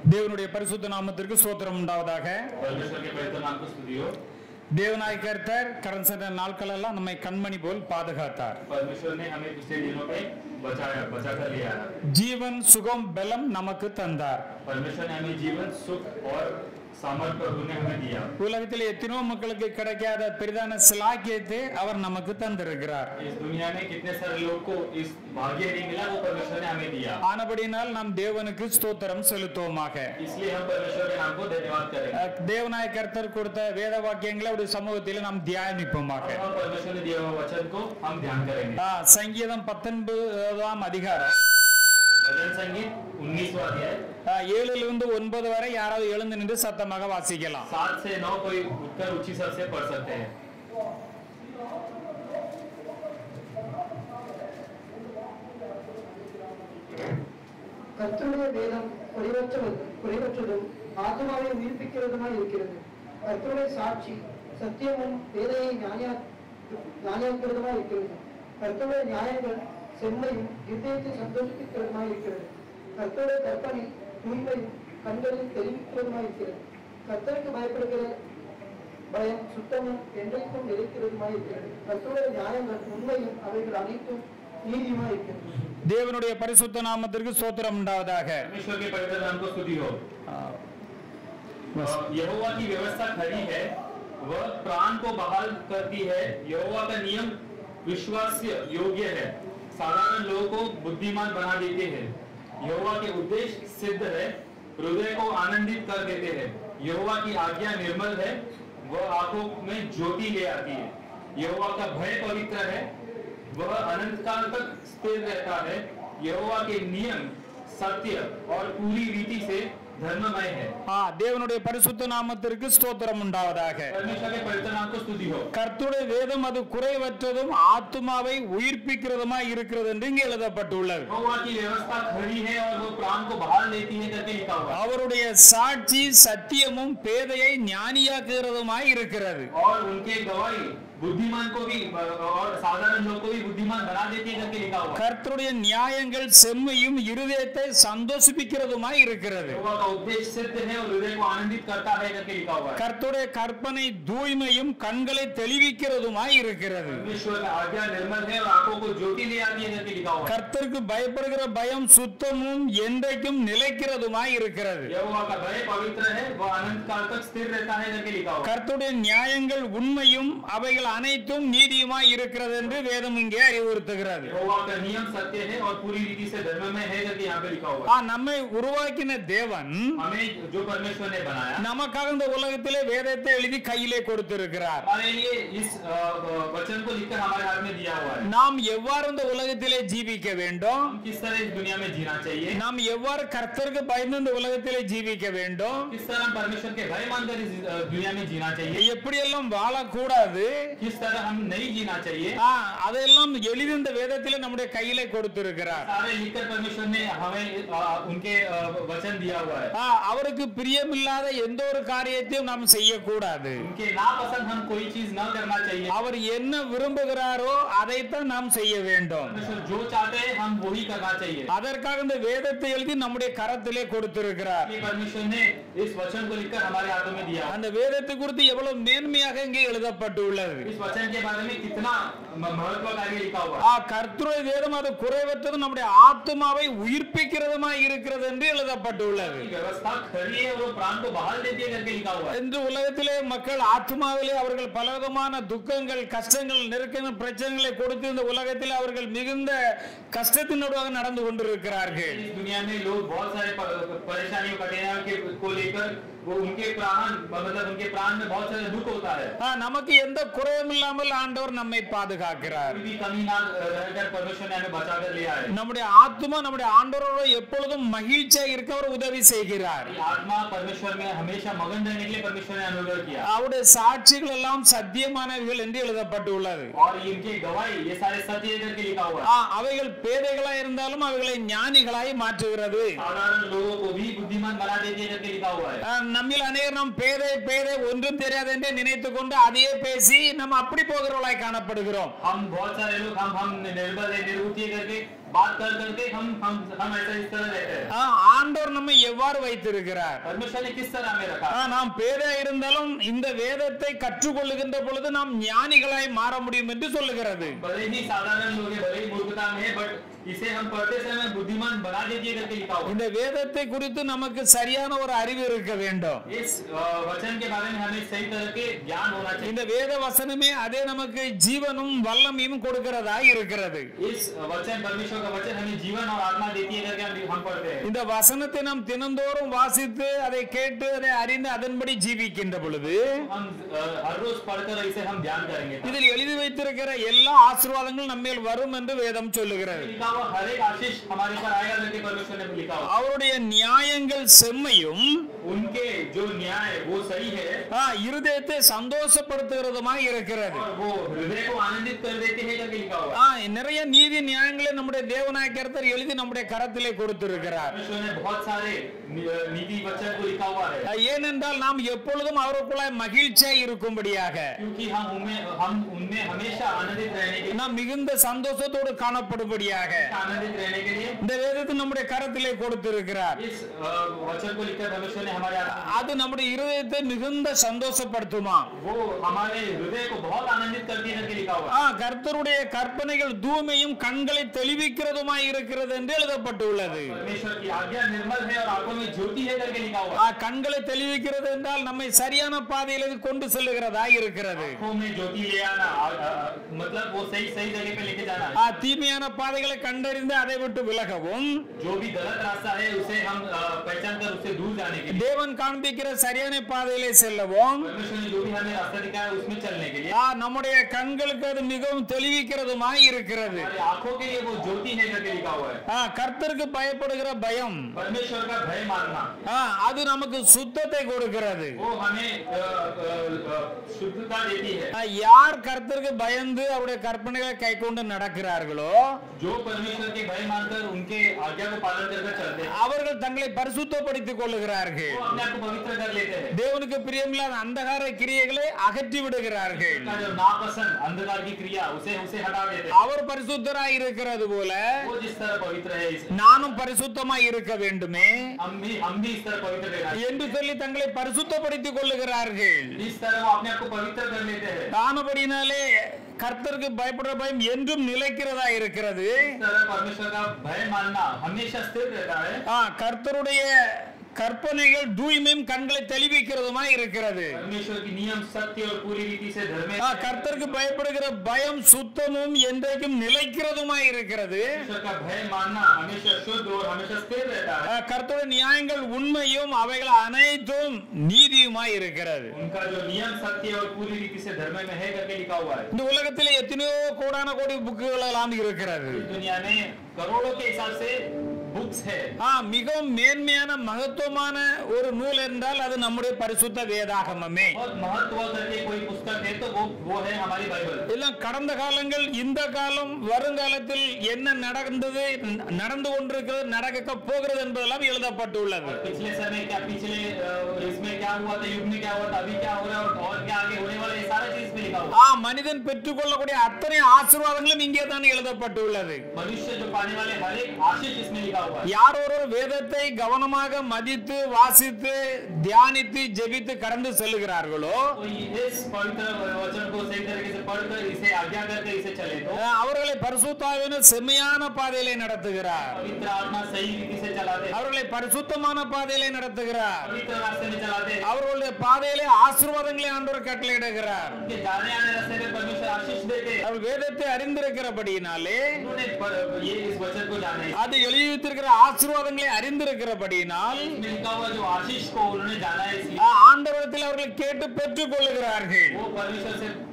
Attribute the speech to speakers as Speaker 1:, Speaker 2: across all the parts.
Speaker 1: தேவனுடைய பரிசுத்த நாமத்திற்கு ஸ்தோத்திரம் உண்டாவதாக
Speaker 2: परमेश्वर के पवित्र नाम को स्तुति हो
Speaker 1: தேவனாய் கர்த்தர் கடந்த சில நாட்கள் எல்லாம் நம்மை கண்மணி போல் பாதுகாத்தார்
Speaker 2: परमेश्वर ने हमें पिछले दिनों में बचाया बचा कर लिया है
Speaker 1: ஜீவன் சுகம் பலம் நமக்கு தந்தார்
Speaker 2: परमेश्वर ने हमें जीवन सुख और सामर्थ प्रभु ने हमें दिया
Speaker 1: உலகத்தில் எத்தனையோ மக்களுக்கு கிடைக்காத பெரிதான சிலாக்கியத்தை அவர் நமக்கு தந்திருக்கிறார்
Speaker 2: इस दुनिया में कितने सारे लोग को इस भाग्य नहीं मिला वो परमेश्वर ने हमें दिया
Speaker 1: ஆனபடியினால் நாம் தேவனுக்கு ஸ்தோத்திரம் செலுத்துவோமாக
Speaker 2: इसलिए हम परमेश्वर के नाम को धन्यवाद करेंगे
Speaker 1: அஹ், தேவனாய் கர்த்தர் கொடுத்த வேத வாக்கியங்களை அவருடைய சமூகத்தில் நாம் தியானிப்போமாக
Speaker 2: और हम परमेश्वर ने दिया हुआ वचन को हम ध्यान करेंगे
Speaker 1: ஆஹ், சங்கீதம் பத்தொன்பதாம் அதிகாரம்
Speaker 2: भजन संगीत उन्नीसवा अध्याय
Speaker 1: ஆஹ், ஏழிலிருந்து ஒன்பது வரை யாராவது எழுந்து நின்று சத்தமாக வாசிக்கலாம்
Speaker 2: सात से नौ कोई उठकर ऊंची स्वर से पढ़ सकते हैं
Speaker 3: கர்த்தருடைய வேதம் குறைவற்றது குறைவற்றதும் ஆத்மாவை உயிர்ப்பிக்கிறதுமாய் இருக்கிறது கர்த்தருடைய சாட்சி சத்தியமும் வேதையை ஞானியா ஞானியாக்கிறதுமாய் இருக்கிறது கர்த்தருடைய நியாயங்கள் செம்மையும் இருதயத்தை சந்தோஷிப்பிக்கிறதுமாய் இருக்கிறது கர்த்தருடைய கற்பனை தூய்மையும் கண்களில் தெரிவிக்கிறதுமாய் இருக்கிறது கர்த்தருக்கு பயப்படுகிற பயம் சுத்தமும் என்றைக்கும் நிலைக்கிறதுமாய் இருக்கிறது கர்த்தருடைய நியாயங்கள் உண்மையும் அவைகள் அனைத்தும் நீதியுமாய் இருக்கிறது
Speaker 1: தேவனுடைய பரிசுத்த நாமத்திற்கு ஸ்தோத்திரம் உண்டாவதாக
Speaker 2: परमेश्वर के पवित्र नाम को स्तुति हो
Speaker 1: ஆஹ்,
Speaker 2: यहोवा की व्यवस्था खड़ी है वह प्राण को बहाल करती है यहोवा का नियम विश्वास्य योग्य है साधारण लोगों को बुद्धिमान बना देते हैं यहोवा के उद्देश्य सिद्ध है हृदय को आनंदित कर देते हैं यहोवा की आज्ञा निर्मल है वह आंखों में ज्योति ले आती है यहोवा का भय पवित्र है वह अनंत काल तक स्थिर रहता है यहोवा के नियम सत्य और पूरी रीति से धर्ममय है
Speaker 1: ஆ, தேவனுடைய பரிசுத்த நாமத்திற்கு ஸ்தோத்திரம் உண்டாவதாக
Speaker 2: परमेश्वर के पवित्र नाम को स्तुति हो
Speaker 1: கர்த்தருடைய வேதம் அது குறைவற்றதும் ஆத்மாவை உயிர்ப்பிக்கிறதுமா இருக்கிறது என்று இங்கே எழுதப்பட்டுள்ளது
Speaker 2: यहोवा की व्यवस्था खड़ी है और वो प्राण को बहाल लेती है करके लिखा हुआ है
Speaker 1: அவருடைய சாட்சி சத்தியமும் பேதையை ஞானியாக்குகிறதுமாய் இருக்கிறது
Speaker 2: और उनके गवाही बुद्धिमान को भी और साधारण लोग को भी बुद्धिमान बना देती है करके लिखा हुआ है
Speaker 1: கர்த்தருடைய நியாயங்கள் செம்மையும் இருதயத்தை சந்தோஷிப்பிக்கிறதுமாய் இருக்கிறது
Speaker 2: यहोवा का उद्देश्य सिद्ध है और हृदय को आनंदित करता है करके लिखा हुआ है
Speaker 1: கர்த்தருடைய கற்பனை தூய்மையும் கண்களை தெளிவிக்கிறதுமாய் இருக்கிறது
Speaker 2: परमेश्वर का आज्ञा निर्मल है और आंखों को ज्योति ले आती है करके लिखा हुआ है
Speaker 1: கர்த்தருக்கு பயப்படுகிற பயம் சுத்தமும் என்றைக்கும் நிலைக்கிறதுமாய் இருக்கிறது
Speaker 2: यहोवा का भय पवित्र है वह अनंत काल तक स्थिर रहता है करके लिखा हुआ है
Speaker 1: கர்த்தருடைய நியாயங்கள் உண்மையும் அவைகள் அனைத்தும் நீதியுமாய் இருக்கிறது என்று வேதம் இங்கே அறிவுறுத்துகிறது
Speaker 2: यहोवा का नियम सत्य है और पूरी रीति से धर्म में है करके यहाँ पे लिखा हुआ
Speaker 1: ஆ,
Speaker 2: है
Speaker 1: நம்மை உருவாக்கின தேவன்
Speaker 2: हमें जो परमेश्वर ने बनाया
Speaker 1: நமக்காக இந்த உலகத்திலே வேதத்தை எழுதி கையிலே கொடுத்திருக்கிறார்
Speaker 2: हमारे लिए इस अ, अ, वचन को लिखकर हमारे हाथ में दिया हुआ है
Speaker 1: நாம் எவ்வாறு இந்த உலகத்திலே ஜீவிக்க வேண்டும்
Speaker 2: हम किस तरह इस दुनिया में जीना चाहिए
Speaker 1: நாம் எவ்வாறு கர்த்தருக்கு பயந்து இந்த உலகத்திலே ஜீவிக்க வேண்டும்
Speaker 2: किस तरह हम परमेश्वर के भय मानकर इस अ, दुनिया में जीना चाहिए
Speaker 1: எப்படியெல்லாம் வாழக்கூடாது
Speaker 2: किस तरह हम नहीं जीना चाहिए
Speaker 1: ஆ, அதையெல்லாம் எளிது இந்த வேதத்திலே நம்முடைய கையிலே கொடுத்திருக்கிறார்
Speaker 2: सारे लिखकर परमेश्वर ने हमें अ, उनके अ, वचन दिया हुआ है
Speaker 1: ஆ, அவருக்கு பிரியமில்லாத எந்த ஒரு காரியத்தையும் நாம் செய்யக்கூடாது
Speaker 2: उनके नापसंद हम कोई चीज न करना चाहिए
Speaker 1: அவர் என்ன விரும்புகிறாரோ அதைத்தான் நாம் செய்ய வேண்டும்
Speaker 2: परमेश्वर जो चाहते हैं हम वही करना चाहिए
Speaker 1: அதற்காக இந்த வேதத்தை எழுதி நம்முடைய கரத்திலே கொடுத்திருக்கிறார்
Speaker 2: इसलिए परमेश्वर ने इस वचन को लिखकर हमारे हाथों में दिया
Speaker 1: அந்த வேதத்தை குறித்து எவ்வளவு மேன்மையாக இங்கே எழுதப்பட்டுள்ளது
Speaker 2: इस वचन के बारे में कितना म- महत्वकारी लिखा हुआ है
Speaker 1: ஆ கர்த்தருடைய வேதம் அது குறைவற்றதும் நம்முடைய ஆத்மாவை உயிர்ப்பிக்கிறதுமா இருக்கிறது என்று எழுதப்பட்டுள்ளது
Speaker 2: की व्यवस्था खड़ी है और वो प्राण को बहाल देती है करके लिखा हुआ है
Speaker 1: இன்று உலகத்திலே மக்கள் ஆத்மாவிலே அவர்கள் பலவிதமான துக்கங்கள் கஷ்டங்கள் நெருக்கங்கள் பிரச்சனைகளை கொடுத்து இந்த உலகத்தில் அவர்கள் மிகுந்த கஷ்டத்தினூடாக நடந்து கொண்டிருக்கிறார்கள்
Speaker 2: इस दुनिया में लोग बहुत सारे प- परेशानियों कठिनाइयों के को लेकर वो उनके प्राण मतलब उनके प्राण में बहुत सारे दुख होता है
Speaker 1: ஆ, நமக்கு எந்த குறையும் இல்லாமல் ஆண்டவர் நம்மை பாதுகாக்கிறார்
Speaker 2: कोई भी कमी ना रहकर परमेश्वर ने हमें बचा कर लिया है
Speaker 1: நம்முடைய ஆத்மா நம்முடைய ஆண்டவரோடு எப்பொழுதும் மகிழ்ச்சியா இருக்க அவர் உதவி செய்கிறார்
Speaker 2: हमारी आत्मा परमेश्वर में हमेशा मगन रहने के लिए परमेश्वर ने अनुग्रह किया
Speaker 1: அவருடைய சாட்சிகள் எல்லாம் சத்தியமானவைகள் என்று எழுதப்பட்டுள்ளது
Speaker 2: और इनके गवाही ये सारे सत्य है करके लिखा हुआ
Speaker 1: ஆ,
Speaker 2: है
Speaker 1: அவைகள் பேதைகளாய் இருந்தாலும் அவைகளை ஞானிகளாய் மாற்றுகிறது
Speaker 2: साधारण लोगों को भी बुद्धिमान बना देती है करके लिखा हुआ है
Speaker 1: ஆ, நம்மில் அநேகர் நாம் பேதை பேதை ஒன்றும் தெரியாது என்று நினைத்துக் கொண்டு அதையே பேசி நம்ம அப்படி போகிறவர்களாய் காணப்படுகிறோம்
Speaker 2: हम बहुत सारे लोग हम हम निर्बल है निर्बुद्धि करके बात कर करके हम हम हम ऐसा इस तरह रहते हैं
Speaker 1: ஆ, ஆண்டவர் நம்மை எவ்வாறு வைத்திருக்கிறார்
Speaker 2: परमेश्वर ने किस तरह हमें रखा
Speaker 1: ஆ, நாம் பேதா இருந்தாலும் இந்த வேதத்தை கற்றுக்கொள்ளுகின்ற பொழுது நாம் ஞானிகளாய் மாற முடியும் என்று சொல்லுகிறது
Speaker 2: भले ही साधारण लोग हैं भले ही मूर्खता में है बट इसे हम पढ़ते समय बुद्धिमान बना दीजिए करके लिखा हुआ
Speaker 1: இந்த வேதத்தை குறித்து நமக்கு சரியான ஒரு அறிவு இருக்க வேண்டும்
Speaker 2: है। इस अ, वचन के बारे में हमें सही तरह के ज्ञान होना चाहिए
Speaker 1: இந்த வேத வசனமே அதே நமக்கு ஜீவனும் வல்லமையும் கொடுக்கிறதா இருக்கிறது
Speaker 2: इस वचन परमेश्वर का वचन हमें जीवन और आत्मा देती है करके हम हम पढ़ते हैं
Speaker 1: இந்த வசனத்தை நாம் தினந்தோறும் வாசித்து அதை கேட்டு அதை அறிந்து அதன்படி ஜீவிக்கின்ற பொழுது
Speaker 2: हम अ, हर रोज पढ़कर इसे हम ध्यान करेंगे
Speaker 1: இதில் எழுதி வைத்திருக்கிற எல்லா ஆசீர்வாதங்களும் நம்மேல் வரும் என்று வேதம் சொல்லுகிறது
Speaker 2: लिखा हुआ हर एक आशीष हमारे ऊपर आएगा करके परमेश्वर ने लिखा हुआ
Speaker 1: அவருடைய நியாயங்கள் செம்மையும்
Speaker 2: उनके जो न्याय वो सही है
Speaker 1: ஆ, இருதயத்தை சந்தோஷப்படுத்துகிறதுமாய் இருக்கிறது
Speaker 2: और वो हृदय को आनंदित कर देते हैं करके लिखा हुआ है
Speaker 1: ஆ, நிறைய நீதி நியாயங்களை நம்முடைய தேவநாய கருத்தர் எழுதி நம்முடைய கரத்திலே கொடுத்திருக்கிறார்
Speaker 2: परमेश्वर ने बहुत सारे नि- नीति वचन को लिखा हुआ है
Speaker 1: ஆ, ஏனென்றால் நாம் எப்பொழுதும் அவருக்குள்ளாய் மகிழ்ச்சியாய் இருக்கும்படியாக
Speaker 2: क्योंकि हम उनमें हम उनमें हमेशा आनंदित रहने के
Speaker 1: நாம் மிகுந்த சந்தோஷத்தோடு காணப்படும்படியாக
Speaker 2: आनंदित रहने के लिए
Speaker 1: இந்த வேதத்தை நம்முடைய கரத்திலே கொடுத்திருக்கிறார்
Speaker 2: इस अ, वचन को लिखकर परमेश्वर ने हमारे हाथ-
Speaker 1: அது நம்முடைய இருதயத்தை மிகுந்த சந்தோஷப்படுத்துமா
Speaker 2: वो हमारे हृदय को बहुत आनंदित करती है करके लिखा हुआ है
Speaker 1: ஆ, கர்த்தருடைய கற்பனைகள் தூய்மையும் கண்களை தெளிவிக்கிறதுமாய் இருக்கிறது என்று எழுதப்பட்டுள்ளது
Speaker 2: परमेश्वर की आज्ञा निर्मल है और आंखों में ज्योति है करके लिखा हुआ
Speaker 1: ஆ,
Speaker 2: है
Speaker 1: கண்களை தெளிவிக்கிறது என்றால் நம்மை சரியான பாதையில் இது கொண்டு செல்லுகிறதா இருக்கிறது
Speaker 2: आंखों में ज्योति ले आना आ- आ- आ- मतलब वो सही सही जगह पे लेके जाना
Speaker 1: ஆ, தீமையான பாதைகளை கண்டறிந்து அதை விட்டு விலகவும்
Speaker 2: जो भी गलत रास्ता है उसे हम अ, पहचान कर उससे दूर जाने के लिए
Speaker 1: தேவன் காண்பிக்கிற சரியான பாதையிலே செல்லவும்
Speaker 2: परमेश्वर ने जो भी हमें रास्ता दिखाया है उसमें चलने के लिए
Speaker 1: ஆ, நம்முடைய கண்களுக்கு அது மிகவும் தெளிவிக்கிறதுமாய் இருக்கிறது
Speaker 2: हमारी आंखों के लिए वो ज्योति है करके लिखा हुआ है
Speaker 1: ஆ, கர்த்தருக்கு பயப்படுகிற பயம்
Speaker 2: परमेश्वर का भय मानना
Speaker 1: ஆ, அது நமக்கு சுத்தத்தை கொடுக்கிறது
Speaker 2: वो हमें अ, अ, अ, शुद्धता देती है
Speaker 1: ஆ, யார் கர்த்தருக்கு பயந்து அவருடைய கற்பனைகளை கை கொண்டு நடக்கிறார்களோ
Speaker 2: जो परमेश्वर के भय मानकर उनके आज्ञा को पालन कर कर चलते हैं
Speaker 1: அவர்கள் தங்களை பரிசுத்தப்படுத்திக் கொள்ளுகிறார்கள்
Speaker 2: वो अपने आप को पवित्र कर लेते हैं
Speaker 1: தேவனுக்கு பிரியமில்லாத அந்தகார கிரியைகளை அகற்றி விடுகிறார்கள்
Speaker 2: उसका जो नापसंद अंधकार की क्रिया उसे उसे हटा देते हैं
Speaker 1: அவர் பரிசுத்தராய் இருக்கிறது போல
Speaker 2: वो जिस तरह पवित्र है इस-
Speaker 1: நானும் பரிசுத்தமாய் இருக்க வேண்டுமே
Speaker 2: हम भी हम भी इस तरह पवित्र रहना चाहिए।
Speaker 1: என்று சொல்லி தங்களை பரிசுத்தப்படுத்திக் கொள்ளுகிறார்கள்
Speaker 2: इस तरह वो अपने आप को पवित्र कर लेते हैं
Speaker 1: ஆனபடினாலே கர்த்தருக்கு பயப்படுற பயம் என்றும் நிலைக்கிறதா இருக்கிறது
Speaker 2: इस तरह परमेश्वर का भय मानना हमेशा स्थिर रहता है
Speaker 1: ஆ, கர்த்தருடைய கற்பனைகள் தூய்மையும் கண்களை தெளிவிக்கிறதுமா இருக்கிறது
Speaker 2: परमेश्वर की नियम सत्य और पूरी रीति से धर्म
Speaker 1: ஆ, கர்த்தருக்கு பயப்படுகிற பயம் சுத்தமும் என்றைக்கும் நிலைக்கிறதுமா இருக்கிறது
Speaker 2: परमेश्वर का भय मानना हमेशा शुद्ध और हमेशा स्थिर रहता
Speaker 1: ஆ,
Speaker 2: है
Speaker 1: கர்த்தருடைய நியாயங்கள் உண்மையும் அவைகள் அனைத்தும் நீதியுமாய் இருக்கிறது
Speaker 2: उनका जो नियम सत्य और पूरी रीति से धर्म में है करके लिखा हुआ है
Speaker 1: இந்த உலகத்தில் எத்தனையோ கோடான கோடி புக்குகள் எல்லாம் இருக்கிறது
Speaker 2: इस दुनिया में करोड़ों के हिसाब से बुक्स है
Speaker 1: ஆ மிகவும் மேன்மையான மகத்துவமான ஒரு நூல் என்றால் அது நம்முடைய பரிசுத்த வேதாகமமே
Speaker 2: बहुत महत्व करके कोई पुस्तक है तो वो वो है हमारी बाइबल
Speaker 1: எல்லாம் கடந்த காலங்கள் இந்த காலம் வருங்காலத்தில் என்ன நடந்தது ந- நடந்து கொண்டிருக்கிறது நடக்க போகிறது என்பதெல்லாம் எழுதப்பட்டுள்ளது
Speaker 2: पिछले समय क्या पिछले अ, इसमें क्या हुआ था युग में क्या हुआ था अभी क्या हो रहा है और- और क्या आगे होने वाला है ये सारा चीज में लिखा हुआ
Speaker 1: ஆ மனிதன் பெற்றுக்கொள்ளக்கூடிய அத்தனை ஆசீர்வாதங்களும் இங்கே தான் எழுதப்பட்டுள்ளது
Speaker 2: है मनुष्य जो पाने वाले हर एक आशीष इसमें लिखा हुआ है
Speaker 1: யார் ஒருவர் வேதத்தை கவனமாக மதித்து வாசித்து தியானித்து ஜெபித்து கடந்து செல்லுகிறார்களோ
Speaker 2: तो ये- इस पवित्र वचन को सही तरीके से पढ़कर इसे आज्ञा करके इसे चले तो
Speaker 1: ஆ, அவர்களை பரிசுத்தாவின செம்மையான பாதையிலே நடத்துகிறார்
Speaker 2: पवित्र आत्मा सही रीति से चलाते हैं
Speaker 1: அவர்களை பரிசுத்தமான பாதையிலே நடத்துகிறார்
Speaker 2: पवित्र रास्ते में चलाते हैं
Speaker 1: அவர்களுடைய பாதையிலே ஆசீர்வாதங்களை ஆண்டவர் கட்டளையிடுகிறார்
Speaker 2: उनके जाने आने रास्ते में परमेश्वर आशीष देते हैं
Speaker 1: அவர் வேதத்தை அறிந்திருக்கிறபடியினாலே
Speaker 2: उन्होंने पर- ये इस वचन को जाना है
Speaker 1: அது எழுதி வைத்திருக்கிற ஆசீர்வாதங்களை அறிந்திருக்கிறபடியினால்
Speaker 2: इसमें लिखा हुआ जो आशीष को उन्होंने जाना है इसलिए
Speaker 1: ஆ, ஆண்டவரிடத்தில் அவர்கள் கேட்டு பெற்றுக் கொள்ளுகிறார்கள்
Speaker 2: वो परमेश्वर से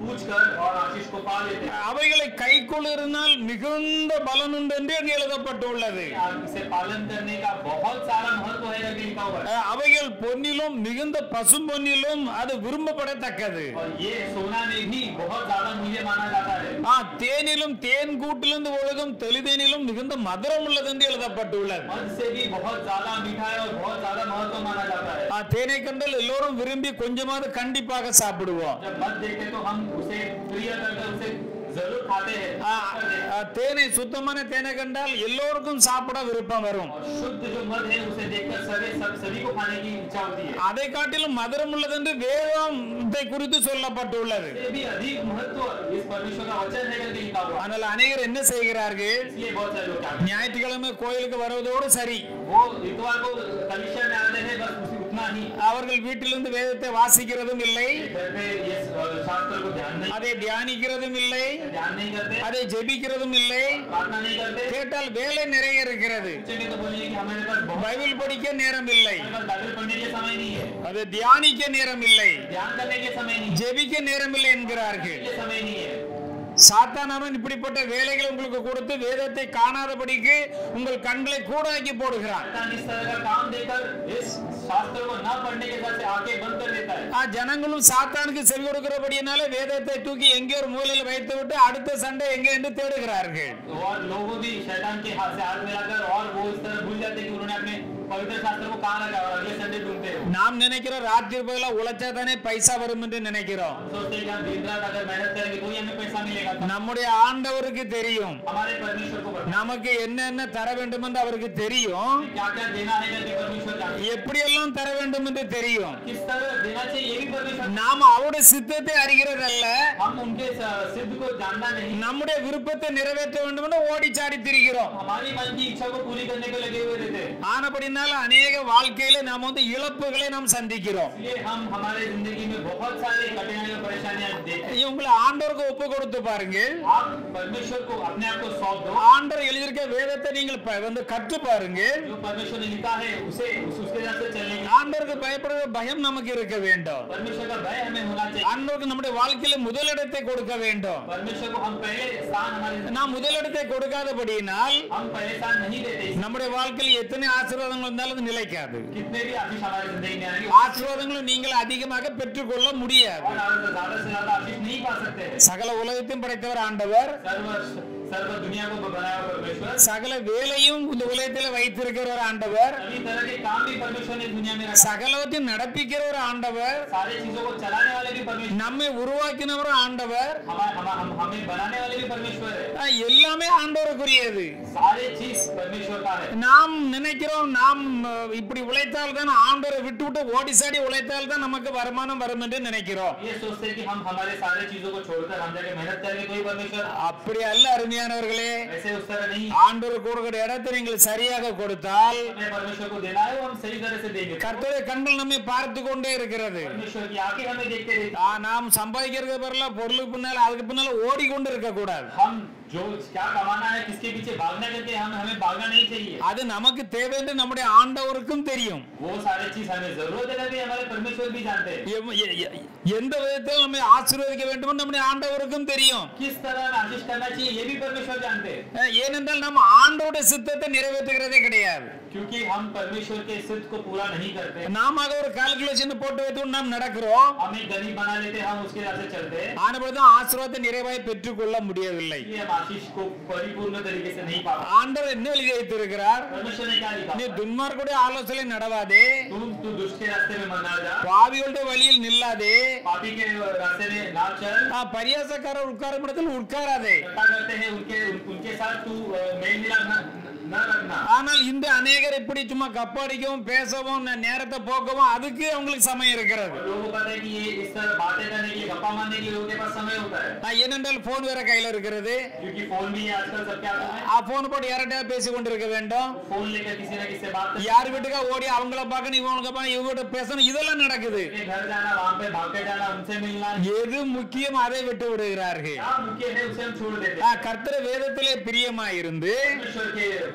Speaker 2: पूछ कर और आशीष को पा लेते हैं
Speaker 1: அவைகளை கைக்கொள்ளிருந்தால் மிகுந்த பலன் உண்டு என்று அங்கே எழுதப்பட்டுள்ளது
Speaker 2: इसे पालन करने का बहुत सारा महत्व है करके लिखा हुआ है
Speaker 1: அஹ், அவைகள் பொன்னிலும் மிகுந்த பசும் பொன்னிலும் அது விரும்பப்படத்தக்கது
Speaker 2: और ये सोना में भी बहुत ज्यादा मूल्य माना जाता है
Speaker 1: ஆ, தேனிலும் தேன் கூட்டிலிருந்து ஒழுகும் தெளிதேனிலும் மிகுந்த மதுரம் உள்ளது என்று எழுதப்பட்டுள்ளது
Speaker 2: मध से भी बहुत ज्यादा मीठा है और बहुत ज्यादा महत्व माना जाता है
Speaker 1: ஆ, தேனை கண்டால் எல்லோரும் விரும்பி கொஞ்சமாவது கண்டிப்பாக சாப்பிடுவோம்
Speaker 2: जब मध देखते तो हम उसे प्रिय करके उसे जरूर खाते हैं
Speaker 1: ஆ, ஆ, தேனை சுத்தமான தேனை கண்டால் எல்லோருக்கும் சாப்பிட விருப்பம் வரும்
Speaker 2: और शुद्ध जो मध है उसे देखकर सभी सब सभी को खाने की इच्छा होती है
Speaker 1: அதை காட்டிலும் மதுரம் உள்ளது என்று வேதத்தை குறித்து சொல்லப்பட்டுள்ளது
Speaker 2: ये भी अधिक महत्व इस परमेश्वर का वचन है करके लिखा हुआ है।
Speaker 1: ஆனால் அநேகர் என்ன செய்கிறார்கள்
Speaker 2: इसलिए बहुत सारे लोग क्या करते
Speaker 1: ஞாயிற்றுக்கிழமை கோயிலுக்கு வருவதோடு சரி
Speaker 2: हैं? वो इतवार को कलिशा में आते हैं बस उसी उतना ही
Speaker 1: அவர்கள் வீட்டிலிருந்து வேதத்தை வாசிக்கிறதும் இல்லை
Speaker 2: घर पे ये शास्त्र को ध्यान नहीं
Speaker 1: அதை தியானிக்கிறதும் இல்லை
Speaker 2: ध्यान नहीं करते
Speaker 1: அதை ஜெபிக்கிறதும் இல்லை
Speaker 2: प्रार्थना नहीं करते
Speaker 1: கேட்டால் வேலை நிறைய இருக்கிறது
Speaker 2: सोचेंगे तो बोलेंगे कि हमारे पास बहुत
Speaker 1: பைபிள் படிக்க நேரம் இல்லை
Speaker 2: हमारे पास बाइबल पढ़ने के समय नहीं है
Speaker 1: அது தியானிக்க நேரம் இல்லை
Speaker 2: ध्यान करने के समय नहीं है
Speaker 1: ஜெபிக்க நேரம் இல்லை என்கிறார்கள்
Speaker 2: के समय नहीं है
Speaker 1: சாத்தானவன் இப்படிப்பட்ட வேலைகளை உங்களுக்கு கொடுத்து வேதத்தை காணாதபடிக்கு உங்கள் கண்களை கூடாக்கி போடுகிறான்
Speaker 2: शैतान इस तरह का काम देकर इस शास्त्र को न पढ़ने के साथ से आंखें बंद कर देता है
Speaker 1: ஆ, ஜனங்களும் சாத்தானுக்கு செவி கொடுக்கிறபடினால வேதத்தை தூக்கி எங்கே ஒரு மூலையில் வைத்து விட்டு அடுத்த சண்டை எங்கே என்று தேடுகிறார்கள்
Speaker 2: और लोगों भी शैतान के हाथ से हाथ मिलाकर और वो इस तरह भूल जाते हैं कि उन्होंने अपने पवित्र शास्त्र को कहाँ रखा और अगले संडे ढूंढते हो
Speaker 1: நாம் நினைக்கிறோம் ராத்திரி போயில உழைச்சா தானே பைசா வரும் என்று நினைக்கிறோம்
Speaker 2: हम सोचते हैं कि हम दिन रात अगर मेहनत करेंगे तो ही हमें पैसा मिलेगा
Speaker 1: நம்முடைய ஆண்டவருக்கு தெரியும்
Speaker 2: हमारे परमेश्वर को पता
Speaker 1: நமக்கு என்னென்ன தர வேண்டும் என்று அவருக்கு தெரியும்
Speaker 2: क्या क्या देना है करके परमेश्वर जानते हैं।
Speaker 1: எப்படியெல்லாம் தர வேண்டும் என்று தெரியும்
Speaker 2: किस तरह देना चाहिए ये भी परमेश्वर
Speaker 1: நாம் அவருடைய சித்தத்தை அறிகிறதல்ல
Speaker 2: हम उनके स- सिद्ध को जानना नहीं
Speaker 1: நம்முடைய விருப்பத்தை நிறைவேற்ற வேண்டும் என்று ஓடிச்சாடி திரிகிறோம்
Speaker 2: हमारी मन की इच्छा को पूरी करने को लगे हुए रहते हैं
Speaker 1: ஆனபடினால அநேக வாழ்க்கையில நாம் வந்து இழப்புகளை நாம் சந்திக்கிறோம்
Speaker 2: इसलिए हम हमारे जिंदगी में बहुत सारे कठिनाइयां परेशानियां देखते हैं
Speaker 1: உங்களை ஆண்டவருக்கு ஒப்பு கொடுத்து பாருங்க
Speaker 2: आप परमेश्वर को अपने आप को सौंप दो
Speaker 1: ஆண்டவர் எழுதியிருக்க வேதத்தை நீங்கள் ப- வந்து கற்று பாருங்க
Speaker 2: जो परमेश्वर ने लिखा है उसे उस, उसके साथ से चलने की
Speaker 1: ஆண்டவருக்கு பயப்படுற பயம் நமக்கு இருக்க வேண்டும்
Speaker 2: परमेश्वर का भय हमें होना चाहिए
Speaker 1: ஆண்டவருக்கு நம்முடைய வாழ்க்கையில முதலிடத்தை கொடுக்க வேண்டும்
Speaker 2: परमेश्वर को हम पहले स्थान हमारे जिंदगी-
Speaker 1: நாம் முதலிடத்தை கொடுக்காதபடியினால்
Speaker 2: हम पहले स्थान नहीं देते
Speaker 1: நம்முடைய வாழ்க்கையில் எத்தனை ஆசீர்வாதங்கள் இருந்தாலும் அது நிலைக்காது
Speaker 2: कितने भी आशीष हमारी जिंदगी में आएंगे
Speaker 1: ஆசீர்வாதங்களை நீங்கள் அதிகமாக பெற்றுக்கொள்ள முடியாது
Speaker 2: और ज्यादा ज्यादा से ज्यादा आशीष नहीं पा सकते हैं
Speaker 1: சகல உலகத்தையும் படைத்தவர் ஆண்டவர்
Speaker 2: सर्व सर्व दुनिया को बनाया हुआ परमेश्वर
Speaker 1: சகல வேலையும் இந்த உலகத்தில் வைத்திருக்கிற ஒரு ஆண்டவர்
Speaker 2: सभी तरह के काम भी परमेश्वर ने दुनिया में रखा
Speaker 1: சகலவற்றையும் நடப்பிக்கிற ஒரு ஆண்டவர்
Speaker 2: सारे चीजों को चलाने वाले भी परमेश्वर
Speaker 1: நம்மை உருவாக்கின ஒரு ஆண்டவர்
Speaker 2: हमारे हम, हम, हमें बनाने वाले भी परमेश्वर है
Speaker 1: அஹ் எல்லாமே ஆண்டவருக்குரியது
Speaker 2: सारे चीज परमेश्वर का है
Speaker 1: நாம் நினைக்கிறோம் நாம் அஹ், இப்படி உழைத்தால் தான் ஆண்டவரை விட்டு விட்டு ஓடி சாடி உழைத்தால் தான் நமக்கு வருமானம் வரும் என்று நினைக்கிறோம்
Speaker 2: ये सोचते हैं कि हम हमारे सारे चीजों को छोड़कर हम जाके मेहनत करेंगे तो ही परमेश्वर
Speaker 1: அப்படி அல்ல அருமையானவர்களே
Speaker 2: ऐसे उस तरह नहीं
Speaker 1: ஆண்டவர் கொடுக்கிற இடத்தை நீங்கள் சரியாக கொடுத்தால்
Speaker 2: हमें परमेश्वर को देना है वो हम सही तरह से देंगे
Speaker 1: கர்த்தருடைய கண்கள் நம்மை பார்த்து கொண்டே இருக்கிறது
Speaker 2: परमेश्वर की आंखें हमें देखते रहती
Speaker 1: ஆ, நாம் சம்பாதிக்கிறது பதிலா பொருளுக்கு பின்னால அதுக்கு பின்னால ஓடிக்கொண்டு இருக்க கூடாது
Speaker 2: हम जो क्या कमाना है किसके पीछे भागना करके हम हमें भागना नहीं चाहिए
Speaker 1: அது நமக்கு தேவை என்று நம்முடைய ஆண்டவருக்கும் தெரியும்
Speaker 2: वो सारी चीज हमें जरूरत है भी हमारे परमेश्वर भी जानते हैं
Speaker 1: எவ்- எ- எ- எந்த விதத்தில் நம்மை ஆசீர்வதிக்க வேண்டும் என்று நம்முடைய ஆண்டவருக்கும் தெரியும்
Speaker 2: किस तरह आशीष करना चाहिए ये भी परमेश्वर जानते हैं
Speaker 1: அஹ், ஏனென்றால் நம்ம ஆண்டோட சித்தத்தை நிறைவேற்றுகிறதே கிடையாது
Speaker 2: क्योंकि हम परमेश्वर के सिद्ध को पूरा नहीं करते
Speaker 1: நாம ஒரு கால்குலேஷன் போட்டு வைத்து நாம் நடக்கிறோம்
Speaker 2: हम एक गरीब बना लेते हैं हम उसके रास्ते चलते हैं
Speaker 1: ஆனபடிதான் ஆசீர்வாதத்தை நிறைவாய் பெற்றுக்கொள்ள முடியவில்லை
Speaker 2: इसलिए हम आशीष को परिपूर्ण तरीके से नहीं पाते
Speaker 1: ஆண்டவர் என்ன எழுதி வைத்திருக்கிறார்
Speaker 2: परमेश्वर ने क्या लिखा
Speaker 1: நீ துன்மார்க்குடைய ஆலோசனை நடவாதே
Speaker 2: तुम तू दुष्ट के रास्ते में मत ना जा
Speaker 1: பாவிகளுடைய வழியில் நில்லாதே
Speaker 2: पापी के रास्ते में ना चल
Speaker 1: ஆ, பரியாசக்காரர் உட்காரும் இடத்தில் உட்காராதே
Speaker 2: सत्ता करते हैं उनके उन, उनके साथ तू अ, मेल मिलाप न, न रखना
Speaker 1: ஆனால் இந்த அநேகர் இப்படி சும்மா கப்படிக்கவும் பேசவும் ந- நேரத்தை போக்கவும் அதுக்கு அவங்களுக்கு சமயம் இருக்கிறது
Speaker 2: और लोगों को पता है कि ये इस तरह बातें करने के लिए गप्पा मारने के लिए लोगों के पास समय होता है
Speaker 1: ஆ, ஏனென்றால் போன் வேற கையில இருக்கிறது
Speaker 2: क्योंकि फोन भी आजकल सबके हाथों में
Speaker 1: ஆ, போன் போட்டு யார்கிட்ட பேசி கொண்டிருக்க வேண்டும்
Speaker 2: फोन लेकर किसी न किसी से बात करना
Speaker 1: யார் வீட்டுக்கா ஓடி அவங்கள பார்க்கணும் இவங்களுக்கு பார்க்கணும் இவங்க பேசணும் இதெல்லாம் நடக்குது
Speaker 2: उनके घर जाना वहां पे भाग के जाना उनसे मिलना
Speaker 1: எது முக்கியம் அதை விட்டு விடுகிறார்கள்
Speaker 2: क्या मुख्य है उसे हम छोड़ देते
Speaker 1: ஆ,
Speaker 2: हैं
Speaker 1: கர்த்தர் வேதத்திலே பிரியமாயிருந்து
Speaker 2: परमेश्वर के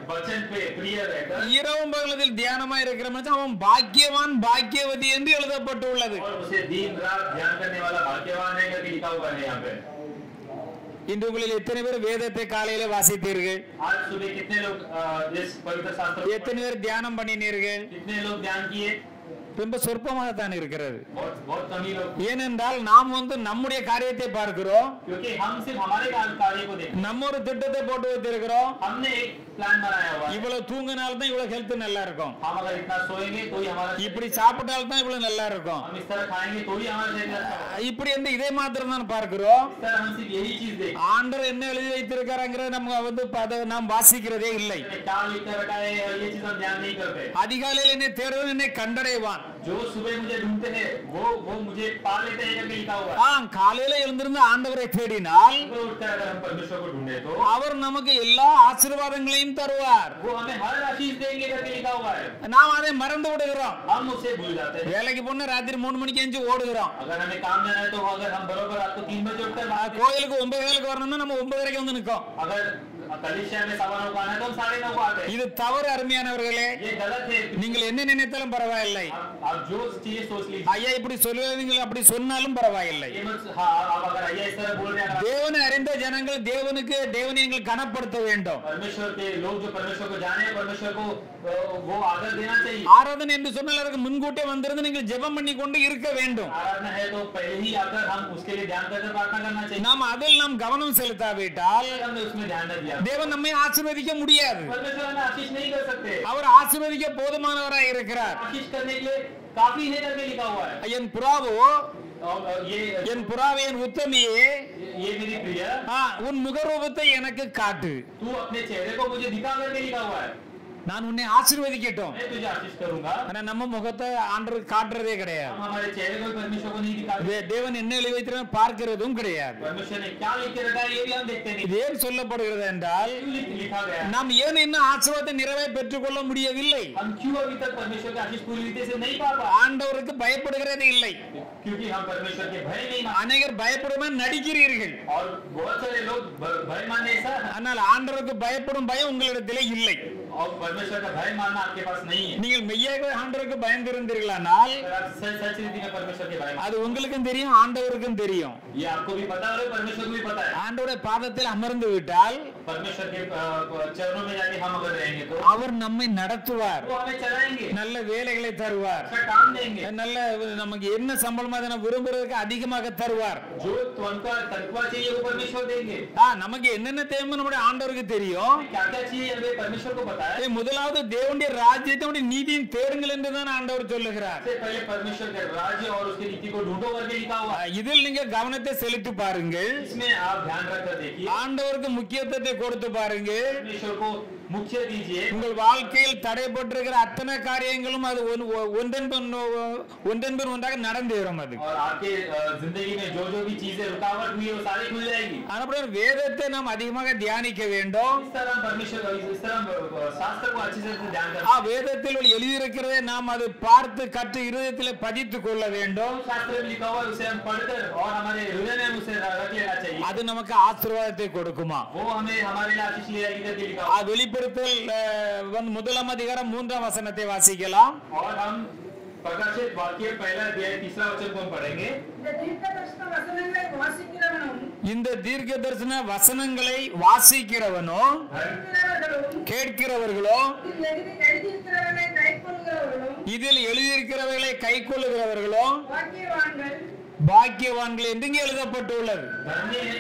Speaker 2: वचन पे प्रिय रहकर
Speaker 1: இரவும் பகலத்தில் தியானமா இருக்கிற மனுஷன் அவன் பாக்கியவான் பாக்கியவதி என்று எழுதப்பட்டுள்ளது
Speaker 2: और उसे दिन रात ध्यान करने वाला भाग्यवान है करके लिखा हुआ है यहाँ पे
Speaker 1: இன்று உங்களில் எத்தனை பேர் வேதத்தை காலையில வாசித்தீர்கள்
Speaker 2: आज सुबह कितने लोग अ, इस पवित्र शास्त्र को
Speaker 1: எத்தனை பேர் தியானம் பண்ணினீர்கள்
Speaker 2: कितने लोग ध्यान किए
Speaker 1: ரொம்ப சொற்பமாகத்தான் இருக்கிறது
Speaker 2: बहुत बहुत कम ही लोग
Speaker 1: ஏனென்றால் நாம் வந்து நம்முடைய காரியத்தை பார்க்கிறோம்
Speaker 2: क्योंकि हम सिर्फ हमारे कार्य कार्य को देखते
Speaker 1: நம்ம ஒரு திட்டத்தை போட்டு வைத்திருக்கிறோம்
Speaker 2: हैं। हमने एक प्लान बनाया हुआ है
Speaker 1: இவ்வளவு தூங்கினால்தான் இவ்வளவு ஹெல்த் நல்லா இருக்கும்
Speaker 2: हम अगर इतना सोएंगे तो ही हमारा
Speaker 1: இப்படி சாப்பிட்டால்தான் இவ்வளவு நல்லா இருக்கும்
Speaker 2: हम इस तरह खाएंगे तो ही हमारा शरीर अच्छा होगा
Speaker 1: இப்படி வந்து இதை மாத்திரம் தான் பார்க்கிறோம்
Speaker 2: इस तरह हम सिर्फ यही चीज देखते
Speaker 1: ஆண்டவர் என்ன எழுதி வைத்திருக்கிறாங்கிறத நம்ம வந்து பத- நாம் வாசிக்கிறதே இல்லை
Speaker 2: हैं क्या लिख कर रखा है और ये चीज हम ध्यान नहीं करते
Speaker 1: அதிகாலையில் என்னை தேடுவன் என்னை கண்டடைவான்
Speaker 2: जो सुबह मुझे ढूंढते हैं वो वो मुझे पा लेते हैं करके लिखा हुआ है
Speaker 1: ஆ காலையில எழுந்திருந்து ஆண்டவரை தேடினால்
Speaker 2: सुबह उठकर अगर हम परमेश्वर को ढूंढे तो
Speaker 1: அவர் நமக்கு எல்லா ஆசீர்வாதங்களையும் தருவார்
Speaker 2: वो हमें हर आशीष देंगे करके लिखा हुआ है
Speaker 1: நாம் அதை மறந்து விடுகிறோம்
Speaker 2: हम उसे भूल जाते हैं
Speaker 1: வேலைக்கு போன ராத்திரி மூணு மணிக்கு எஞ்சி ஓடுகிறோம்
Speaker 2: अगर हमें काम जाना है तो अगर हम बरोबर रात को तीन बजे उठकर
Speaker 1: ஆ,
Speaker 2: भागते हैं।
Speaker 1: கோயிலுக்கு ஒன்பது வேலைக்கு வரணும்னா நம்ம ஒன்பதரைக்கு வந்து நிற்கும்
Speaker 2: अगर कलिसिया में सवा नौ को आना है तो हम साढ़े नौ को आते हैं
Speaker 1: இது தவறு அருமையானவர்களே
Speaker 2: ये गलत है
Speaker 1: நீங்கள் என்ன நினைத்தாலும் பரவாயில்லை
Speaker 2: आप आप जो चीज सोच लीजिए
Speaker 1: ஐயா இப்படி சொல்லுவது நீங்கள் அப்படி சொன்னாலும் பரவாயில்லை
Speaker 2: ये मत हाँ आप अगर आइए इस तरह बोल रहे हैं अगर
Speaker 1: தேவனை அறிந்த ஜனங்கள் தேவனுக்கு தேவனை எங்கள் கனப்படுத்த வேண்டும்
Speaker 2: परमेश्वर के लोग जो परमेश्वर को जाने हैं परमेश्वर को अ, वो आदर देना चाहिए
Speaker 1: ஆராதனை என்று சொன்னால் அதற்கு முன்கூட்டியே வந்திருந்து நீங்கள் ஜெபம் பண்ணி கொண்டு இருக்க வேண்டும்
Speaker 2: आराधना है तो पहले ही आकर हम उसके लिए ध्यान करके प्रार्थना करना चाहिए
Speaker 1: நாம் அதில் நாம் கவனம் செலுத்தாவிட்டால்
Speaker 2: अगर हमने उसमें ध्यान न दिया
Speaker 1: தேவன் நம்மை ஆசீர்வதிக்க முடியாது
Speaker 2: परमेश्वर हमें आशीष नहीं कर सकते
Speaker 1: அவர் ஆசீர்வதிக்க போதுமானவராய் இருக்கிறார்
Speaker 2: आशीष करने के लिए काफी है करके लिखा हुआ है
Speaker 1: என் புறாவோ
Speaker 2: और और ये
Speaker 1: என் புறாவே என் உத்தமியே
Speaker 2: ये मेरी प्रिय
Speaker 1: ஆ, உன் முகரூபத்தை எனக்கு காட்டு
Speaker 2: तू अपने चेहरे को मुझे दिखा करके लिखा हुआ है
Speaker 1: நான் உன்னை ஆசீர்வதிக்கட்டும்
Speaker 2: मैं तुझे आशीष करूंगा
Speaker 1: ஆனா நம்ம முகத்தை ஆண்டவர் காட்டுறதே கிடையாது
Speaker 2: हम हमारे चेहरे को भी परमेश्वर को नहीं दिखाते
Speaker 1: தே- தேவன் என்ன எழுதி வைத்திருக்கிறார் பார்க்கிறதும் கிடையாது
Speaker 2: परमेश्वर ने क्या लिख के रखा है ये भी हम देखते नहीं
Speaker 1: இது ஏன் சொல்லப்படுகிறது என்றால்
Speaker 2: क्यों लिख- लिखा गया है?
Speaker 1: நாம் ஏன் இன்னும் ஆசீர்வாதத்தை நிறைவே பெற்றுக்கொள்ள முடியவில்லை
Speaker 2: हम क्यों अभी तक परमेश्वर की आशीष पूरी रीति से नहीं पा पा
Speaker 1: ஆண்டவருக்கு பயப்படுகிறதே இல்லை
Speaker 2: क्योंकि हम परमेश्वर के भय नहीं मान
Speaker 1: அநேகர் பயப்படுமே நடிக்கிறீர்கள்
Speaker 2: और बहुत सारे लोग भ- भय मानने ऐसा
Speaker 1: ஆனால் ஆண்டவருக்கு பயப்படும் பயம் உங்களிடத்திலே இல்லை
Speaker 2: और परमेश्वर का भय मानना आपके पास नहीं है
Speaker 1: நீங்கள் மெய்யாக ஆண்டவருக்கு பயந்திருந்தீர்களானால்
Speaker 2: अगर आप सच सच रीति में परमेश्वर के भय
Speaker 1: அது உங்களுக்கும் தெரியும் ஆண்டவருக்கும் தெரியும்
Speaker 2: ये आपको भी पता है और परमेश्वर को भी पता है
Speaker 1: ஆண்டவருடைய பாதத்தில் அமர்ந்து விட்டால்
Speaker 2: परमेश्वर के अ, चरणों में जाके हम अगर रहेंगे तो
Speaker 1: அவர் நம்மை நடத்துவார்
Speaker 2: वो हमें चलाएंगे
Speaker 1: நல்ல வேலைகளை தருவார்
Speaker 2: अच्छा काम देंगे
Speaker 1: நல்ல நமக்கு என்ன சம்பளமா அதை நம்ம விரும்புறதுக்கு அதிகமாக தருவார்
Speaker 2: जो तनख्वाह तनख्वाह चाहिए वो परमेश्वर देंगे
Speaker 1: ஆ, நமக்கு என்னென்ன தேவை நம்முடைய ஆண்டவருக்கு தெரியும்
Speaker 2: क्या क्या चाहिए हमें परमेश्वर को पता है
Speaker 1: ஏ, முதலாவது தேவனுடைய ராஜ்யத்தை அவருடைய நீதியின் தேடுங்கள் என்று தான் ஆண்டவர் சொல்லுகிறார்
Speaker 2: सबसे पहले परमेश्वर के राज्य और उसकी नीति को ढूंढो करके लिखा हुआ
Speaker 1: ஆ,
Speaker 2: है
Speaker 1: இதில் நீங்க கவனத்தை செலுத்தி பாருங்கள்
Speaker 2: इसमें आप ध्यान रखकर देखिए
Speaker 1: ஆண்டவருக்கு முக்கியத்துவத்தை கொடுத்து பாருங்கள்
Speaker 2: परमेश्वर को मुख्य दीजिए
Speaker 1: உங்கள் வாழ்க்கையில் தடைப்பட்டிருக்கிற அத்தனை காரியங்களும் அது ஒன்- ஒ- ஒன்றன் பின் ஒ- ஒன்றன் பின் ஒன்றாக நடந்தேறும் அது
Speaker 2: और आपके अ, जिंदगी में जो जो भी चीजें रुकावट हुई है वो सारी खुल जाएगी
Speaker 1: அப்படியே வேதத்தை நாம் அதிகமாக தியானிக்க வேண்டும்
Speaker 2: इस तरह हम परमेश्वर इस तरह हम, अ, शास्त्र को अच्छे से ध्यान कर
Speaker 1: ஆ வேதத்தில் உள்ள எழுதியிருக்கிறதை நாம் அது பார்த்து கற்று இருதயத்தில் பதித்துக் கொள்ள வேண்டும்
Speaker 2: शास्त्र में लिखा हुआ है उसे हम पढ़कर और हमारे हृदय में हम उसे रख लेना चाहिए
Speaker 1: அது நமக்கு ஆசீர்வாதத்தை கொடுக்குமா
Speaker 2: वो हमें हमारे लिए आशीष ले आएगी करके लिखा
Speaker 1: ஆ,
Speaker 2: हुआ
Speaker 1: வெளிப்படுத்தல் அஹ், வந்து முதலாம் அதிகாரம் மூன்றாம் வசனத்தை வாசிக்கலாம்
Speaker 2: है। और हम प्रकाशित वाक्य पहला अध्याय तीसरा वचन को हम पढ़ेंगे
Speaker 3: இந்த தீர்க்கதரிசன வசனங்களை வாசிக்கிறவனும்
Speaker 1: இந்த தீர்க்க தரிசன வசனங்களை வாசிக்கிறவனோ
Speaker 3: கேட்கிறவர்களும்
Speaker 1: கேட்கிறவர்களோ
Speaker 3: இதில் எழுதி எழுதியிருக்கிறவர்களை கைக்கொள்கிறவர்களும்
Speaker 1: இதில் எழுதியிருக்கிறவைகளை கை கொள்ளுகிறவர்களோ
Speaker 3: பாக்கியவான்கள்
Speaker 1: பாக்கியவான்கள் என்று இங்கே எழுதப்பட்டுள்ளது
Speaker 2: धन्य है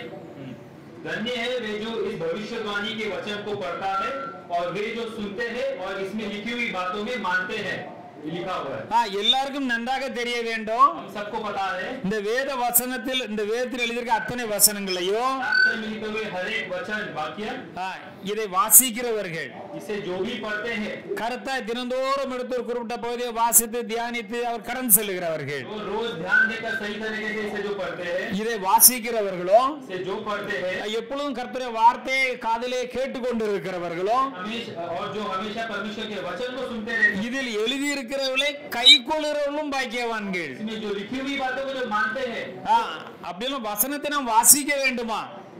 Speaker 2: धन्य है वे जो इस भविष्यवाणी के वचन को पढ़ता है और वे जो सुनते हैं और इसमें लिखी हुई बातों में मानते हैं ये लिखा हुआ है
Speaker 1: ஆ, எல்லாருக்கும் நன்றாக தெரிய வேண்டும்
Speaker 2: हम सबको पता है
Speaker 1: இந்த வேத வசனத்தில் இந்த வேதத்தில் எழுதியிருக்க அத்தனை வசனங்களையும்
Speaker 2: शास्त्र में लिखे हुए हर एक वचन वाक्य
Speaker 1: ஆ, இதை வாசிக்கிறவர்கள்
Speaker 2: इसे जो भी पढ़ते हैं
Speaker 1: கருத்தாய் தினந்தோறும் எடுத்து ஒரு குறிப்பிட்ட பகுதியை வாசித்து தியானித்து அவர் கடந்து செல்லுகிறவர்கள்
Speaker 2: वो रोज ध्यान देकर सही तरीके से इसे जो पढ़ते हैं
Speaker 1: இதை வாசிக்கிறவர்களோ
Speaker 2: इसे जो पढ़ते हैं
Speaker 1: எப்பொழுதும் கர்த்தருடைய வார்த்தையை காதிலே கேட்டுக்கொண்டிருக்கிறவர்களோ
Speaker 2: हमेशा और जो हमेशा परमेश्वर के वचन को सुनते रहते हैं
Speaker 1: இதில் எழுதியிருக்கிறவர்களை கை கொள்ளுறவர்களும் பாக்கியவான்கள்
Speaker 2: इसमें जो लिखी हुई बातों को जो मानते हैं
Speaker 1: ஆ, அப்படியெல்லாம் வசனத்தை நாம் வாசிக்க வேண்டுமா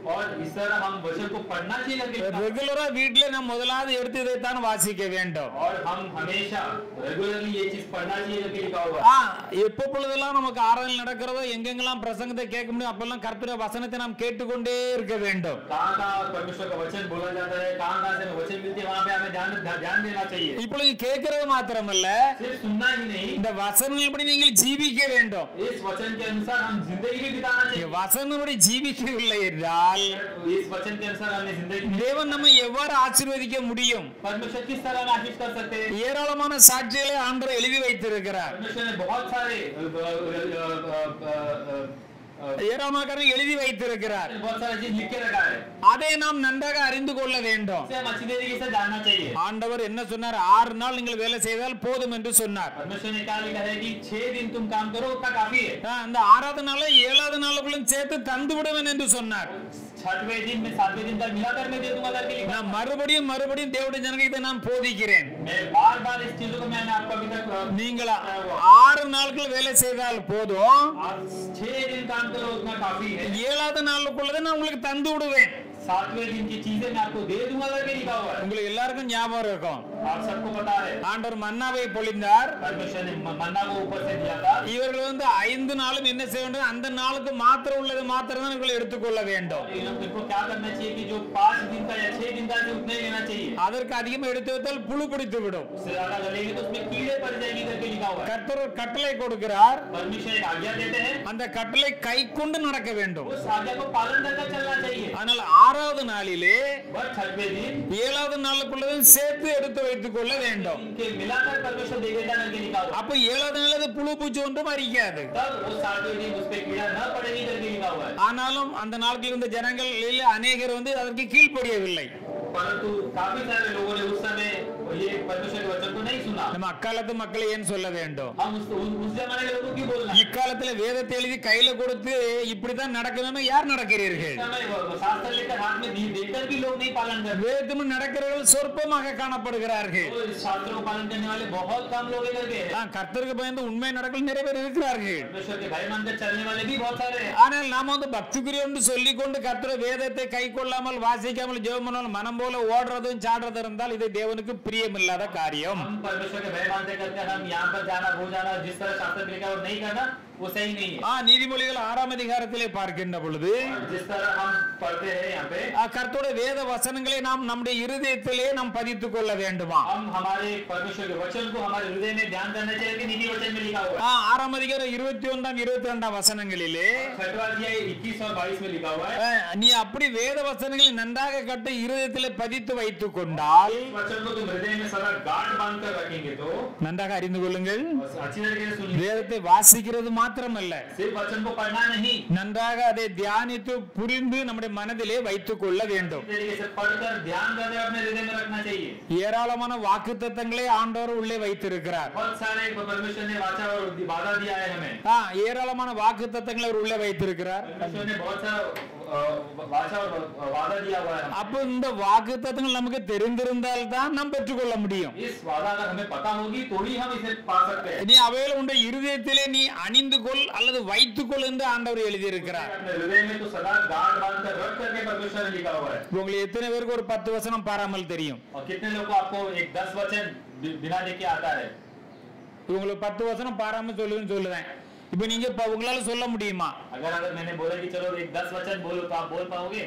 Speaker 2: और इस तरह हम वचन को पढ़ना चाहिए करके लिखा।
Speaker 1: ரெகுலரா வீட்டுல நாம் முதலாவது எடுத்து இதைத்தான் வாசிக்க வேண்டும்
Speaker 2: और हम हमेशा रेगुलरली ये चीज पढ़ना चाहिए करके लिखा हुआ है
Speaker 1: ஆ, எப்ப பொழுதெல்லாம் நமக்கு ஆராதனை நடக்கிறதோ எங்கெங்கெல்லாம் பிரசங்கத்தை கேட்க முடியும் அப்பெல்லாம் கர்த்தருடைய வசனத்தை நாம் கேட்டுக்கொண்டே இருக்க வேண்டும்
Speaker 2: कहाँ कहाँ परमेश्वर का वचन बोला जाता है कहाँ कहाँ से वचन मिलते हैं वहाँ पे हमें ध्यान ध्यान देना चाहिए
Speaker 1: இப்பொழுது கேட்கறது மாத்திரமல்ல
Speaker 2: सिर्फ सुनना ही नहीं
Speaker 1: இந்த வசனங்கள்படி நீங்கள் ஜீவிக்க வேண்டும்
Speaker 2: इस वचन के अनुसार हम जिंदगी भी बिताना
Speaker 1: இந்த
Speaker 2: चाहिए
Speaker 1: வசனப்படி ஜீவிக்கவில்லை என்றால்
Speaker 2: इस वचन के अनुसार हमने जिंदगी
Speaker 1: தேவன் நம்மை எவ்வாறு ஆசீர்வதிக்க முடியும்
Speaker 2: परमेश्वर किस तरह में आशीष कर सकते हैं
Speaker 1: ஏராளமான சாட்சிகளை ஆண்டவர் எழுதி வைத்திருக்கிறார்
Speaker 2: परमेश्वर ने बहुत सारे अ, अ, अ, अ, अ, अ, अ,
Speaker 1: ஏராளமான காரணம் எழுதி வைத்திருக்கிறார்
Speaker 2: बहुत सारा चीज लिख के रखा है
Speaker 1: அதை நாம் நன்றாக அறிந்து கொள்ள வேண்டும்
Speaker 2: इसे हम अच्छी तरीके से जानना चाहिए
Speaker 1: ஆண்டவர் என்ன சொன்னார் ஆறு நாள் நீங்கள் வேலை செய்தால் போதும் என்று சொன்னார்
Speaker 2: परमेश्वर ने क्या लिखा है कि छह दिन तुम काम करो उतना काफी है
Speaker 1: ஆ, அந்த ஆறாவது நாளை ஏழாவது நாளுக்குள்ளும் சேர்த்து தந்து விடுவேன் என்று சொன்னார்
Speaker 2: छठवें दिन में सातवें दिन तक मिलाकर मैं दे दूंगा करके लिखा
Speaker 1: நான் மறுபடியும் மறுபடியும் தேவடைய ஜனங்க இதை நான் போதிக்கிறேன்
Speaker 2: मैं बार बार इस चीजों को मैंने आपको अभी तक अ,
Speaker 1: நீங்கள் ஆறு நாட்கள் வேலை செய்தால் போதும்
Speaker 2: आप छह दिन काम करो उतना काफी है
Speaker 1: ஏழாவது நாளுக்குள்ளதை நான் உங்களுக்கு தந்து விடுவேன்
Speaker 2: सातवें दिन की चीजें मैं आपको दे दूंगा करके लिखा हुआ है
Speaker 1: உங்களுக்கு எல்லாருக்கும் ஞாபகம் இருக்கும்
Speaker 2: आप सबको पता है
Speaker 1: ஆண்டவர் மன்னாவை பொழிந்தார்
Speaker 2: परमेश्वर ने म- मन्ना को ऊपर से दिया था
Speaker 1: இவர்கள் வந்து ஐந்து நாளும் என்ன செய்ய வேண்டும் அந்த நாளுக்கு மாத்திரம் உள்ளது மாத்திரம் தான் இவர்கள் எடுத்துக்கொள்ள வேண்டும்
Speaker 2: इन- इनको क्या करना चाहिए कि जो पांच दिन का या छह दिन का है, उतना ही लेना चाहिए
Speaker 1: அதற்கு அதிகமாக எடுத்து வைத்தால் புழு பிடித்து விடும்
Speaker 2: उससे ज्यादा अगर लेंगे तो उसमें कीड़े पड़ जाएंगे करके लिखा हुआ है
Speaker 1: கர்த்தர் ஒரு கட்டளை கொடுக்கிறார்
Speaker 2: परमेश्वर एक आज्ञा देते हैं
Speaker 1: அந்த கட்டளை கை கொண்டு நடக்க வேண்டும்
Speaker 2: उस आज्ञा को पालन करके चलना चाहिए
Speaker 1: ஆனால் ஆறாவது நாளிலே
Speaker 2: वह छठवें दिन
Speaker 1: ஏழாவது நாளுக்குள்ளதும் சேர்த்து எடுத்து வைத்துக் கொள்ள வேண்டும்
Speaker 2: इनके मिलाकर परमेश्वर दे देता करके लिखा हुआ है।
Speaker 1: அப்ப ஏழாவது நாள் அது புழு பூச்சி ஒன்றும் அரிக்காது
Speaker 2: तब वो सातवें दिन उस पे कीड़ा न पड़ेगी करके लिखा हुआ है
Speaker 1: ஆனாலும் அந்த நாட்களில் இருந்த ஜனங்கள் அநேகர் வந்து அதற்கு கீழ்ப்படியவில்லை
Speaker 2: परंतु काफी सारे लोगों ने उस समय ये परमेश्वर के वचन को नहीं सुना
Speaker 1: நம்ம அக்காலத்து மக்களை ஏன் சொல்ல வேண்டும்
Speaker 2: हम उस उस उस जमाने के लोगों को क्यों बोलना है?
Speaker 1: இக்காலத்துல வேதத்தை எழுதி கையில கொடுத்து இப்படித்தான் நடக்கணும்னு யார் நடக்கிறீர்கள்
Speaker 2: इस समय वो- वो शास्त्र लेकर हाथ में दी- देकर भी लोग नहीं पालन कर रहे
Speaker 1: வேதமும் நடக்கிறவர்கள் சொற்பமாக காணப்படுகிறார்கள்
Speaker 2: तो इस शास्त्र को पालन करने वाले बहुत कम लोग इधर के हैं
Speaker 1: ஆ, கர்த்தருக்கு பயந்து உண்மை நடக்கல் நிறைய பேர் இருக்கிறார்கள்
Speaker 2: परमेश्वर के भय मानकर चलने वाले भी बहुत सारे हैं
Speaker 1: ஆனால் நாம வந்து பக்திக்குரிய என்று சொல்லிக் கொண்டு கர்த்தர வேதத்தை கை கொள்ளாமல் வாசிக்காமல் ஜெபம் பண்ணாமல் மனம் போல ஓடுறதும் சாடுறதும் இருந்தால் இது தேவனுக்கு பிரியமில்லாத காரியம்
Speaker 2: हम परमेश्वर के भय मानते करते हम यहाँ पर जाना वो जाना जिस तरह शास्त्र में लिखा है वो नहीं करना वो सही नहीं है
Speaker 1: ஆ நீதிமொழிகள் ஆறாம் அதிகாரத்திலே பார்க்கின்ற பொழுது
Speaker 2: और जिस तरह हम पढ़ते हैं यहाँ पे
Speaker 1: ஆ, கர்த்தருடைய வேத வசனங்களை நாம் நம்முடைய இருதயத்திலே நாம் பதித்துக் கொள்ள வேண்டுமா
Speaker 2: हम हमारे परमेश्वर के वचन को हमारे हृदय में ध्यान करना चाहिए कि नीति वचन में लिखा हुआ है
Speaker 1: ஆ, ஆறாம் அதிகாரம் இருபத்தி ஒன்றாம் இருபத்தி ரெண்டாம் வசனங்களிலே
Speaker 2: छठवा अध्याय इक्कीस और बाईस में लिखा हुआ है
Speaker 1: ஆ, நீ அப்படி வேத வசனங்களை நன்றாக கட்டு இருதயத்திலே பதித்து வைத்துக் கொண்டால்
Speaker 2: इस वचन को तुम हृदय में सदा गांठ बांध कर रखेंगे तो
Speaker 1: நன்றாக அறிந்து கொள்ளுங்கள்
Speaker 2: और अच्छी तरीके से सुनिए
Speaker 1: வேதத்தை வாசிக்கிறது மாத்திரமல்ல
Speaker 2: सिर्फ वचन को पढ़ना नहीं
Speaker 1: நன்றாக அதை தியானித்து புரிந்து நம்முடைய மனதிலே வைத்துக் கொள்ள வேண்டும்
Speaker 2: इस तरीके से पढ़कर ध्यान करके अपने हृदय में रखना चाहिए
Speaker 1: ஏராளமான வாக்கு தத்தங்களை ஆண்டவர் உள்ளே வைத்திருக்கிறார்
Speaker 2: बहुत सारे परमेश्वर ने वाचा और वादा दिया है हमें
Speaker 1: ஆ, ஏராளமான வாக்கு தத்தங்களை அவர் உள்ளே வைத்திருக்கிறார்
Speaker 2: परमेश्वर ने बहुत सारा अ, वाचा और वादा दिया हुआ है
Speaker 1: அப்போ இந்த வாக்கு தத்தங்கள் நமக்கு தெரிந்திருந்தால் தான் நாம் பெற்றுக்கொள்ள முடியும்
Speaker 2: इस वादा अगर हमें पता होगी तो ही हम इसे पा सकते हैं
Speaker 1: நீ அவையில் உண்ட இருதயத்திலே நீ அணிந்து கொள் அல்லது வைத்துக் கொள் என்று ஆண்டவர் எழுதியிருக்கிறார்
Speaker 2: अपने हृदय में तो सदा गांठ बांध कर रख करके परमेश्वर ने लिखा हुआ है
Speaker 1: உங்களுக்கு எத்தனை பேருக்கு ஒரு பத்து வசனம் பாராமல் தெரியும்
Speaker 2: और कितने लोग को आपको एक दस वचन बि- बिना देखे आता है
Speaker 1: உங்களுக்கு பத்து வசனம் பாராமல் சொல்லுன்னு சொல்லுவேன் இப்போ நீங்க இப்ப உங்களால சொல்ல முடியுமா
Speaker 2: अगर अगर मैंने बोला कि चलो एक दस वचन बोलो तो आप बोल पाओगे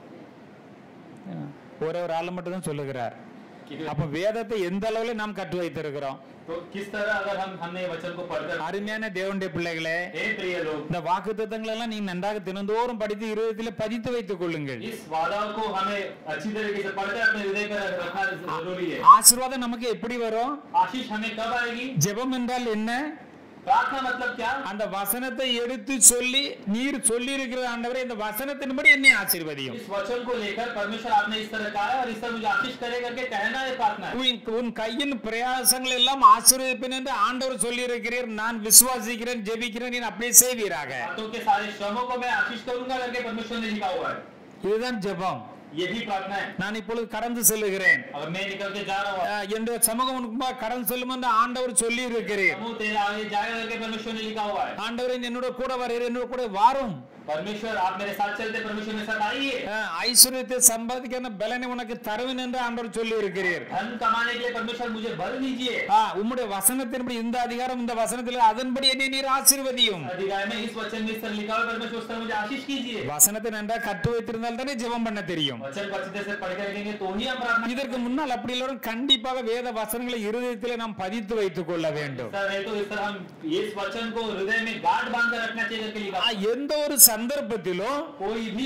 Speaker 1: ஒரே ஒரு ஆள் மட்டும் தான் சொல்லுகிறார்
Speaker 2: कि-
Speaker 1: அப்ப வேதத்தை எந்த அளவுல நாம் கற்று வைத்திருக்கிறோம்
Speaker 2: तो किस तरह अगर हम हमने वचन को पढ़कर
Speaker 1: அருமையான தேவனுடைய பிள்ளைகளே
Speaker 2: हे प्रिय लोग
Speaker 1: இந்த வாக்கு தத்தங்கள் எல்லாம் நீங்க நன்றாக தினந்தோறும் படித்து இருதயத்திலே பதித்து வைத்துக் கொள்ளுங்கள்
Speaker 2: इस वादा को हमें अच्छी तरीके से पढ़कर अपने हृदय पर रखना जरूरी है
Speaker 1: ஆசீர்வாதம் நமக்கு எப்படி வரும்
Speaker 2: आशीष हमें कब आएगी
Speaker 1: ஜெபம் என்றால் என்ன
Speaker 2: प्रार्थना मतलब क्या
Speaker 1: அந்த வசனத்தை எடுத்து சொல்லி நீர் சொல்லி இருக்கிற ஆண்டவரே இந்த வசனத்தின்படி என்னை ஆசீர்வதியும்
Speaker 2: इस वचन को लेकर परमेश्वर आपने इस तरह कहा है और इस तरह मुझे आशीष करे करके कहना है प्रार्थना है
Speaker 1: உன் உன் கையின் பிரயாசங்கள் எல்லாம் ஆசீர்வதிப்பேன் என்று ஆண்டவர் சொல்லி இருக்கிறீர் நான் விசுவாசிக்கிறேன் ஜெபிக்கிறேன் நீ அப்படியே செய்வீராக
Speaker 2: हाथों के सारे श्रमों को मैं आशीष करूंगा करके परमेश्वर ने लिखा हुआ है
Speaker 1: இதுதான் ஜெபம்
Speaker 2: यही प्रार्थना है
Speaker 1: நான் இப்பொழுது கடந்து செல்லுகிறேன்
Speaker 2: और मैं निकल के जा रहा हूँ
Speaker 1: அஹ், என்னுடைய சமூகம் உனக்கு முன்பாக கடந்து செல்லும் என்று ஆண்டவர் சொல்லி இருக்கிறீர்
Speaker 2: समूह तेरा आगे जाएगा करके परमेश्वर ने लिखा हुआ है
Speaker 1: ஆண்டவர் என்னோட கூட வரீர் என்னோட கூட வாரும்
Speaker 2: परमेश्वर आप मेरे साथ चलते परमेश्वर मेरे साथ आइए
Speaker 1: அஹ், ஐஸ்வர்யத்தை சம்பாதிக்க பலனை உனக்கு தருவேன் என்று ஆண்டவர் சொல்லி இருக்கிறீர்
Speaker 2: धन कमाने के लिए परमेश्वर मुझे बल दीजिए
Speaker 1: ஆ, உம்முடைய வசனத்தின்படி இந்த அதிகாரம் இந்த வசனத்தில் அதன்படி என்னை நீர் ஆசீர்வதியும்
Speaker 2: अधिकार में इस वचन में इस तरह लिखा हुआ है, परमेश्वर उस तरह मुझे आशीष कीजिए
Speaker 1: வசனத்தை நன்றா கற்று வைத்திருந்தால் தானே ஜெபம் பண்ண தெரியும்
Speaker 2: वचन को अच्छे से पढ़ के रखेंगे तो ही हम प्रार्थना
Speaker 1: இதற்கு முன்னால் அப்படி எல்லாரும் கண்டிப்பாக வேத வசனங்களை இருதயத்திலே நாம் பதித்து வைத்துக் கொள்ள வேண்டும்
Speaker 2: सर नहीं तो इस तरह हम इस वचन को हृदय में गांठ बांध कर रखना चाहिए करके लिखा
Speaker 1: ஆ, எந்த ஒரு சந்தர்ப்பத்திலும்
Speaker 2: कोई भी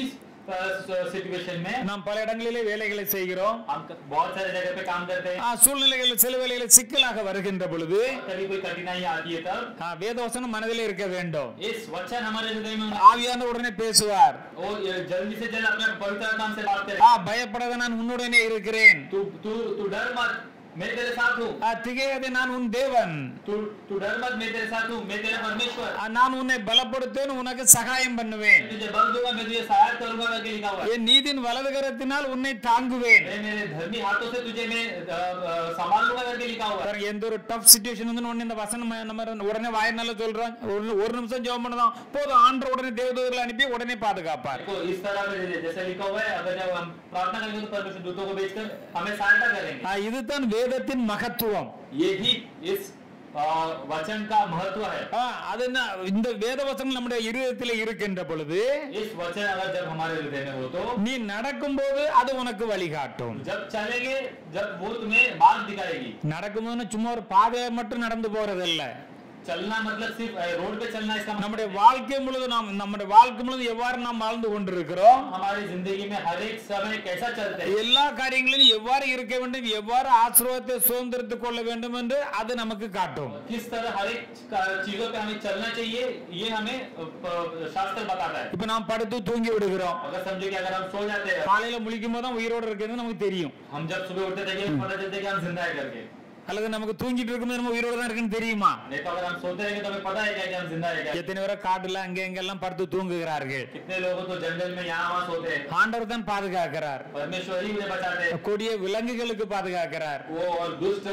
Speaker 2: सिचुएशन में
Speaker 1: நாம் பல இடங்களிலே வேலைகளை செய்கிறோம்
Speaker 2: हम क- बहुत सारे जगह पे काम करते हैं
Speaker 1: ஆ, சூழ்நிலைகள் சில வேலைகளில் சிக்கலாக வருகின்ற பொழுது
Speaker 2: कभी कोई कठिनाई आती है तब
Speaker 1: ஆ, வேதவசனம் மனதிலே இருக்க வேண்டும்
Speaker 2: इस वचन हमारे हृदय में होना-
Speaker 1: ஆவியான உடனே பேசுவார்
Speaker 2: वो ये जल्दी से जल्द अपने पवित्र आत्मा से बात करे
Speaker 1: ஆ பயப்படாத நான் உன்னுடனே இருக்கிறேன்
Speaker 2: तू तू तू डर मत मैं तेरे साथ हूँ
Speaker 1: ஆ, திகையாதே நான் உன் தேவன்
Speaker 2: तू तू डर मत मैं तेरे साथ हूँ मैं तेरा परमेश्वर
Speaker 1: ஆ, நான் உன்னை பலப்படுத்தேன் உனக்கு சகாயம் பண்ணுவேன்
Speaker 2: मैं तुझे बल दूंगा मैं तुझे सहायता करूंगा करके लिखा हुआ है
Speaker 1: என் நீதின் வலது கரத்தினால் உன்னை தாங்குவேன்
Speaker 2: मैं मेरे धर्मी हाथों से तुझे मैं अ, अ, संभाल लूंगा करके लिखा हुआ है
Speaker 1: பாருங்க, எந்த ஒரு டஃப் சுச்சுவேஷன் வந்து உடனே இந்த வசனம் நம்ம உடனே வாயினால சொல்றோம் ஒரு ஒரு நிமிஷம் ஜெபம் பண்ணதான் போதும் ஆண்டு உடனே தேவதூதர்களை அனுப்பி உடனே பாதுகாப்பார்
Speaker 2: देखो इस तरह में जैसे- जैसे लिखा हुआ है अगर जब हम प्रार्थना करेंगे तो परमेश्वर दूतों को भेजकर हमें सहायता करेंगे
Speaker 1: ஆ, இதுதான் வேதத்தின் மகத்துவம்
Speaker 2: ये भी इस अ, वचन का महत्व है
Speaker 1: ஆ, அது என்ன இந்த வேத வசனம் நம்முடைய இருதயத்தில் இருக்கின்ற பொழுது
Speaker 2: इस वचन अगर जब हमारे हृदय में हो तो
Speaker 1: நீ நடக்கும்போது அது உனக்கு வழிகாட்டும்
Speaker 2: जब चलेंगे जब वो तुम्हें मार्ग दिखाएगी
Speaker 1: நடக்கும்போது சும்மா ஒரு பாதையை மட்டும் நடந்து போறதில்ல
Speaker 2: चलना मतलब सिर्फ अ, रोड पे चलना इसका मतलब
Speaker 1: நம்முடைய வாழ்க்கை முழுவதும் நாம் நம்முடைய வாழ்க்கை முழுவதும் எவ்வாறு நாம் வாழ்ந்து கொண்டிருக்கிறோம்
Speaker 2: हमारी जिंदगी में हर एक समय कैसा चलते हैं
Speaker 1: எல்லா காரியங்களிலும் எவ்வாறு இருக்க வேண்டும் எவ்வாறு ஆசீர்வாதத்தை சுதந்திரத்துக் கொள்ள வேண்டும் என்று அது நமக்கு காட்டும்
Speaker 2: किस तरह हर एक का- चीजों पे हमें चलना चाहिए ये हमें अ, प- शास्त्र बताता है
Speaker 1: இப்ப நாம் படுத்து தூங்கி விடுகிறோம்
Speaker 2: अगर समझो कि अगर हम सो जाते हैं
Speaker 1: காலையில முழிக்கும் போது தான் உயிரோடு இருக்கிறது நமக்கு தெரியும்
Speaker 2: हम जब सुबह उठते थे कि पता चलता है कि हम जिंदा है करके
Speaker 1: அல்லது நமக்கு தூங்கிட்டு இருக்கும்போது நம்ம உயிரோடு தான் இருக்குன்னு தெரியுமா
Speaker 2: नहीं तो अगर हम सोते रहेंगे तो हमें पता है क्या कि हम जिंदा है क्या
Speaker 1: எத்தனை பேரை காட்டுல அங்க எங்கெல்லாம் படுத்து தூங்குகிறார்கள்
Speaker 2: कितने लोग तो जंगल में यहाँ वहाँ सोते हैं
Speaker 1: ஆண்டவர் தான் பாதுகாக்கிறார்
Speaker 2: परमेश्वर ही उन्हें बचाते हैं
Speaker 1: கொடிய விலங்குகளுக்கு பாதுகாக்கிறார்
Speaker 2: वो और दुष्ट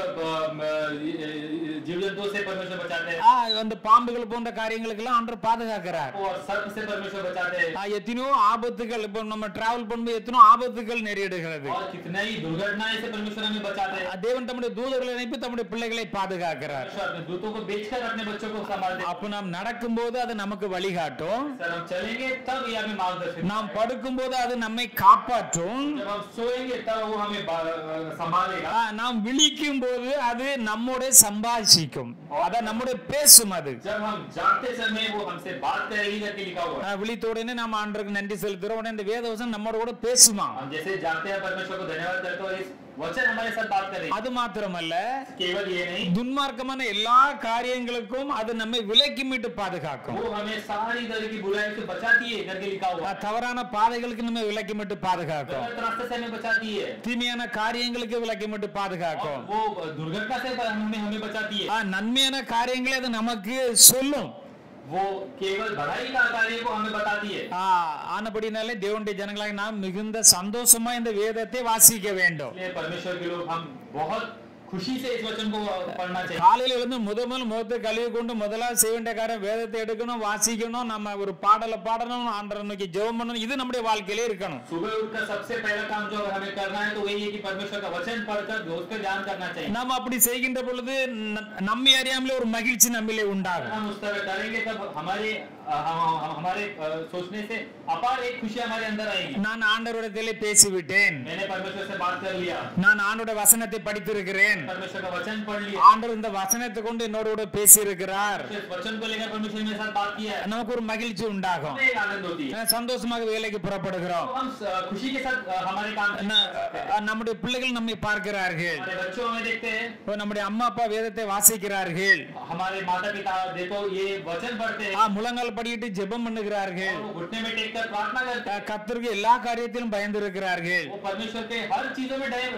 Speaker 2: जीव जंतुओं से परमेश्वर बचाते हैं
Speaker 1: ஆ, அந்த பாம்புகள் போன்ற காரியங்களுக்கெல்லாம் ஆண்டவர் பாதுகாக்கிறார்
Speaker 2: और सर्प से परमेश्वर बचाते हैं
Speaker 1: ஆ, எத்தனையோ ஆபத்துகள் இப்போ நம்ம டிராவல் பண்ணும்போது எத்தனையோ ஆபத்துகள் நேரிடுகிறது
Speaker 2: और कितने ही दुर्घटनाएं से परमेश्वर हमें बचाते हैं
Speaker 1: ஆ, தேவன் தம்முடைய தூதர்களை அனுப்பி தம்முடைய பிள்ளைகளை பாதுகாக்கிறார்
Speaker 2: परमेश्वर अपने दूतों को बेचकर अपने बच्चों को संभालते हैं
Speaker 1: அப்ப நாம் நடக்கும்போது அது நமக்கு வழிகாட்டும்
Speaker 2: सर हम चलेंगे तब ये हमें मार्गदर्शन
Speaker 1: நாம் படுக்கும்போது அது நம்மை காப்பாற்றும்
Speaker 2: जब हम सोएंगे तब वो हमें बा- संभालेगा
Speaker 1: ஆ, நாம் விழிக்கும் போது அது நம்மோட சம்பாஷிக்கும் அதான் நம்முடைய பேசும் அது
Speaker 2: जब हम जागते समय वो हमसे बात करेगी करके लिखा हुआ है
Speaker 1: ஆ, விழித்த உடனே நாம் ஆண்டருக்கு நன்றி செலுத்துறோம் உடனே இந்த வேதவசம் நம்மோட கூட பேசுமா
Speaker 2: हम जैसे जागते हैं परमेश्वर को धन्यवाद करते हो इस वचन हमारे साथ बात करेगी
Speaker 1: அது மாத்திரமல்ல
Speaker 2: केवल ये नहीं
Speaker 1: துன்மார்க்கமான எல்லா காரியங்களுக்கும் அது நம்மை விலக்கி மீட்டு பாதுகாக்கும்
Speaker 2: वो हमें सारी तरह की बुराई से बचाती है करके लिखा हुआ
Speaker 1: ஆ,
Speaker 2: है
Speaker 1: தவறான பாதைகளுக்கு நம்ம விலக்கி மீட்டு பாதுகாக்கும்
Speaker 2: गलत रास्ते से हमें बचाती है
Speaker 1: தீமையான காரியங்களுக்கு விலக்கி மீட்டு
Speaker 2: और
Speaker 1: பாதுகாக்கும்
Speaker 2: वो दुर्घटना से हमें हमें बचाती है
Speaker 1: ஆ, நன்மையான காரியங்களை அது நமக்கு சொல்லும்
Speaker 2: वो केवल भलाई का कार्य को हमें बताती है
Speaker 1: ஆ, ஆனபடினாலே தேவனுடைய ஜனங்களாக நாம் மிகுந்த சந்தோஷமா இந்த வேதத்தை வாசிக்க வேண்டும்
Speaker 2: इसलिए परमेश्वर के लोग हम बहुत खुशी से इस वचन को पढ़ना चाहिए
Speaker 1: காலையில எழுந்து முத முதல் முகத்தை கழுவி கொண்டு முதலாவது செய்ய வேண்டிய காரியம் வேதத்தை எடுக்கணும் வாசிக்கணும் நம்ம ஒரு பாடலை பாடணும் ஆண்டரை நோக்கி ஜெபம் பண்ணணும் இது நம்முடைய வாழ்க்கையிலே இருக்கணும்
Speaker 2: सुबह उठकर सबसे पहला काम जो अगर हमें करना है तो वही है कि परमेश्वर का वचन पढ़कर दोस्त पे ध्यान करना चाहिए
Speaker 1: நாம் அப்படி செய்கின்ற பொழுது ந- நம்மை அறியாமலே ஒரு மகிழ்ச்சி நம்மிலே
Speaker 2: अगर
Speaker 1: உண்டாகும்
Speaker 2: हम उस तरह करेंगे तब हमारे अ, हम, हम, हमारे अ, सोचने से अपार एक खुशी हमारे अंदर आएगी
Speaker 1: நான் ஆண்டவரிடத்திலே பேசிவிட்டேன்
Speaker 2: मैंने परमेश्वर से बात कर लिया
Speaker 1: நான் ஆண்டோட வசனத்தை படித்திருக்கிறேன்
Speaker 2: परमेश्वर का वचन पढ़ लिया
Speaker 1: ஆண்டவர் இந்த வசனத்தை கொண்டு என்னோட கூட பேசியிருக்கிறார்
Speaker 2: इस वचन को लेकर परमेश्वर मेरे साथ बात किया है
Speaker 1: நமக்கு ஒரு மகிழ்ச்சி உண்டாகும்
Speaker 2: हमें एक आनंद होती है
Speaker 1: அஹ் சந்தோஷமாக வேலைக்கு புறப்படுகிறோம்
Speaker 2: तो हम अ, खुशी के साथ अ, हमारे काम
Speaker 1: ந- அஹ் நம்முடைய பிள்ளைகள் நம்மை பார்க்கிறார்கள்
Speaker 2: हमारे बच्चों हमें देखते हैं
Speaker 1: இப்போ நம்முடைய அம்மா அப்பா வேதத்தை வாசிக்கிறார்கள்
Speaker 2: हमारे माता पिता देखो ये वचन पढ़ते हैं
Speaker 1: ஆ, முழங்கால் படியிட்டு ஜெபம் பண்ணுகிறார்கள்
Speaker 2: और वो घुटने में टेक कर प्रार्थना करते हैं
Speaker 1: அஹ் கர்த்தருக்கு எல்லா காரியத்திலும் பயந்து இருக்கிறார்கள்
Speaker 2: वो परमेश्वर के हर चीजों में डर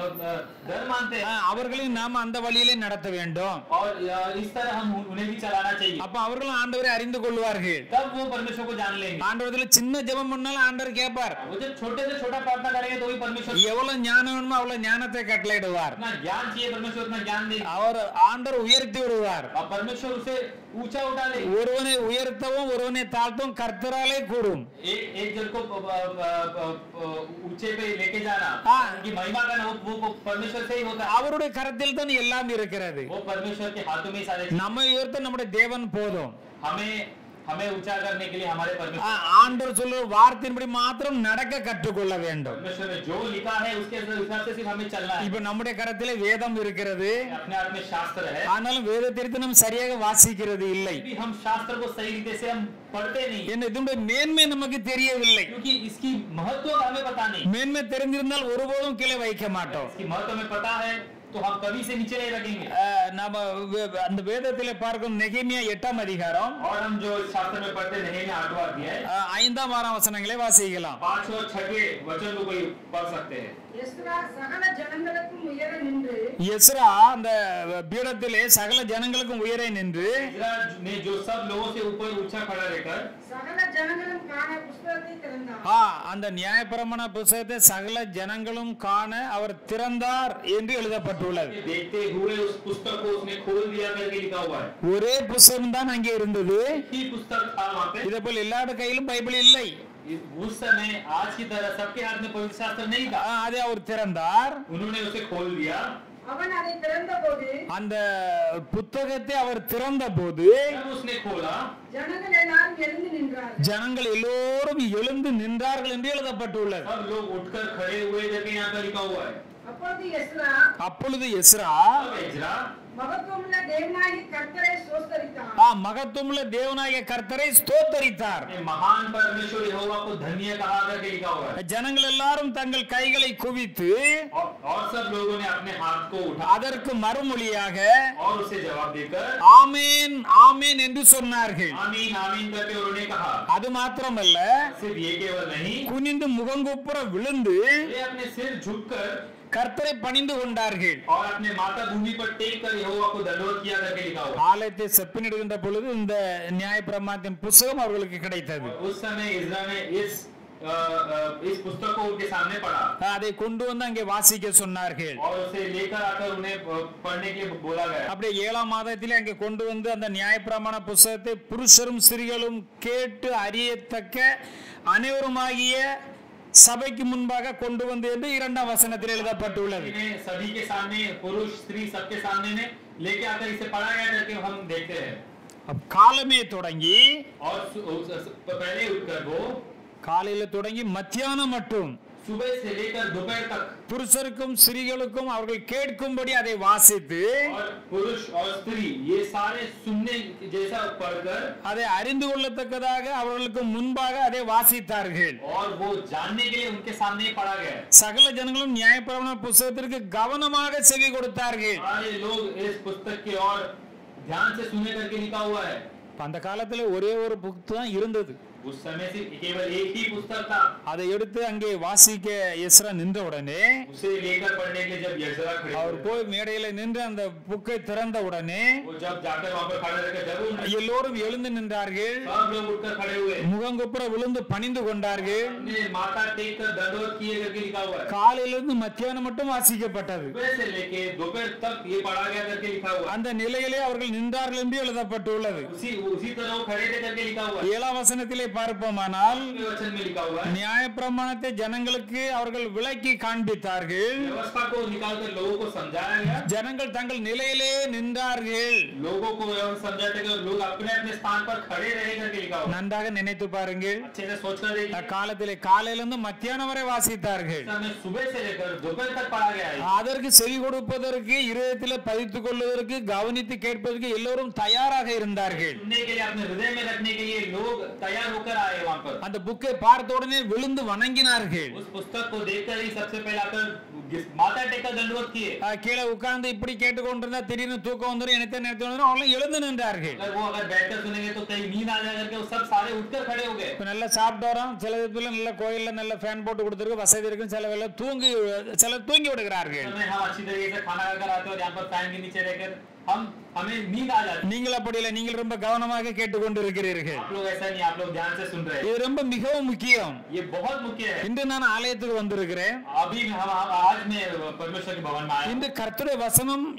Speaker 2: डर मानते हैं
Speaker 1: அவர்களையும் நாம அந்த வழியிலே நடத்த வேண்டும்
Speaker 2: और अ, इस तरह हम उन्हें भी चलाना चाहिए
Speaker 1: அப்ப அவர்களும் ஆண்டவரை அறிந்து கொள்வார்கள்
Speaker 2: तब वो परमेश्वर को जान लेंगे
Speaker 1: ஆண்டவரத்துல சின்ன ஜெபம் பண்ணாலும் ஆண்டவர் கேட்பார்
Speaker 2: वो जब छोटे से छोटा प्रार्थना करेंगे तो भी परमेश्वर
Speaker 1: எவ்வளவு ஞானம் வேணுமோ அவ்வளவு ஞானத்தை கட்டளையிடுவார்
Speaker 2: इतना ज्ञान चाहिए परमेश्वर उतना ज्ञान देगा
Speaker 1: அவர் ஆண்டவர் உயர்த்தி விடுவார்
Speaker 2: और परमेश्वर उसे ऊंचा उठा ले
Speaker 1: ஒருவனை உயர்த்தவும் ஒருவனை தாழ்த்தவும் கர்த்தராலே கூடும்
Speaker 2: एक एक जन को प- प- प- प- प- ऊंचे पे लेके जाना
Speaker 1: हाँ।
Speaker 2: उनकी महिमा करना वो, वो, वो परमेश्वर से ही होता है
Speaker 1: அவருடைய கரத்தில் தான் எல்லாம் இருக்கிறது
Speaker 2: वो परमेश्वर के हाथों में ही सारे चीज़-
Speaker 1: நம்மை உயர்த்த நம்முடைய தேவன் போதும்
Speaker 2: हमें हमें ऊंचा करने के लिए हमारे
Speaker 1: ஆ,
Speaker 2: परमेश्वर
Speaker 1: ஆண்டவர் சொல்ற வார்த்தையின்படி மாத்திரம் நடக்க கற்றுக்கொள்ள வேண்டும்
Speaker 2: परमेश्वर ने जो लिखा है उसके हिसाब से सिर्फ हमें चलना है
Speaker 1: இப்ப நம்முடைய கரத்திலே வேதம் இருக்கிறது
Speaker 2: अपने हाथ में शास्त्र है
Speaker 1: ஆனாலும் வேதத்திற்கு நாம் சரியாக வாசிக்கிறது இல்லை
Speaker 2: फिर भी हम शास्त्र को सही रीते से हम पढ़ते नहीं
Speaker 1: என்ன இதனுடைய மேன்மை நமக்கு தெரியவில்லை
Speaker 2: क्योंकि इसकी महत्व का हमें पता नहीं
Speaker 1: மேன்மை தெரிந்திருந்தால் ஒருபோதும் கீழே வைக்க மாட்டோம்
Speaker 2: इसकी महत्व हमें पता है तो हम कभी से नीचे नहीं रखेंगे
Speaker 1: ஆ, நாம வே- அந்த வேதத்திலே பார்க்கும் நெகேமியா எட்டாம் அதிகாரம்
Speaker 2: और हम जो इस शास्त्र में पढ़ते नहीं में आठवां अध्याय
Speaker 1: ஆ, ஐந்தாம் ஆறாம் வசனங்களை வாசிக்கலாம்
Speaker 2: पांच और छठे वचन को कोई पढ़ सकते हैं
Speaker 3: எஸ்ரா சகல ஜனங்களுக்கும் உயர நின்று
Speaker 1: எஸ்ரா அந்த பீடத்திலே சகல ஜனங்களுக்கும் உயரே நின்று
Speaker 2: इजरा ने जो सब लोगों से ऊपर ऊंचा खड़ा रहकर
Speaker 3: சகல ஜனங்களும் காண புஸ்தகத்தை திறந்தார்
Speaker 1: ஆ அந்த நியாயப்பிரமாண புஸ்தகத்தை சகல ஜனங்களும் காண அவர் திறந்தார் என்று எழுதப்பட்டுள்ளது
Speaker 2: देखते हुए उस पुस्तक को उसने खोल दिया करके लिखा हुआ है
Speaker 1: ஒரே புஸ்தகம் தான் அங்கே இருந்தது
Speaker 2: ही पुस्तक था वहाँ पे
Speaker 1: இதே போல் எல்லாருடைய கையிலும் பைபிள் இல்லை
Speaker 2: इस- उस समय आज की तरह सबके हाथ में पवित्र शास्त्र नहीं
Speaker 1: ஆ,
Speaker 2: था
Speaker 1: அதை அவர் திறந்தார்
Speaker 2: उन्होंने उसे खोल दिया
Speaker 3: அவன் அதை திறந்தபோது
Speaker 1: அந்த புத்தகத்தை அவர் திறந்த போது
Speaker 2: जब उसने खोला
Speaker 3: ஜனங்கள் எல்லாரும் எழுந்து நின்றார்கள்
Speaker 1: ஜனங்கள் எல்லோரும் எழுந்து நின்றார்கள் என்று எழுதப்பட்டுள்ளது
Speaker 2: सब लोग उठकर खड़े हुए करके यहाँ पर लिखा हुआ है
Speaker 3: அப்பொழுது எஸ்ரா
Speaker 1: அப்பொழுது எஸ்ரா
Speaker 2: अब इजरा
Speaker 3: மகத்துவமுள்ள தேவனாகி கர்த்தரை சோஸ்தரித்தான்
Speaker 1: ஆ மகத்துவமுள்ள தேவனாகிய கர்த்தரை ஸ்தோத்தரித்தார்
Speaker 2: ने महान परमेश्वर यहोवा को धन्य कहा करके लिखा हुआ है
Speaker 1: ஜனங்கள் எல்லாரும் தங்கள் கைகளை குவித்து
Speaker 2: और, और सब लोगों ने अपने हाथ को उठा
Speaker 1: அதற்கு மறுமொழியாக
Speaker 2: और उसे जवाब देकर
Speaker 1: ஆமேன் ஆமேன் என்று சொன்னார்கள்
Speaker 2: आमीन आमीन करके उन्होंने कहा
Speaker 1: அது மாத்திரமல்ல
Speaker 2: सिर्फ ये केवल नहीं
Speaker 1: குனிந்து முகங்குப்புற விழுந்து
Speaker 2: वे अपने सिर झुककर
Speaker 1: கர்த்தரை பணிந்து கொண்டார்கள்
Speaker 2: और अपने माता भूमि पर टेक कर यहोवा को दंडवत किया करके लिखा हुआ
Speaker 1: ஆலயத்தை செப்பனிடுகின்ற பொழுது இந்த நியாயப்பிரமாணத்தின் புஸ்தகம் அவர்களுக்கு கிடைத்தது
Speaker 2: है। उस समय इजरा ने इस अ, अ, इस पुस्तक को उनके सामने पढ़ा
Speaker 1: அதை கொண்டு வந்து அங்கே வாசிக்க சொன்னார்கள்
Speaker 2: और उसे लेकर आकर उन्हें अ, पढ़ने के लिए बोला गया
Speaker 1: அப்படியே ஏழாம் மாதத்திலே அங்கே கொண்டு வந்து அந்த நியாயப்பிரமாண புஸ்தகத்தை புருஷரும் ஸ்திரீகளும் கேட்டு அறியத்தக்க அனைவருமாகிய சபைக்கு முன்பாக கொண்டு வந்து என்று இரண்டாம் வசனத்தில் எழுதப்பட்டுள்ளது
Speaker 2: इन्हें सभी के सामने पुरुष स्त्री सबके सामने ने लेके आकर इसे पढ़ा गया करके हम देखते हैं
Speaker 1: அப் காலமே தொடங்கி
Speaker 2: और सु- उस- उस- पहले उठकर वो
Speaker 1: காலையில தொடங்கி மத்தியானம் மட்டும்
Speaker 2: सुबह से लेकर दोपहर तक
Speaker 1: புருஷருக்கும் ஸ்திரீகளுக்கும் அவர்கள் கேட்கும்படி அதை வாசித்து
Speaker 2: और पुरुष और स्त्री ये सारे सुनने जैसा पढ़कर
Speaker 1: அதை அறிந்து கொள்ளத்தக்கதாக அவர்களுக்கு முன்பாக அதை வாசித்தார்கள்
Speaker 2: और वो जानने के लिए उनके सामने ही पढ़ा गया है।
Speaker 1: சகல ஜனங்களும் நியாயப்பிரமாண புஸ்தகத்திற்கு கவனமாக செவி கொடுத்தார்கள்
Speaker 2: सारे लोग इस पुस्तक की ओर ध्यान से सुने करके लिखा हुआ है
Speaker 1: இப்ப அந்த காலத்துல ஒரே ஒரு புக் தான் இருந்தது
Speaker 2: उस समय से केवल एक ही पुस्तक था
Speaker 1: அதை எடுத்து அங்கே வாசிக்க எஸ்ரா நின்ற உடனே
Speaker 2: उसे लेकर पढ़ने के लिए जब यजरा खड़े
Speaker 1: அவர்
Speaker 2: हुए,
Speaker 1: போய் மேடையில நின்று அந்த புக்கை திறந்த உடனே
Speaker 2: वो जब जाकर वहां पर खड़े रहकर जब उन-
Speaker 1: எல்லோரும் எழுந்து நின்றார்கள்
Speaker 2: सब लोग उठकर खड़े हुए
Speaker 1: முகங்குப்புற விழுந்து பணிந்து கொண்டார்கள்
Speaker 2: अपने माथा टेक कर दंडवत किए करके लिखा हुआ है
Speaker 1: காலையிலிருந்து மத்தியானம் மட்டும் வாசிக்கப்பட்டது
Speaker 2: सुबह से लेके दोपहर तक ये पढ़ा गया करके लिखा हुआ है
Speaker 1: அந்த நிலையிலே அவர்கள் நின்றார்கள் என்று எழுதப்பட்டுள்ளது
Speaker 2: उसी उसी तरह वो खड़े थे करके लिखा हुआ है
Speaker 1: ஏழாம் வசனத்திலே பார்ப்போமானால்
Speaker 2: के वचन में लिखा हुआ है
Speaker 1: நியாயப்பிரமாணத்தை ஜனங்களுக்கு அவர்கள் விளக்கி காண்பித்தார்கள்
Speaker 2: व्यवस्था को निकाल कर लोगों को समझाया गया
Speaker 1: ஜனங்கள் தங்கள் நிலையிலே நின்றார்கள்
Speaker 2: लोगों को एवं समझाते कि लोग अपने अपने स्थान पर खड़े रहे करके लिखा हुआ है।
Speaker 1: நன்றாக நினைத்து பாருங்கள்
Speaker 2: अच्छे से सोच कर देखिए
Speaker 1: காலத்திலே காலையிலிருந்து மத்தியானம் வரை வாசித்தார்கள்
Speaker 2: हमें सुबह से लेकर दोपहर तक पढ़ा गया है
Speaker 1: அதற்கு செவி கொடுப்பதற்கு இருதயத்திலே பதித்துக் கொள்வதற்கு கவனித்து கேட்பதற்கு எல்லோரும் தயாராக இருந்தார்கள்
Speaker 2: सुनने के लिए अपने हृदय में रखने के लिए लोग तैयार होकर आए वहाँ पर
Speaker 1: அந்த புக்கை பார்த்த உடனே விழுந்து வணங்கினார்கள்
Speaker 2: उस पुस्तक को देखकर ही सबसे पहले आकर गिस- माथा टेकर दंडवत किए
Speaker 1: ஆஹ் கீழே உட்கார்ந்து இப்படி கேட்டுக்கொண்டிருந்தா திடீர்னு தூக்கம் வந்துடும் எனக்கு நினைத்து வந்துடும் அவங்களும் எழுந்து நின்றார்கள்
Speaker 2: अगर वो अगर बैठकर सुनेंगे तो कहीं नींद आ जाए करके वो सब सारे उठकर खड़े हो गए
Speaker 1: இப்ப நல்லா சாப்பிட்டு வரோம் சில இதுல நல்ல கோயில்ல நல்ல ஃபேன் போட்டு கொடுத்துருக்கு வசதி இருக்கும் சில வேலை தூங்கி சிலர் தூங்கி விடுகிறார்கள்
Speaker 2: समय हम अच्छी तरीके से खाना खाकर आते हैं और यहाँ पर फैन के नीचे रहकर हम हमें नींद आ जाती
Speaker 1: நீங்கள் அப்படி இல்லை நீங்கள் ரொம்ப கவனமாக கேட்டுக்கொண்டு இருக்கிறீர்கள்
Speaker 2: है आप लोग ऐसा नहीं आप लोग ध्यान से सुन रहे हैं
Speaker 1: இது ரொம்ப மிகவும் முக்கியம்
Speaker 2: ये बहुत मुख्य है
Speaker 1: இன்று நான் ஆலயத்துக்கு வந்திருக்கிறேன்
Speaker 2: अभी हम हम- आज मैं परमेश्वर के भवन में आया हूं।
Speaker 1: இன்று கர்த்தருடைய வசனம்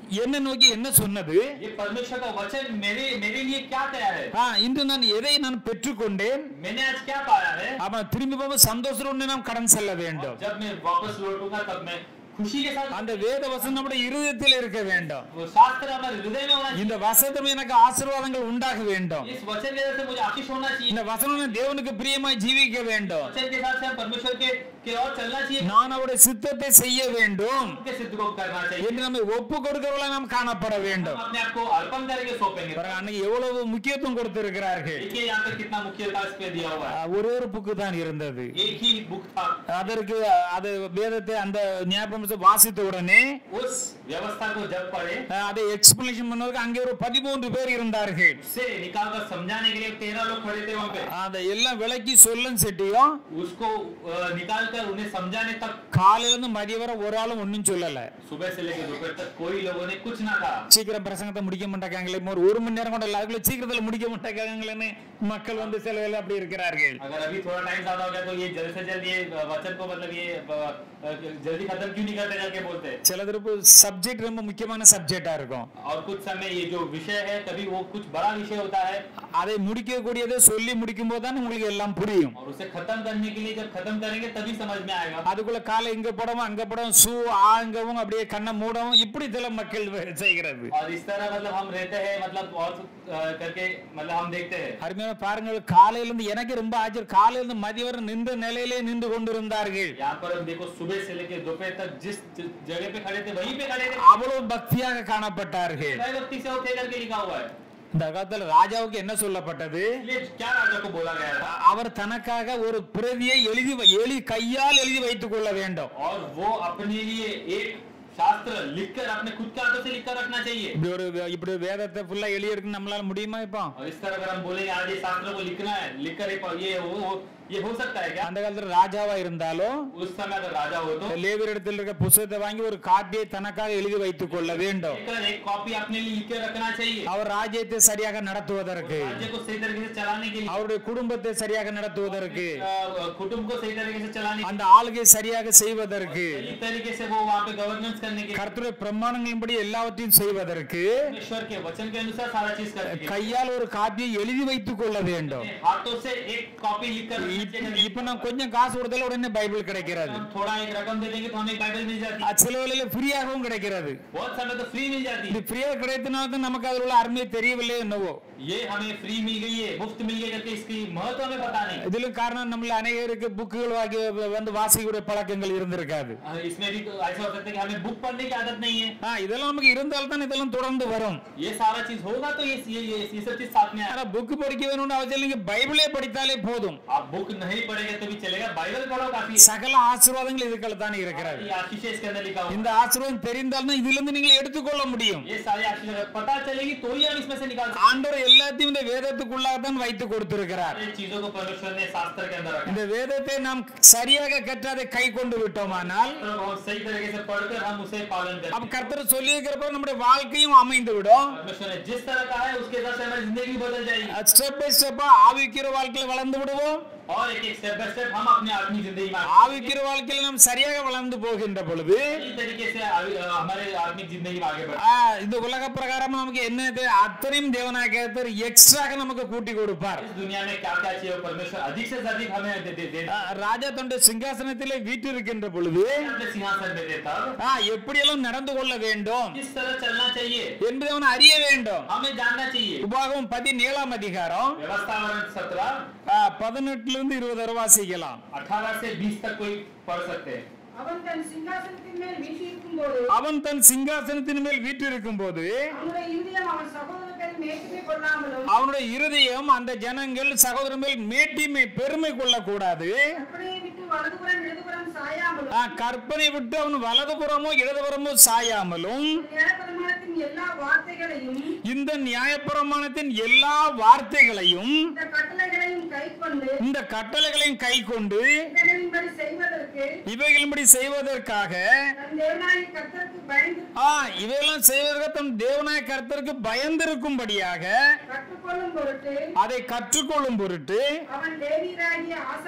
Speaker 1: என்ன நோக்கி என்ன சொன்னது
Speaker 2: ये परमेश्वर का वचन मेरे मेरे लिए क्या तैयार है
Speaker 1: ஆ, இன்று நான் எதை நான் பெற்றுக்கொண்டேன்
Speaker 2: मैंने आज क्या पाया है
Speaker 1: அவன் திரும்பி போக சந்தோஷத்தோடு நாம் கடன் செல்ல வேண்டும்
Speaker 2: जब मैं वापस लौटूंगा तब मैं खुशी के साथ
Speaker 1: அந்த வேத வசனம் நம்முடைய இருதயத்தில் இருக்க வேண்டும்
Speaker 2: वो शास्त्र हमारे हृदय में होना
Speaker 1: இந்த வசனம் எனக்கு ஆசீர்வாதங்கள் உண்டாக வேண்டும்
Speaker 2: चाहिए इस वचन के वजह से मुझे आशीष होना चाहिए
Speaker 1: இந்த வசனம் தேவனுக்கு பிரியமாய் ஜீவிக்க வேண்டும்
Speaker 2: वचन के साथ से हम परमेश्वर के के और चलना चाहिए
Speaker 1: நான் அவருடைய சித்தத்தை செய்ய வேண்டும்
Speaker 2: उनके सिद्ध को करना चाहिए
Speaker 1: என்று நம்மை ஒப்பு கொடுக்கிறவர்களாக நாம் காணப்பட
Speaker 2: हम
Speaker 1: வேண்டும்
Speaker 2: अपने आप को अर्पण करके सौंपेंगे
Speaker 1: பாருங்க, அன்னைக்கு எவ்வளவு முக்கியத்துவம் கொடுத்திருக்கிறார்கள்
Speaker 2: देखिए यहाँ पे कितना मुख्यता इस पे दिया हुआ है
Speaker 1: ஆ, ஒரே ஒரு புக்கு தான் இருந்தது
Speaker 2: एक ही बुक था
Speaker 1: அதற்கு அது வேதத்தை அந்த ஞாபகம் வாசித்த உடனே
Speaker 2: उस व्यवस्था को जब पढ़े
Speaker 1: ஆ, அதை எக்ஸ்பிளேஷன் பண்ணதுக்கு அங்கே ஒரு பதிமூன்று பேர் இருந்தார்கள்
Speaker 2: से निकाल कर समझाने के लिए तेरह लोग खड़े थे वहाँ पे
Speaker 1: அதை எல்லாம் விளக்கி சொல்லும் செட்டியும்
Speaker 2: उसको अ, निकाल कर उन्हें समझाने तक
Speaker 1: காலையில இருந்து மதியம் வரை ஒரு ஆளும் ஒன்றும் சொல்லல
Speaker 2: सुबह से लेकर दोपहर तक कोई लोगों ने कुछ ना कहा
Speaker 1: சீக்கிரம் பிரசங்கத்தை முடிக்க மாட்டாங்களே ஒரு ஒரு மணி நேரம் கூட இல்ல அதுக்குள்ள சீக்கிரத்துல முடிக்க மாட்டாங்களேன்னு மக்கள் வந்து சில வேலை அப்படி இருக்கிறார்கள்
Speaker 2: अगर अभी थोड़ा टाइम ज्यादा हो गया तो ये जल्द से जल्द ये वचन को मतलब ये अ, अ, जल्दी खत्म क्यों नहीं करते करके बोलते हैं
Speaker 1: சில திருப்பு சப்ஜெக்ட் ரொம்ப முக்கியமான சப்ஜெக்டா இருக்கும்
Speaker 2: और कुछ समय ये जो विषय है कभी वो कुछ बड़ा विषय होता है
Speaker 1: அதை முடிக்க கூடியதை சொல்லி முடிக்கும் போது தான் உங்களுக்கு எல்லாம் புரியும்
Speaker 2: और उसे खत्म करने के लिए जब खत्म करेंगे तभी समझ में आएगा
Speaker 1: அதுக்குள்ள காலை இங்க போடவும் அங்க போடவும் சூ ஆங்கவும் அப்படியே கண்ணை மூடவும் இப்படி சில மக்கள் செய்கிறது
Speaker 2: और इस तरह मतलब हम रहते हैं मतलब और अ, करके मतलब हम देखते हैं
Speaker 1: அருமையான பாருங்கள் காலையில இருந்து எனக்கு ரொம்ப ஆச்சரியம் காலையில இருந்து மதியம் வரை நின்ற நிலையிலே நின்று கொண்டிருந்தார்கள்
Speaker 2: यहाँ पर हम देखो सुबह से लेकर दोपहर तक जिस ज- जगह पे खड़े थे वहीं पे खड़े थे
Speaker 1: அவ்வளவு பக்தியாக காணப்பட்டார்கள்
Speaker 2: वह व्यक्ति से उठे करके लिखा हुआ है
Speaker 1: இந்த காலத்துல ராஜாவுக்கு என்ன சொல்லப்பட்டது
Speaker 2: इसलिए क्या राजा को बोला गया था
Speaker 1: அவர் தனக்காக ஒரு பிரதியை எழுதி வை- எழுதி கையால் எழுதி வைத்துக் கொள்ள வேண்டும்
Speaker 2: और वो अपने लिए एक शास्त्र लिखकर अपने खुद के हाथों से लिखकर रखना चाहिए
Speaker 1: இப்படி ஒரு இப்படி ஒரு வேதத்தை ஃபுல்லா எழுதி எடுக்க நம்மளால முடியுமா இப்போ
Speaker 2: और इस तरह अगर हम बोले आज ये शास्त्र को लिखना है लिखकर ये ये वो, वो ये हो सकता है क्या
Speaker 1: அந்த காலத்துல ராஜாவா இருந்தாலும்
Speaker 2: उस समय अगर राजा हो तो
Speaker 1: லேவியரிடத்தில் இருக்க புஸ்தகத்தை வாங்கி ஒரு காப்பியை தனக்காக எழுதி வைத்துக் கொள்ள வேண்டும்
Speaker 2: लेकर एक कॉपी अपने लिए लिख कर रखना चाहिए
Speaker 1: அவர் ராஜ்யத்தை சரியாக நடத்துவதற்கு
Speaker 2: राज्य को सही तरीके से चलाने के लिए
Speaker 1: அவருடைய குடும்பத்தை சரியாக நடத்துவதற்கு
Speaker 2: अ, कुटुंब को सही तरीके से चलाने के
Speaker 1: அந்த ஆளுகை சரியாக செய்வதற்கு
Speaker 2: लिए सही तरीके से वो वहाँ पे गवर्नेंस करने के लिए
Speaker 1: கர்த்தருடைய பிரமாணங்களின்படி எல்லாவற்றையும் செய்வதற்கு
Speaker 2: ईश्वर के वचन के अनुसार सारा चीज करने के लिए
Speaker 1: கையால் ஒரு காப்பியை எழுதி வைத்துக் கொள்ள வேண்டும்
Speaker 2: अपने हाथों से एक कॉपी लिखकर रखनी
Speaker 1: இப்ப-
Speaker 2: चाहिए।
Speaker 1: இப்ப நான் கொஞ்சம் காசு கொடுத்தால உடனே பைபிள் கிடைக்கிறது
Speaker 2: हम थोड़ा एक रकम दे देंगे तो हमें एक बाइबल मिल जाती है
Speaker 1: அது சில வேளையில ஃப்ரீயாகவும் கிடைக்கிறது
Speaker 2: बहुत समय तो फ्री मिल जाती
Speaker 1: இது
Speaker 2: है
Speaker 1: ஃப்ரீயா கிடைத்தனால தான் நமக்கு அதில் உள்ள அருமையை தெரியவில்லை என்னவோ
Speaker 2: ये हमें फ्री मिल गई है मुफ्त मिल गई करके इसकी महत्व हमें पता नहीं
Speaker 1: இதுல காரணம் நம்மள அநேகருக்கு புக்குகள் வாங்கி வந்து வாசிக்கூடிய பழக்கங்கள் இருந்திருக்காது
Speaker 2: अ, इसमें भी तो ऐसा हो सकता है कि हमें बुक पढ़ने की आदत नहीं है
Speaker 1: ஆ, இதெல்லாம் நமக்கு இருந்தால் தான் இதெல்லாம் தொடர்ந்து வரும்
Speaker 2: ये सारा चीज होगा तो ये ये ये, ये सब चीज साथ में आएगा
Speaker 1: ஆனா புக் படிக்க வேணும்னு அவசியம் இல்லைங்க பைபிளே படித்தாலே போதும்
Speaker 2: आप बुक नहीं पढ़ेंगे तो भी चलेगा बाइबल पढ़ो काफी है।
Speaker 1: சகல ஆசீர்வாதங்கள் இதுக்கள் தானே இருக்கிறது
Speaker 2: ये आशीष है इसके अंदर लिखा हुआ
Speaker 1: இந்த ஆசீர்வாதம் தெரிந்தால் தான் இதுல இருந்து நீங்கள் எடுத்துக்கொள்ள முடியும்
Speaker 2: ये सारी आशीष अगर पता चलेगी तो ही हम इसमें से निकाल सकते
Speaker 1: ஆண்டவர் எல்லாத்தையும் இந்த வேதத்துக்குள்ளாக தான் வைத்து கொடுத்திருக்கிறார்
Speaker 2: हैं। इन चीजों को परमेश्वर ने शास्त्र के अंदर रखा
Speaker 1: இந்த வேதத்தை நாம் சரியாக கற்று அதை கை கொண்டு விட்டோமானால்
Speaker 2: तो हम सही तरीके से पढ़कर हम उसे पालन करें
Speaker 1: அப்ப கர்த்தர் சொல்லி இருக்கிறப்ப நம்முடைய வாழ்க்கையும் அமைந்து விடும்
Speaker 2: परमेश्वर ने जिस तरह कहा है उसके हिसाब से हमारी जिंदगी बदल जाएगी
Speaker 1: ஸ்டெப் பை ஸ்டெப்பா ஆவிக்கிற வாழ்க்கையில வளர்ந்து விடுவோம்
Speaker 2: और एक एक स्टेप बाय स्टेप हम अपने आत्मिक जिंदगी में आगे
Speaker 1: ஆவிக்கிற வாழ்க்கையில நாம் சரியாக வளர்ந்து போகின்ற பொழுது
Speaker 2: इसी तरीके से आगे- अ, हमारे आत्मिक जिंदगी में आगे बढ़े
Speaker 1: ஆ, இந்த உலக பிரகாரம் நமக்கு என்னது அத்தனையும் தேவனாக கர்த்தர் எக்ஸ்ட்ராக நமக்கு கூட்டி கொடுப்பார்
Speaker 2: इस दुनिया में क्या क्या चाहिए वो परमेश्वर अधिक से अधिक हमें दे दे दे
Speaker 1: ஆ, ராஜா தன்னுடைய சிங்காசனத்திலே வீட்டு இருக்கின்ற பொழுது
Speaker 2: अपने सिंहासन में देता
Speaker 1: ஆ, எப்படியெல்லாம் நடந்து கொள்ள வேண்டும்
Speaker 2: किस तरह चलना चाहिए
Speaker 1: என்பதை அவன் அறிய வேண்டும்
Speaker 2: हमें जानना चाहिए
Speaker 1: உபாகம் பதினேழாம் அதிகாரம்
Speaker 2: व्यवस्थावरण सत्रह
Speaker 1: ஆ, பதினெட்டுல இருந்து இருபது வரை வாசிக்கலாம்
Speaker 2: अठारह से बीस तक कोई पढ़ सकते हैं
Speaker 3: அவன் தன் சிங்காசனத்தின் மேல் வீட்டிருக்கும் போது
Speaker 1: அவன் தன் சிங்காசனத்தின் மேல் வீற்றிருக்கும் போது
Speaker 3: அவனுடைய இருதயம் அவன் சகோதரர்கள் மேட்டுமை கொள்ளாமலும்
Speaker 1: அவனுடைய இருதயம் அந்த ஜனங்கள் சகோதரன் மேல் மேட்டிமை பெருமை கொள்ளக்கூடாது
Speaker 3: கற்பனையை விட்டு வலதுபுறம் இடதுபுறம் சாயாமலும்
Speaker 1: ஆ, கற்பனை விட்டு அவன் வலதுபுறமோ இடதுபுறமோ சாயாமலும்
Speaker 3: நியாயப்பிரமாணத்தின் எல்லா வார்த்தைகளையும்
Speaker 1: இந்த நியாயப்பிரமாணத்தின் எல்லா வார்த்தைகளையும்
Speaker 3: இந்த கட்டளைகளையும் கைக்கொண்டு
Speaker 1: இந்த கட்டளைகளையும் கை கொண்டு
Speaker 3: இவைகளின்படி செய்வதற்கு
Speaker 1: இவைகளின்படி செய்வதற்காக
Speaker 3: தன் தேவனாகிய கர்த்தருக்கு பயந்து
Speaker 1: ஆ இவையெல்லாம் செய்வதற்கு தம் தேவனாய கர்த்தருக்கு பயந்திருக்கும்படியாக
Speaker 3: கற்றுக்கொள்ளும் பொருட்டு
Speaker 1: அதை கற்றுக்கொள்ளும் பொருட்டு
Speaker 3: அவன் லேவியராகிய ஆசாரியத்தில்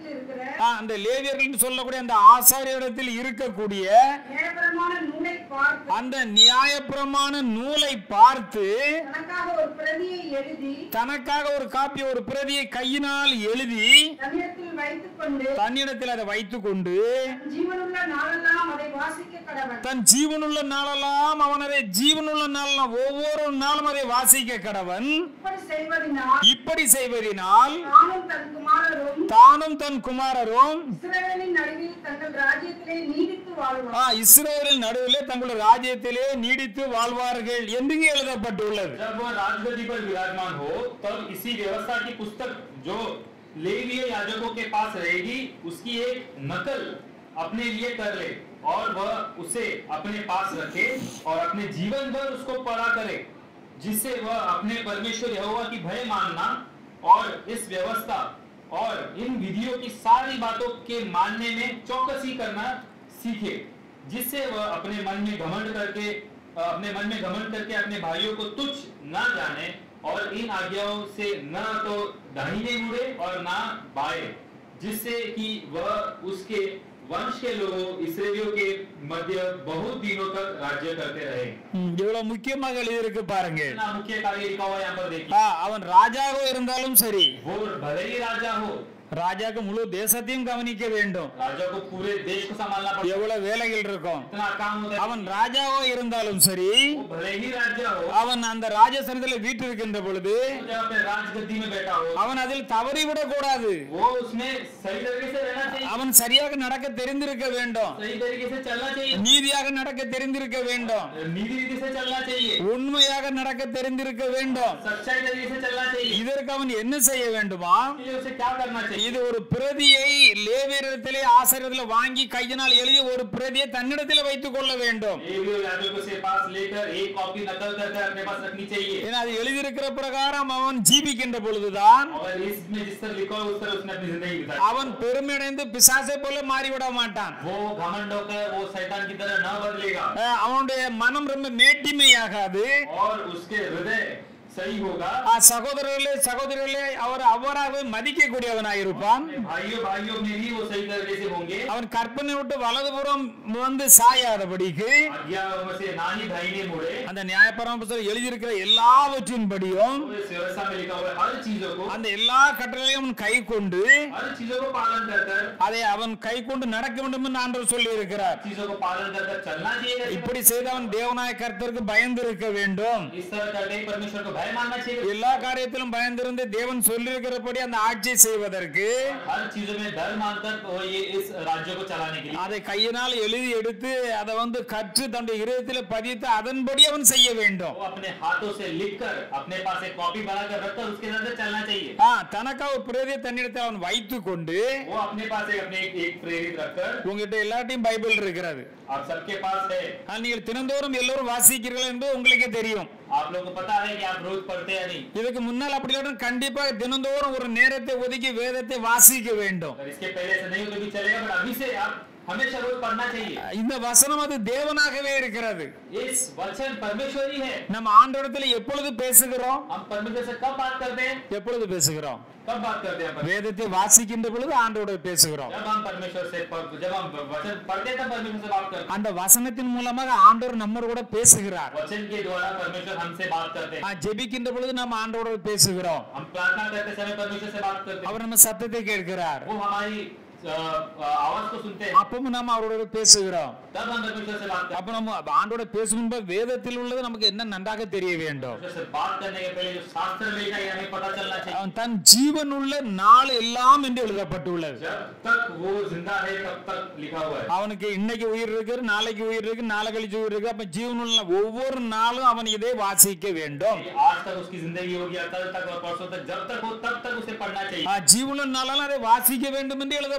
Speaker 3: இடத்தில் இருக்கிற
Speaker 1: ஆ, அந்த லேவியர்கள் சொல்லக்கூடிய அந்த ஆசாரியரிடத்தில் இருக்கக்கூடிய
Speaker 3: நியாயபரமான நூலை பார்த்து
Speaker 1: அந்த நியாயப்பிரமாண நூலை பார்த்து
Speaker 3: தனக்காக ஒரு பிரதியை எழுதி
Speaker 1: தனக்காக ஒரு காப்பி ஒரு பிரதியை கையினால் எழுதி
Speaker 3: தன்னிடத்தில் வைத்துக் கொண்டு
Speaker 1: தன்னிடத்தில் அதை வைத்துக்கொண்டு
Speaker 3: தன் ஜீவனுள்ள நாளெல்லாம் அதை வாசிக்க கடவன்
Speaker 1: தன் ஜீவனுள்ள நாளெல்லாம் அவன் அதை ஜீவனுள்ள நாளெல்லாம் ஒவ்வொரு நாளும் அதை வாசிக்க கடவன்
Speaker 3: இப்படி செய்வதனால்
Speaker 1: இப்படி செய்வதினால்
Speaker 3: தானும் தன் குமாரரும்
Speaker 1: தானும் தன் குமாரரும்
Speaker 3: இஸ்ரவேலின் நடுவில் தங்கள் ராஜ்யத்திலே நீடித்து வாழ்வார்
Speaker 1: ஆ, இஸ்ரவேலின் நடுவிலே தங்களுடைய ராஜ்யத்திலே நீடித்து வாழ்வார்கள் என்று இங்கே எழுதப்பட்டுள்ளது
Speaker 2: जब वह राजगद्दी पर विराजमान हो तब इसी व्यवस्था की पुस्तक जो लेवीय याजकों के पास रहेगी उसकी एक नकल अपने लिए कर ले और वह उसे अपने पास रखे और अपने जीवन भर उसको पढ़ा करे जिससे वह अपने परमेश्वर यहोवा की भय मानना और इस व्यवस्था और इन विधियों की सारी बातों के मानने में चौकसी करना सीखे जिससे वह अपने मन में घमंड करके अ, अपने मन में घमंड करके अपने भाइयों को तुच्छ न जाने और इन आज्ञाओं से न तो दाहिने मुड़े और ना बाएं जिससे कि वह उसके वंश के लोगों इसराइलियों के मध्य बहुत दिनों तक राज्य करते रहे
Speaker 1: ம், இவ்வளவு முக்கியமாக எழுதியிருக்கு பாருங்க
Speaker 2: इतना मुख्य कार्य लिखा हुआ है यहाँ पर देखिए
Speaker 1: ஆ, அவன் ராஜாக இருந்தாலும் சரி
Speaker 2: वो भले ही राजा हो
Speaker 1: ராஜாக்கு முழு தேசத்தையும் கவனிக்க வேண்டும்
Speaker 2: राजा को पूरे देश को संभालना पड़ता है
Speaker 1: எவ்வளவு வேலைகள் இருக்கும்
Speaker 2: इतना काम होता है
Speaker 1: அவன் ராஜாவோ இருந்தாலும் சரி
Speaker 2: वो भले ही राजा हो
Speaker 1: அவன் அந்த ராஜசனத்தில் வீட்டிருக்கின்ற பொழுது
Speaker 2: वो जब अपने राजगद्दी में बैठा हो
Speaker 1: அவன் அதில் தவறிவிடக் கூடாது
Speaker 2: वो उसमें सही तरीके से रहना चाहिए
Speaker 1: அவன் சரியாக நடக்க தெரிந்திருக்க வேண்டும்
Speaker 2: सही तरीके से चलना चाहिए
Speaker 1: நீதியாக நடக்க தெரிந்திருக்க வேண்டும்
Speaker 2: नीति रीति से चलना चाहिए
Speaker 1: உண்மையாக நடக்க தெரிந்திருக்க வேண்டும்
Speaker 2: सच्चाई तरीके से चलना चाहिए
Speaker 1: இதற்கு அவன் என்ன செய்ய வேண்டுமா
Speaker 2: इसलिए उसे क्या करना चाहिए
Speaker 1: இது ஒரு பிரதியை லேவியரிடத்திலே ஆசிரியத்தில் வாங்கி கையினால் எழுதி ஒரு பிரதியை தன்னிடத்தில் வைத்துக் கொள்ள வேண்டும்
Speaker 2: लेवियों याजकों से पास लेकर एक कॉपी नकल कर कर अपने पास रखनी चाहिए
Speaker 1: ஏன்னா அது எழுதியிருக்கிற பிரகாரம் அவன் ஜீவிக்கின்ற பொழுதுதான்
Speaker 2: और इसमें जिस तरह लिखा हो उस तरह उसने अपनी जिंदगी बिताई
Speaker 1: அவன் பெருமையடைந்து பிசாசை போல மாறிவிட மாட்டான்
Speaker 2: वो घमंड होकर वो शैतान की तरह न बदलेगा
Speaker 1: அஹ் அவனுடைய மனம் ரொம்ப மேட்டிமையாகாது
Speaker 2: और उसके हृदय सही होगा
Speaker 1: அஹ் சகோதரர்களே சகோதரர்களே அவர் அவ்வாறாகவே மதிக்கக்கூடியவனாக இருப்பான்
Speaker 2: अपने भाइयों भाइयों में भी वो सही तरीके से होंगे
Speaker 1: அவன் கற்பனை விட்டு வலதுபுறம் வந்து சாயாதபடிக்கு
Speaker 2: आज्ञा से ना ही दाहिने मुड़े
Speaker 1: அந்த நியாயபரம புத்தகம் எழுதியிருக்கிற எல்லாவற்றின்படியும்
Speaker 2: तो इस व्यवस्था में लिखा हुआ है हर चीजों को
Speaker 1: அந்த எல்லா கட்டளையும் அவன் கை கொண்டு
Speaker 2: हर चीजों को पालन कर कर
Speaker 1: அதை அவன் கை கொண்டு நடக்க வேண்டும் என்று ஆண்டவர் சொல்லி இருக்கிறார்
Speaker 2: चीजों को पालन कर कर चलना चाहिए
Speaker 1: இப்படி செய்தவன் தேவநாய கர்த்தருக்கு பயந்து இருக்க வேண்டும்
Speaker 2: इस तरह करके परमेश्वर को भय मानना चाहिए
Speaker 1: எல்லா காரியத்திலும் பயந்திருந்து தேவன் சொல்லியிருக்கிறபடி அந்த ஆட்சியை செய்வதற்கு
Speaker 2: हर चीजों में डर मानकर तो ये इस राज्य को चलाने के लिए
Speaker 1: அதை கையினால் எழுதி எடுத்து அதை வந்து கற்று தன்னுடைய இருதயத்தில் பதித்து அதன்படி அவன் செய்ய வேண்டும்
Speaker 2: वो अपने हाथों से लिखकर अपने पास एक कॉपी बनाकर रखकर उसके अंदर चलना चाहिए
Speaker 1: ஆ, தனக்கா ஒரு பிரதியை தன்னிடத்தில் அவன் வைத்துக் கொண்டு
Speaker 2: वो अपने पास एक अपने एक, एक प्रेरित रखकर
Speaker 1: உங்ககிட்ட எல்லாத்தையும் பைபிள் இருக்கிறது
Speaker 2: आप सबके पास है
Speaker 1: ஆ, நீங்கள் தினந்தோறும் எல்லோரும் வாசிக்கிறீர்கள் என்பது உங்களுக்கே தெரியும்
Speaker 2: आप लोगों को पता है कि आप रोज पढ़ते हैं नहीं
Speaker 1: இதுக்கு முன்னால் அப்படி இல்லாட்டும் கண்டிப்பாக தினந்தோறும் ஒரு நேரத்தை ஒதுக்கி வேதத்தை வாசிக்க வேண்டும்
Speaker 2: अगर इसके पहले से नहीं हो तो भी चलेगा बट अभी से आप हमेशा रोज पढ़ना चाहिए
Speaker 1: இந்த வசனம் அது தேவனாகவே இருக்கிறது
Speaker 2: इस वचन परमेश्वर ही है
Speaker 1: நம்ம ஆண்டோடத்தில் எப்பொழுது பேசுகிறோம்
Speaker 2: हम परमेश्वर से कब बात करते हैं
Speaker 1: எப்பொழுது பேசுகிறோம்
Speaker 2: कब बात करते हैं परमेश्वर?
Speaker 1: வேதத்தை வாசிக்கின்ற பொழுது ஆண்டோட பேசுகிறோம்
Speaker 2: जब हम परमेश्वर से जब हम वचन पढ़ते हैं तब परमेश्वर से बात करते हैं
Speaker 1: அந்த வசனத்தின் மூலமாக ஆண்டவர் நம்மோடு கூட பேசுகிறார்
Speaker 2: वचन के द्वारा परमेश्वर हमसे बात करते हैं
Speaker 1: ஆ, ஜெபிக்கின்ற பொழுது நம்ம ஆண்டோட பேசுகிறோம்
Speaker 2: हम प्रार्थना करते समय परमेश्वर से बात करते हैं
Speaker 1: அவர் நம்ம சத்தத்தை கேட்கிறார்
Speaker 2: वो हमारी अ, अ, आवाज को सुनते हैं
Speaker 1: அப்பவும் நம்ம அவரோட பேசுகிறோம்
Speaker 2: तब हम परमेश्वर से बात करते
Speaker 1: அப்ப நம்ம ஆண்டோட பேசும் முன்பு வேதத்தில் உள்ளது நமக்கு என்ன நன்றாக தெரிய வேண்டும்
Speaker 2: हैं परमेश्वर से बात करने के पहले जो शास्त्र में लिखा है ये हमें पता चलना चाहिए
Speaker 1: அவன் தன் ஜீவன் உள்ள நாள் எல்லாம் என்று எழுதப்பட்டுள்ளது
Speaker 2: जब तक वो जिंदा है तब तक लिखा हुआ है
Speaker 1: அவனுக்கு இன்னைக்கு உயிர் இருக்கு நாளைக்கு உயிர் இருக்கு நாளை கழிச்சு உயிர் இருக்கு அப்ப ஜீவன் உள்ள ஒவ்வொரு நாளும் அவன் இதை வாசிக்க வேண்டும்
Speaker 2: कि आज तक उसकी जिंदगी होगी और कल तक और परसों तक जब तक हो तब तक उसे पढ़ना चाहिए
Speaker 1: ஆ, ஜீவனுள்ள நாளால் அதை வாசிக்க வேண்டும் என்று எழுதப்பட்டுள்ளது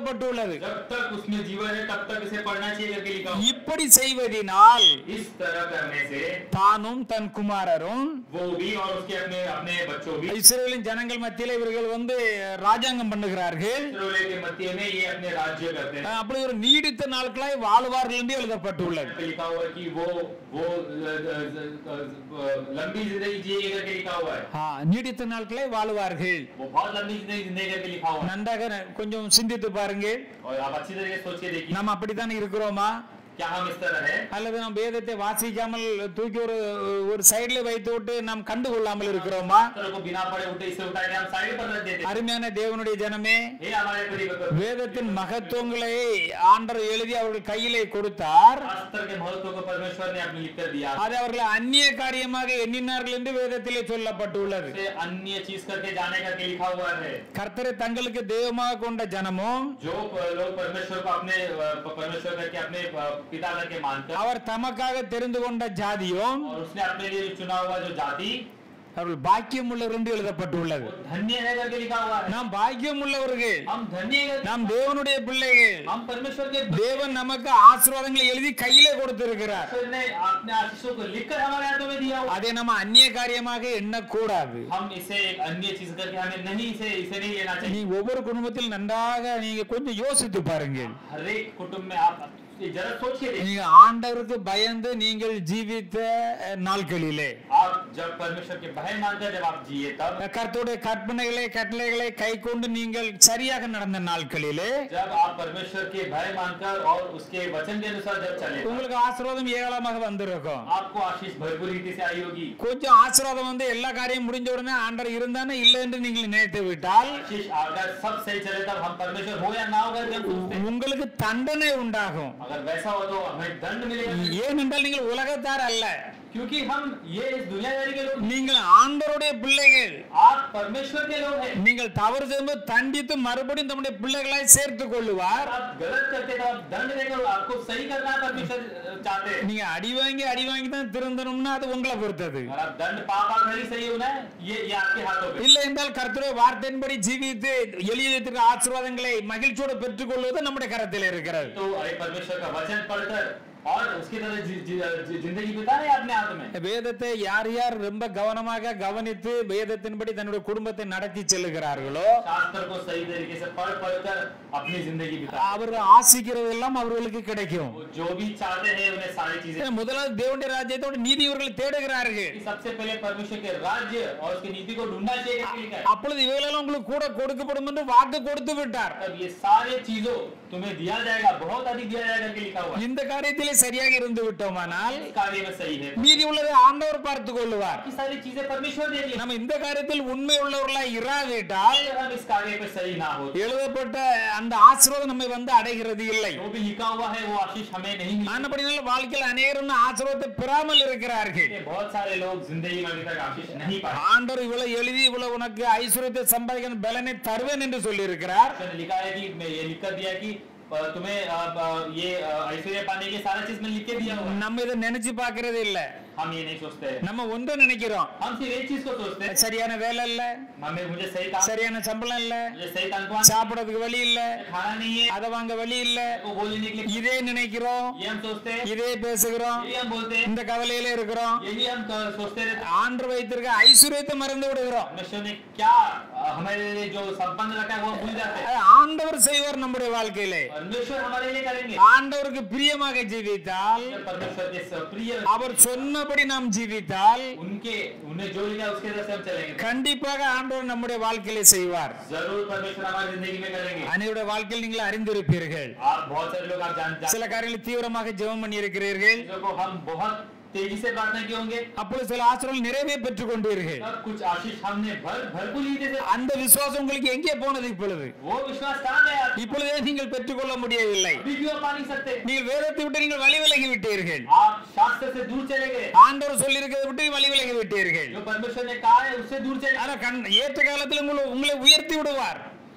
Speaker 1: சொல்லப்பட்டுள்ளது
Speaker 2: जब तक उसमें जीवन है तब तक इसे पढ़ना चाहिए करके लिखा हुआ
Speaker 1: இப்படி செய்வதினால்
Speaker 2: इस तरह करने से
Speaker 1: தானும் தன் குமாரரும்
Speaker 2: वो भी और उसके अपने अपने बच्चों भी
Speaker 1: இஸ்ரேலின் ஜனங்கள் மத்தியில இவர்கள் வந்து ராஜாங்கம் பண்ணுகிறார்கள்
Speaker 2: इसराइल के मध्य में ये अपने राज्य करते हैं
Speaker 1: அப்படி ஒரு நீடித்த நாட்களாய் வாழ்வார்கள் என்று எழுதப்பட்டுள்ளது
Speaker 2: पे लिखा हुआ है कि वो वो अ, अ, अ, अ, लंबी जिंदगी जिएगा करके लिखा हुआ है
Speaker 1: ஆ, நீடித்த நாட்களாய் வாழுவார்கள்
Speaker 2: वो बहुत लंबी जिंदगी जिंदगी करके लिखा हुआ है
Speaker 1: நன்றாக ந- கொஞ்சம் சிந்தித்து பாருங்க
Speaker 2: और आप अच्छी तरीके से सोच के देखिए
Speaker 1: நாம் அப்படித்தான் இருக்கிறோமா
Speaker 2: क्या हम इस तरह है
Speaker 1: அல்லது நாம் வேதத்தை வாசிக்காமல் தூக்கி ஒரு ஒரு சைடுல வைத்து விட்டு நாம் கண்டுகொள்ளாமல் இருக்கிறோமா
Speaker 2: तरह को बिना पढ़े उठे इसे उठा के हम साइड पर रख देते हैं।
Speaker 1: அருமையான தேவனுடைய ஜனமே
Speaker 2: हे हमारे परिपक्व
Speaker 1: வேதத்தின் மகத்துவங்களை ஆண்டர் எழுதி அவர்கள் கையிலே கொடுத்தார்
Speaker 2: शास्त्र के महत्व को परमेश्वर ने अपने लिख कर दिया
Speaker 1: அதை அவர்கள் அந்நிய காரியமாக எண்ணினார்கள் என்று வேதத்திலே சொல்லப்பட்டுள்ளது
Speaker 2: से अन्य चीज करके जाने करके लिखा हुआ है
Speaker 1: கர்த்தரை தங்களுக்கு தெய்வமாக கொண்ட ஜனமும்
Speaker 2: जो प- लोग परमेश्वर को अपने अ, प- परमेश्वर करके अपने अ, पिता करके मानकर
Speaker 1: அவர் தமக்காக தெரிந்து கொண்ட ஜாதியும்
Speaker 2: और उसने अपने लिए चुना हुआ जो जाति
Speaker 1: அவர்கள் பாக்கியம் உள்ளவர் என்று எழுதப்பட்டுள்ளது
Speaker 2: वो धन्य है करके लिखा हुआ है
Speaker 1: நாம் பாக்கியம் உள்ளவர்கள்
Speaker 2: हम धन्य है करके-
Speaker 1: நாம் தேவனுடைய பிள்ளைகள்
Speaker 2: हम परमेश्वर के
Speaker 1: தேவன் நமக்கு ஆசீர்வாதங்களை எழுதி கையிலே கொடுத்திருக்கிறார்
Speaker 2: परमेश्वर ने अपने आशीषों को लिखकर हमारे हाथों में दिया हुआ
Speaker 1: அதை நம்ம அந்நிய காரியமாக எண்ணக்கூடாது
Speaker 2: हम इसे एक अन्य चीज करके हमें नहीं इसे इसे नहीं लेना चाहिए
Speaker 1: நீ ஒவ்வொரு குடும்பத்தில் நன்றாக நீங்க கொஞ்சம் யோசித்து பாருங்கள்
Speaker 2: हर एक कुटुंब में आप जरा सोच के देखिए
Speaker 1: நீங்க ஆண்டவருக்கு பயந்து நீங்கள் ஜீவித்த அஹ், நாட்களிலே
Speaker 2: आप जब परमेश्वर के भय मानकर जब आप जिए तब
Speaker 1: கர்த்தருடைய கற்பனைகளை கட்டளைகளை கை கொண்டு நீங்கள் சரியாக நடந்த நாட்களிலே
Speaker 2: जब आप परमेश्वर के भय मानकर और उसके वचन के अनुसार जब चले तब
Speaker 1: உங்களுக்கு ஆசீர்வாதம் ஏராளமாக வந்திருக்கும்
Speaker 2: आपको आशीष भरपूर रीति से आई होगी
Speaker 1: கொஞ்சம் ஆசீர்வாதம் வந்து எல்லா காரியம் முடிஞ்ச உடனே ஆண்டவர் இருந்தானே இல்லை என்று நீங்கள் நினைத்து விட்டால்
Speaker 2: आशीष अगर सब सही चले तब हम परमेश्वर हो या ना हो करके हम सोचते हैं।
Speaker 1: உங்களுக்கு தண்டனை உண்டாகும்
Speaker 2: अगर वैसा हो तो हमें दंड मिलेगा
Speaker 1: ஏனென்றால் நீங்கள் உலகத்தார் அல்ல
Speaker 2: क्योंकि हम ये इस दुनियादारी के लोग नहीं।
Speaker 1: நீங்கள் ஆண்டவருடைய பிள்ளைகள்
Speaker 2: आप परमेश्वर के लोग हैं
Speaker 1: நீங்கள் தவறு செய்யும்போது தண்டித்து மறுபடியும் தம்முடைய பிள்ளைகளாய் சேர்த்துக் கொள்ளுவார்
Speaker 2: आप गलत करते तो आप दंड देकर आपको सही करना परमेश्वर अ, चाहते हैं
Speaker 1: நீங்க அடி வாங்கி அடி வாங்கி தான் திருந்தணும்னா அது உங்களை பொறுத்தது
Speaker 2: अगर आप दंड पा पा कर ही सही होना है ये ये आपके हाथों पे
Speaker 1: இல்லை என்றால் கர்த்தருடைய வார்த்தையின்படி ஜீவித்து எளியத்திற்கு ஆசீர்வாதங்களை மகிழ்ச்சியோடு பெற்றுக்கொள்வது நம்முடைய கரத்தில் இருக்கிறது
Speaker 2: तो अरे परमेश्वर का वचन पढ़कर और उसकी तरह जि- जि- जि- जिंदगी बिताए अपने हाथ में
Speaker 1: வேதத்தை யார் யார் ரொம்ப கவனமாக கவனித்து வேதத்தின்படி தன்னுடைய குடும்பத்தை நடத்தி செல்லுகிறார்களோ
Speaker 2: शास्त्र को सही तरीके से पढ़ पढ़ कर अपनी जिंदगी बिताए
Speaker 1: அவர் ஆசிக்கிறதெல்லாம் அவர்களுக்கு கிடைக்கும்
Speaker 2: वो जो भी चाहते हैं उन्हें सारी चीजें
Speaker 1: முதலாவது தேவனுடைய ராஜ்யத்தோட நீதி இவர்கள் தேடுகிறார்கள்
Speaker 2: सबसे पहले परमेश्वर के राज्य और उसकी नीति को ढूंढना चाहिए करके लिखा है
Speaker 1: அப்பொழுது இவைகளெல்லாம் உங்களுக்கு கூட கொடுக்கப்படும் என்று வாக்கு கொடுத்து விட்டார்
Speaker 2: तब ये सारे चीजों तुम्हें दिया जाएगा बहुत अधिक दिया जाएगा करके लिखा हुआ है
Speaker 1: இந்த காரியத்திலே சரியாக இருந்து விட்டோமானால்
Speaker 2: इस कार्य में सही है
Speaker 1: மீதி உள்ளதை ஆண்டவர் பார்த்துக் கொள்ளுவார்
Speaker 2: बाकी सारी चीजें परमेश्वर देंगे
Speaker 1: நம்ம இந்த காரியத்தில் உண்மை உள்ளவர்களாய் இராவிட்டால்
Speaker 2: अगर हम इस कार्य पे सही ना हो
Speaker 1: எழுதப்பட்ட அந்த ஆசீர்வாதம் நம்மை வந்து அடைகிறது இல்லை
Speaker 2: जो भी लिखा हुआ है वो आशीष हमें नहीं मिली
Speaker 1: ஆனபடினால வாழ்க்கையில் அநேகரும் ஆசீர்வாதத்தை பெறாமல் இருக்கிறார்கள்
Speaker 2: इसलिए बहुत सारे लोग जिंदगी में अभी तक आशीष नहीं पाए
Speaker 1: ஆண்டவர் இவ்வளவு எழுதி இவ்வளவு உனக்கு ஐஸ்வர்யத்தை சம்பாதிக்க பலனை தருவேன் என்று சொல்லி இருக்கிறார்
Speaker 2: उसने लिखा है कि मैं ये लिख कर दिया कि अ, तुम्हें अ, अ, ये अ, ऐश्वर्य पाने के सारा चीज में लिख के दिया हुआ है।
Speaker 1: நம்ம இதை நினைச்சு பார்க்கறது இல்ல
Speaker 2: हम ये नहीं सोचते हैं
Speaker 1: நம்ம ஒன்றை நினைக்கிறோம்
Speaker 2: हम सिर्फ एक चीज को सोचते हैं
Speaker 1: சரியான வேலை இல்ல
Speaker 2: हमें मुझे सही काम
Speaker 1: சரியான சம்பளம் இல்ல
Speaker 2: मुझे सही तनख्वाह
Speaker 1: சாப்பிடறதுக்கு வழி இல்ல
Speaker 2: खाना नहीं है
Speaker 1: அதை வாங்க வழி இல்ல
Speaker 2: को बोलने के लिए
Speaker 1: இதே நினைக்கிறோம்
Speaker 2: ये हम सोचते हैं
Speaker 1: இதே பேசுகிறோம்
Speaker 2: यही हम बोलते हैं
Speaker 1: இந்த கவலையில இருக்கிறோம்
Speaker 2: यही हम क- सोचते रहते हैं
Speaker 1: ஆண்டு வைத்திருக்க ஐஸ்வர்யத்தை மறந்து விடுகிறோம்
Speaker 2: परमेश्वर ने क्या अ, हमारे लिए जो संपन्न रखा है वो भूल जाते हैं
Speaker 1: அது ஆண்டவர் செய்வார் நம்முடைய வாழ்க்கையிலே
Speaker 2: परमेश्वर हमारे लिए करेंगे
Speaker 1: ஆண்டவருக்கு பிரியமாக ஜீவித்தால்
Speaker 2: जब परमेश्वर के स- प्रिय
Speaker 1: அவர் சொன்னபடி நாம் ஜீவித்தால்
Speaker 2: उनके उन्हें जो लिखा है उसके तरह से हम चलेंगे
Speaker 1: கண்டிப்பாக ஆண்டவர் நம்முடைய வாழ்க்கையிலே செய்வார்
Speaker 2: जरूर परमेश्वर हमारी जिंदगी में करेंगे
Speaker 1: அனைவருடைய வாழ்க்கையில் நீங்கள் அறிந்திருப்பீர்கள்
Speaker 2: आप बहुत सारे लोग आप जान जान
Speaker 1: சில காரியங்களை தீவிரமாக ஜெபம் பண்ணி இருக்கிறீர்கள்
Speaker 2: चीजों को हम बहुत तेजी से प्रार्थना किए होंगे
Speaker 1: அப்பொழுது சில ஆசிரியர்கள் நிறைவே பெற்றுக் கொண்டீர்கள்
Speaker 2: तब कुछ आशीष हमने भर भरपूर ली थे
Speaker 1: அந்த விசுவாசம் உங்களுக்கு எங்கே போனது இப்பொழுது
Speaker 2: वो विश्वास कहाँ गया
Speaker 1: இப்பொழுதே நீங்கள் பெற்றுக்கொள்ள முடியவில்லை
Speaker 2: अभी क्यों पा नहीं सकते
Speaker 1: நீங்கள் வேதத்தை விட்டு நீங்கள் வழி விலகி விட்டீர்கள்
Speaker 2: आप शास्त्र से दूर चले गए
Speaker 1: ஆண்டவர் சொல்லி இருக்கிறதை விட்டு வழி விலகி விட்டீர்கள்
Speaker 2: जो परमेश्वर ने कहा है उससे दूर चले
Speaker 1: ஆனா கண் ஏற்ற காலத்தில் உங்களை உங்களை உயர்த்தி விடுவார்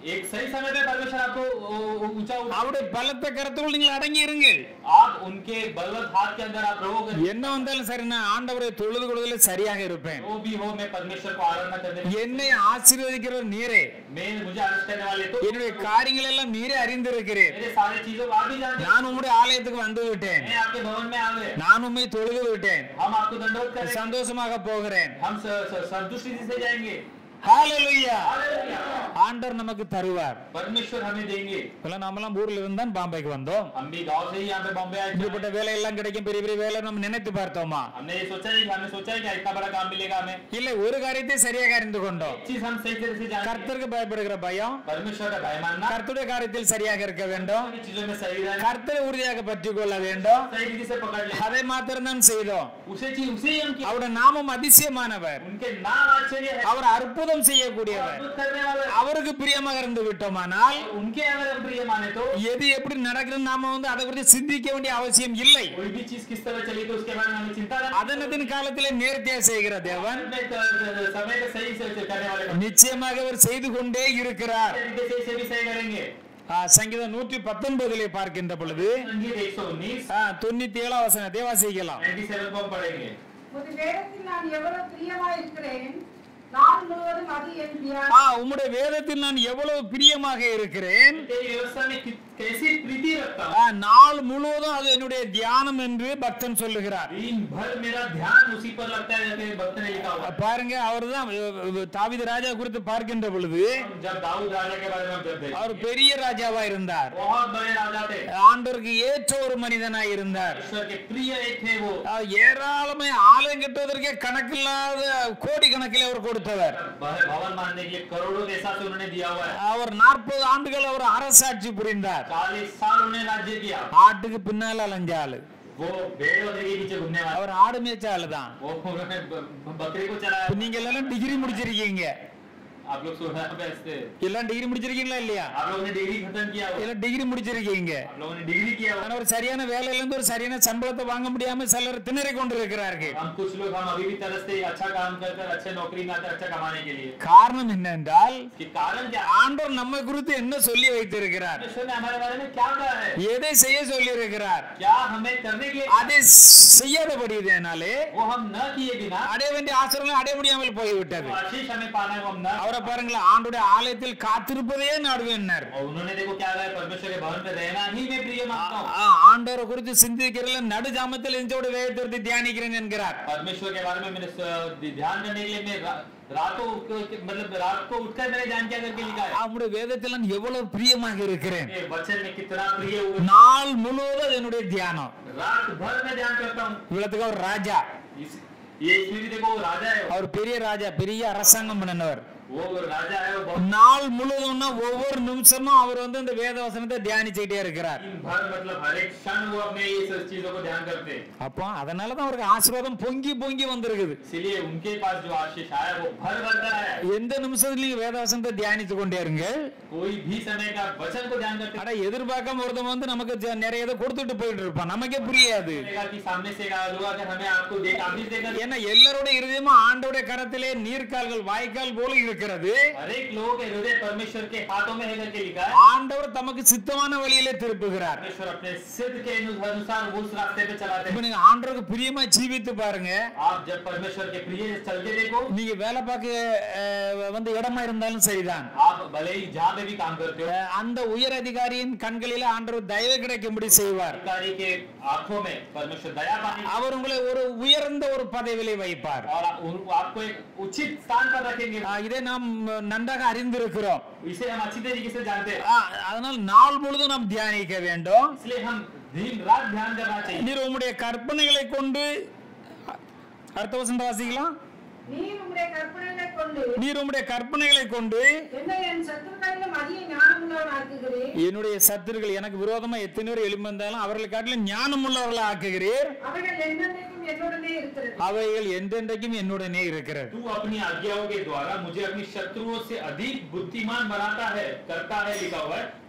Speaker 2: एक सही समय पे परमेश्वर आपको ऊ- ऊ- ऊंचा उठा
Speaker 1: அவருடைய பலத்த கருத்துக்குள் நீங்கள் அடங்கி இருங்கள்
Speaker 2: आप उनके बलवत हाथ के अंदर आप रहोगे
Speaker 1: என்ன வந்தாலும் சரி நான் ஆண்டவரை தொழுது கொள்வதில் சரியாக இருப்பேன்
Speaker 2: जो भी हो मैं परमेश्वर को आराधना करने में
Speaker 1: என்னை ஆசீர்வதிக்கிறவர் நீரே
Speaker 2: मैं मुझे आदेश करने वाले तो
Speaker 1: என்னுடைய காரியங்கள் எல்லாம் நீரே அறிந்திருக்கிறேன்
Speaker 2: मेरे सारे चीजों को आप भी जानते हैं
Speaker 1: நான் உம்முடைய ஆலயத்துக்கு வந்து விட்டேன்
Speaker 2: मैं आपके भवन में आ गए
Speaker 1: நான் உண்மை தொழுது விட்டேன்
Speaker 2: हम आपको दंडवत करेंगे
Speaker 1: சந்தோஷமாக போகிறேன்
Speaker 2: हम स- स- संतुष्टि से जाएंगे
Speaker 1: ஹalleluya
Speaker 2: हालेलुया।
Speaker 1: ஆண்டவர் நமக்கு தருவார்
Speaker 2: परमेश्वर हमें देंगे
Speaker 1: இப்ப நாமெல்லாம் ஊர்ல இருந்தான் பாம்பேக்கு வந்தோம்
Speaker 2: हम भी गांव से ही यहाँ पे बॉम्बे आए थे।
Speaker 1: இப்படிப்பட்ட வேலை எல்லாம் கிடைக்கும் பெரிய பெரிய வேலை நம்ம நினைத்து பார்த்தோமா
Speaker 2: हमने ये सोचा है हमने सोचा है कि इतना बड़ा काम मिलेगा हमें
Speaker 1: இல்ல ஒரு காரியத்தை சரியாக அறிந்து கொண்டோம்
Speaker 2: एक चीज हम सही तरह से जानते हैं
Speaker 1: கர்த்தருக்கு பயப்படுகிற பயம்
Speaker 2: परमेश्वर का भय मानना
Speaker 1: கர்த்தருடைய காரியத்தில் சரியாக இருக்க வேண்டும்
Speaker 2: की चीजों में सही रहना
Speaker 1: கர்த்தரை உறுதியாக பற்றி கொள்ள வேண்டும்
Speaker 2: सही रीति से पकड़ ले
Speaker 1: அதை மாத்திரம்தான் செய்தோம்
Speaker 2: उसे चीज उसे ही हम किया
Speaker 1: அவருடைய நாமம் அதிசயமானவர்
Speaker 2: उनके नाम आश्चर्य है
Speaker 1: அவர் அற்புதம் செய்யக்கூடியவர்
Speaker 2: अद्भुत करने वाले
Speaker 1: அவருக்கு பிரியமாக இருந்து விட்டோமானால்
Speaker 2: उनके अगर हम प्रिय माने तो
Speaker 1: எது எப்படி நடக்குதுன்னு நாம வந்து அதை குறித்து சிந்திக்க வேண்டிய அவசியம் இல்லை
Speaker 2: कोई भी चीज किस तरह चली तो उसके बारे में हमें चिंता करना
Speaker 1: அதனத்தின் காலத்திலே நேர்த்தியா செய்கிற தேவன்
Speaker 2: अपने क- समय का सही से करने वाले
Speaker 1: நிச்சயமாக அவர் செய்து கொண்டே இருக்கிறார்
Speaker 2: तरीके से इसे भी सही करेंगे
Speaker 1: ஆ, சங்கீதம் நூற்றி பத்தொன்பதிலே பார்க்கின்ற பொழுது
Speaker 2: संगीत एक सौ उन्नीस
Speaker 1: ஆ, தொண்ணூத்தி ஏழாம் வசனத்தை வாசிக்கலாம்
Speaker 2: नाइन्टी सेवन को हम पढ़ेंगे
Speaker 3: உமது வேதத்தில் நான் எவ்வளவு பிரியமாய் இருக்கிறேன் நாள் முழுவதும் அது என் தியானம்
Speaker 1: ஆ உம்முடைய வேதத்தில் நான் எவ்வளவு பிரியமாக இருக்கிறேன்
Speaker 2: तेरी व्यवस्था में कि- कैसी प्रीति रखता हूँ
Speaker 1: ஆ, நாள் முழுவதும் அது என்னுடைய தியானம் என்று பக்தன் சொல்லுகிறார்
Speaker 2: दिन भर मेरा ध्यान उसी पर लगता है जैसे भक्त ने लिखा हुआ है।
Speaker 1: பாருங்க அவர்தான் தாவீது ராஜா குறித்து பார்க்கின்ற பொழுது
Speaker 2: जब दाऊद राजा के बारे में हम जब देखते
Speaker 1: அவர் பெரிய ராஜாவா இருந்தார்
Speaker 2: बहुत बड़े राजा थे
Speaker 1: ஆண்டவருக்கு ஏற்ற ஒரு மனிதனாய் இருந்தார்
Speaker 2: ईश्वर के प्रिय एक थे वो
Speaker 1: ஆ, ஏராளமே ஆலயம் கட்டுவதற்கே கணக்கில்லாத கோடி கணக்கில் அவர் கொடுத்தவர்
Speaker 2: भव- भवन मानने के लिए करोड़ों पैसा से उन्होंने दिया हुआ है
Speaker 1: அவர் நாற்பது ஆண்டுகள் அவர் அரசாட்சி புரிந்தார்
Speaker 2: चालीस साल उन्होंने राज्य किया
Speaker 1: ஆட்டுக்கு பின்னால அலைஞ்ச ஆளு
Speaker 2: वो भेड़ वगैरह के पीछे घूमने वाला
Speaker 1: அவர் ஆடு மேய்ச்ச ஆளு தான்
Speaker 2: वो उन्होंने ब- ब- बकरी को चलाया
Speaker 1: இப்ப நீங்க எல்லாம் டிகிரி முடிச்சிருக்கீங்க
Speaker 2: आप लोग सुन रहे हैं ऐसे
Speaker 1: எல்லாம் டிகிரி முடிச்சிருக்கீங்களா இல்லையா
Speaker 2: आप लोगों ने डिग्री खत्म किया हुआ
Speaker 1: எல்லாம் டிகிரி முடிச்சிருக்கீங்க
Speaker 2: आप लोगों ने डिग्री किया हुआ
Speaker 1: ஆனா ஒரு சரியான வேலையில இருந்து ஒரு சரியான சம்பளத்தை வாங்க முடியாம சிலர் திணறி கொண்டிருக்கிறார்கள்
Speaker 2: हम कुछ लोग हम अभी भी तरसते हैं अच्छा काम कर कर अच्छे नौकरी में आते हैं, अच्छा कमाने के लिए
Speaker 1: காரணம் என்னென்றால்
Speaker 2: कि कारण क्या
Speaker 1: ஆண்டவர் நம்மை குறித்து என்ன சொல்லி வைத்திருக்கிறார்
Speaker 2: परमेश्वर ने हमारे बारे में क्या कहा है
Speaker 1: எதை செய்ய சொல்லி இருக்கிறார்
Speaker 2: क्या हमें करने के लिए
Speaker 1: அதை செய்யாதபடினாலே
Speaker 2: वो हम न किए बिना
Speaker 1: அடைய வேண்டிய ஆசிரியர்கள் அடைய முடியாமல் போய்விட்டது
Speaker 2: वो आशीष हमें पाना है वो हम न
Speaker 1: அவரை பாருங்களேன் ஆண்டுடைய ஆலயத்தில் காத்திருப்பதே நாடுவேன்னார்
Speaker 2: और उन्होंने देखो क्या कहा है, परमेश्वर के भवन में रहना ही मैं प्रिय मानता हूँ
Speaker 1: ஆ, ஆண்டவரை குறித்து சிந்திக்கிறதுல நடுஜாமத்தில் எஞ்சோடு வேதத்தை தியானிக்கிறேன் என்கிறார்
Speaker 2: परमेश्वर के बारे में मैंने स- ध्यान करने के लिए मैं रा- रातों उठ- मतलब रात को उठकर मैंने ध्यान क्या करके लिखा है
Speaker 1: அவருடைய வேதத்தில் நான் எவ்வளவு பிரியமாக இருக்கிறேன்
Speaker 2: ये वचन में कितना प्रिय हुए
Speaker 1: நாள் முழுவதும் அது என்னுடைய தியானம்
Speaker 2: रात भर मैं ध्यान करता हूँ
Speaker 1: இவ்வளவுக்கு அவர் ராஜா
Speaker 2: इस- ये इसमें भी देखो वो राजा है
Speaker 1: அவர் பெரிய ராஜா பெரிய அரசாங்கம் பண்ணினவர்
Speaker 2: वो राजा है वो बहुत
Speaker 1: நாள் முழுவதும்னா ஒவ்வொரு நிமிஷமும் அவர் வந்து இந்த வேத வசனத்தை தியானிச்சுக்கிட்டே இருக்கிறார்
Speaker 2: दिन भर मतलब हर एक क्षण वो अपने ये सब चीजों को ध्यान करते हैं
Speaker 1: அப்போ அதனாலதான் அவருக்கு ஆசீர்வாதம் பொங்கி பொங்கி வந்திருக்குது
Speaker 2: इसीलिए उनके पास जो आशीष आया वो भर भर कर आया
Speaker 1: எந்த நிமிஷத்துல நீங்க வேத வசனத்தை தியானித்து கொண்டே இருங்க
Speaker 2: कोई भी समय का वचन को ध्यान करते
Speaker 1: ஆனா எதிர்பார்க்காம ஒருத்தன் வந்து நமக்கு ஜ- நிறைய இதை கொடுத்துட்டு போயிட்டு இருப்பான் நமக்கே புரியாது
Speaker 2: रहेगा कि सामने से एक लोग अगर हमें आपको देख आशीष देकर
Speaker 1: ஏன்னா எல்லாருடைய இருதயமும் ஆண்டோடைய கரத்திலே நீர்க்கால்கள் வாய்க்கால் போல இருக்கிறது
Speaker 2: हर एक लोगों के हृदय परमेश्वर के हाथों में है करके लिखा है
Speaker 1: ஆண்டவர் தமக்கு சித்தமான வழியிலே திருப்புகிறார்
Speaker 2: परमेश्वर अपने सिद्ध के अनुसार उस रास्ते पे चलाते
Speaker 1: இப்ப
Speaker 2: हैं
Speaker 1: நீங்க ஆண்டவருக்கு பிரியமா ஜீவித்து பாருங்க
Speaker 2: आप जब परमेश्वर के प्रिय से चल के देखो
Speaker 1: நீங்க வேலை பார்க்க அஹ், வந்து இடமா இருந்தாலும் சரிதான்
Speaker 2: आप भले ही जहाँ पे भी काम करते हो
Speaker 1: அஹ், அந்த உயர் அதிகாரியின் கண்களில ஆண்டவர் தயவு கிடைக்கும்படி செய்வார்
Speaker 2: अधिकारी के आंखों में परमेश्वर दया पानी
Speaker 1: அவர் உங்களை ஒரு உயர்ந்த ஒரு பதவியிலே வைப்பார்
Speaker 2: और आप- उन- आपको एक उचित स्थान पर रखेंगे
Speaker 1: அஹ், இதை நாம் நன்றாக அறிந்திருக்கிறோம்
Speaker 2: इसे हम अच्छी तरीके से जानते हैं
Speaker 1: அஹ், அதனால் நாள் முழுதும் நாம் தியானிக்க வேண்டும்
Speaker 2: इसलिए हम दिन रात ध्यान करना चाहिए
Speaker 1: நீர் உம்முடைய கற்பனைகளை கொண்டு அடுத்த வசனம் வாசிக்கலாம்
Speaker 3: நீர் உம்முடைய கற்பனைகளை கொண்டு
Speaker 1: நீர் உம்முடைய கற்பனைகளை கொண்டு
Speaker 3: என்னை என் சத்துருக்களிலும் அதிக ஞானமுள்ளவனாக்குகிறேன்
Speaker 1: என்னுடைய சத்துருக்கள் எனக்கு விரோதமா எத்தனை பேர் எழும்பி வந்தாலும் அவர்களை காட்டிலும் ஞானம் உள்ளவர்களை ஆக்குகிறீர்
Speaker 3: அவைகள் என்னென்றைக்கும் என்னுடனே இருக்கிறது
Speaker 1: அவைகள் என்றென்றைக்கும் என்னுடனே இருக்கிறது
Speaker 2: तू अपनी आज्ञाओं के द्वारा मुझे अपनी शत्रुओं से अधिक बुद्धिमान बनाता है करता है लिखा हुआ है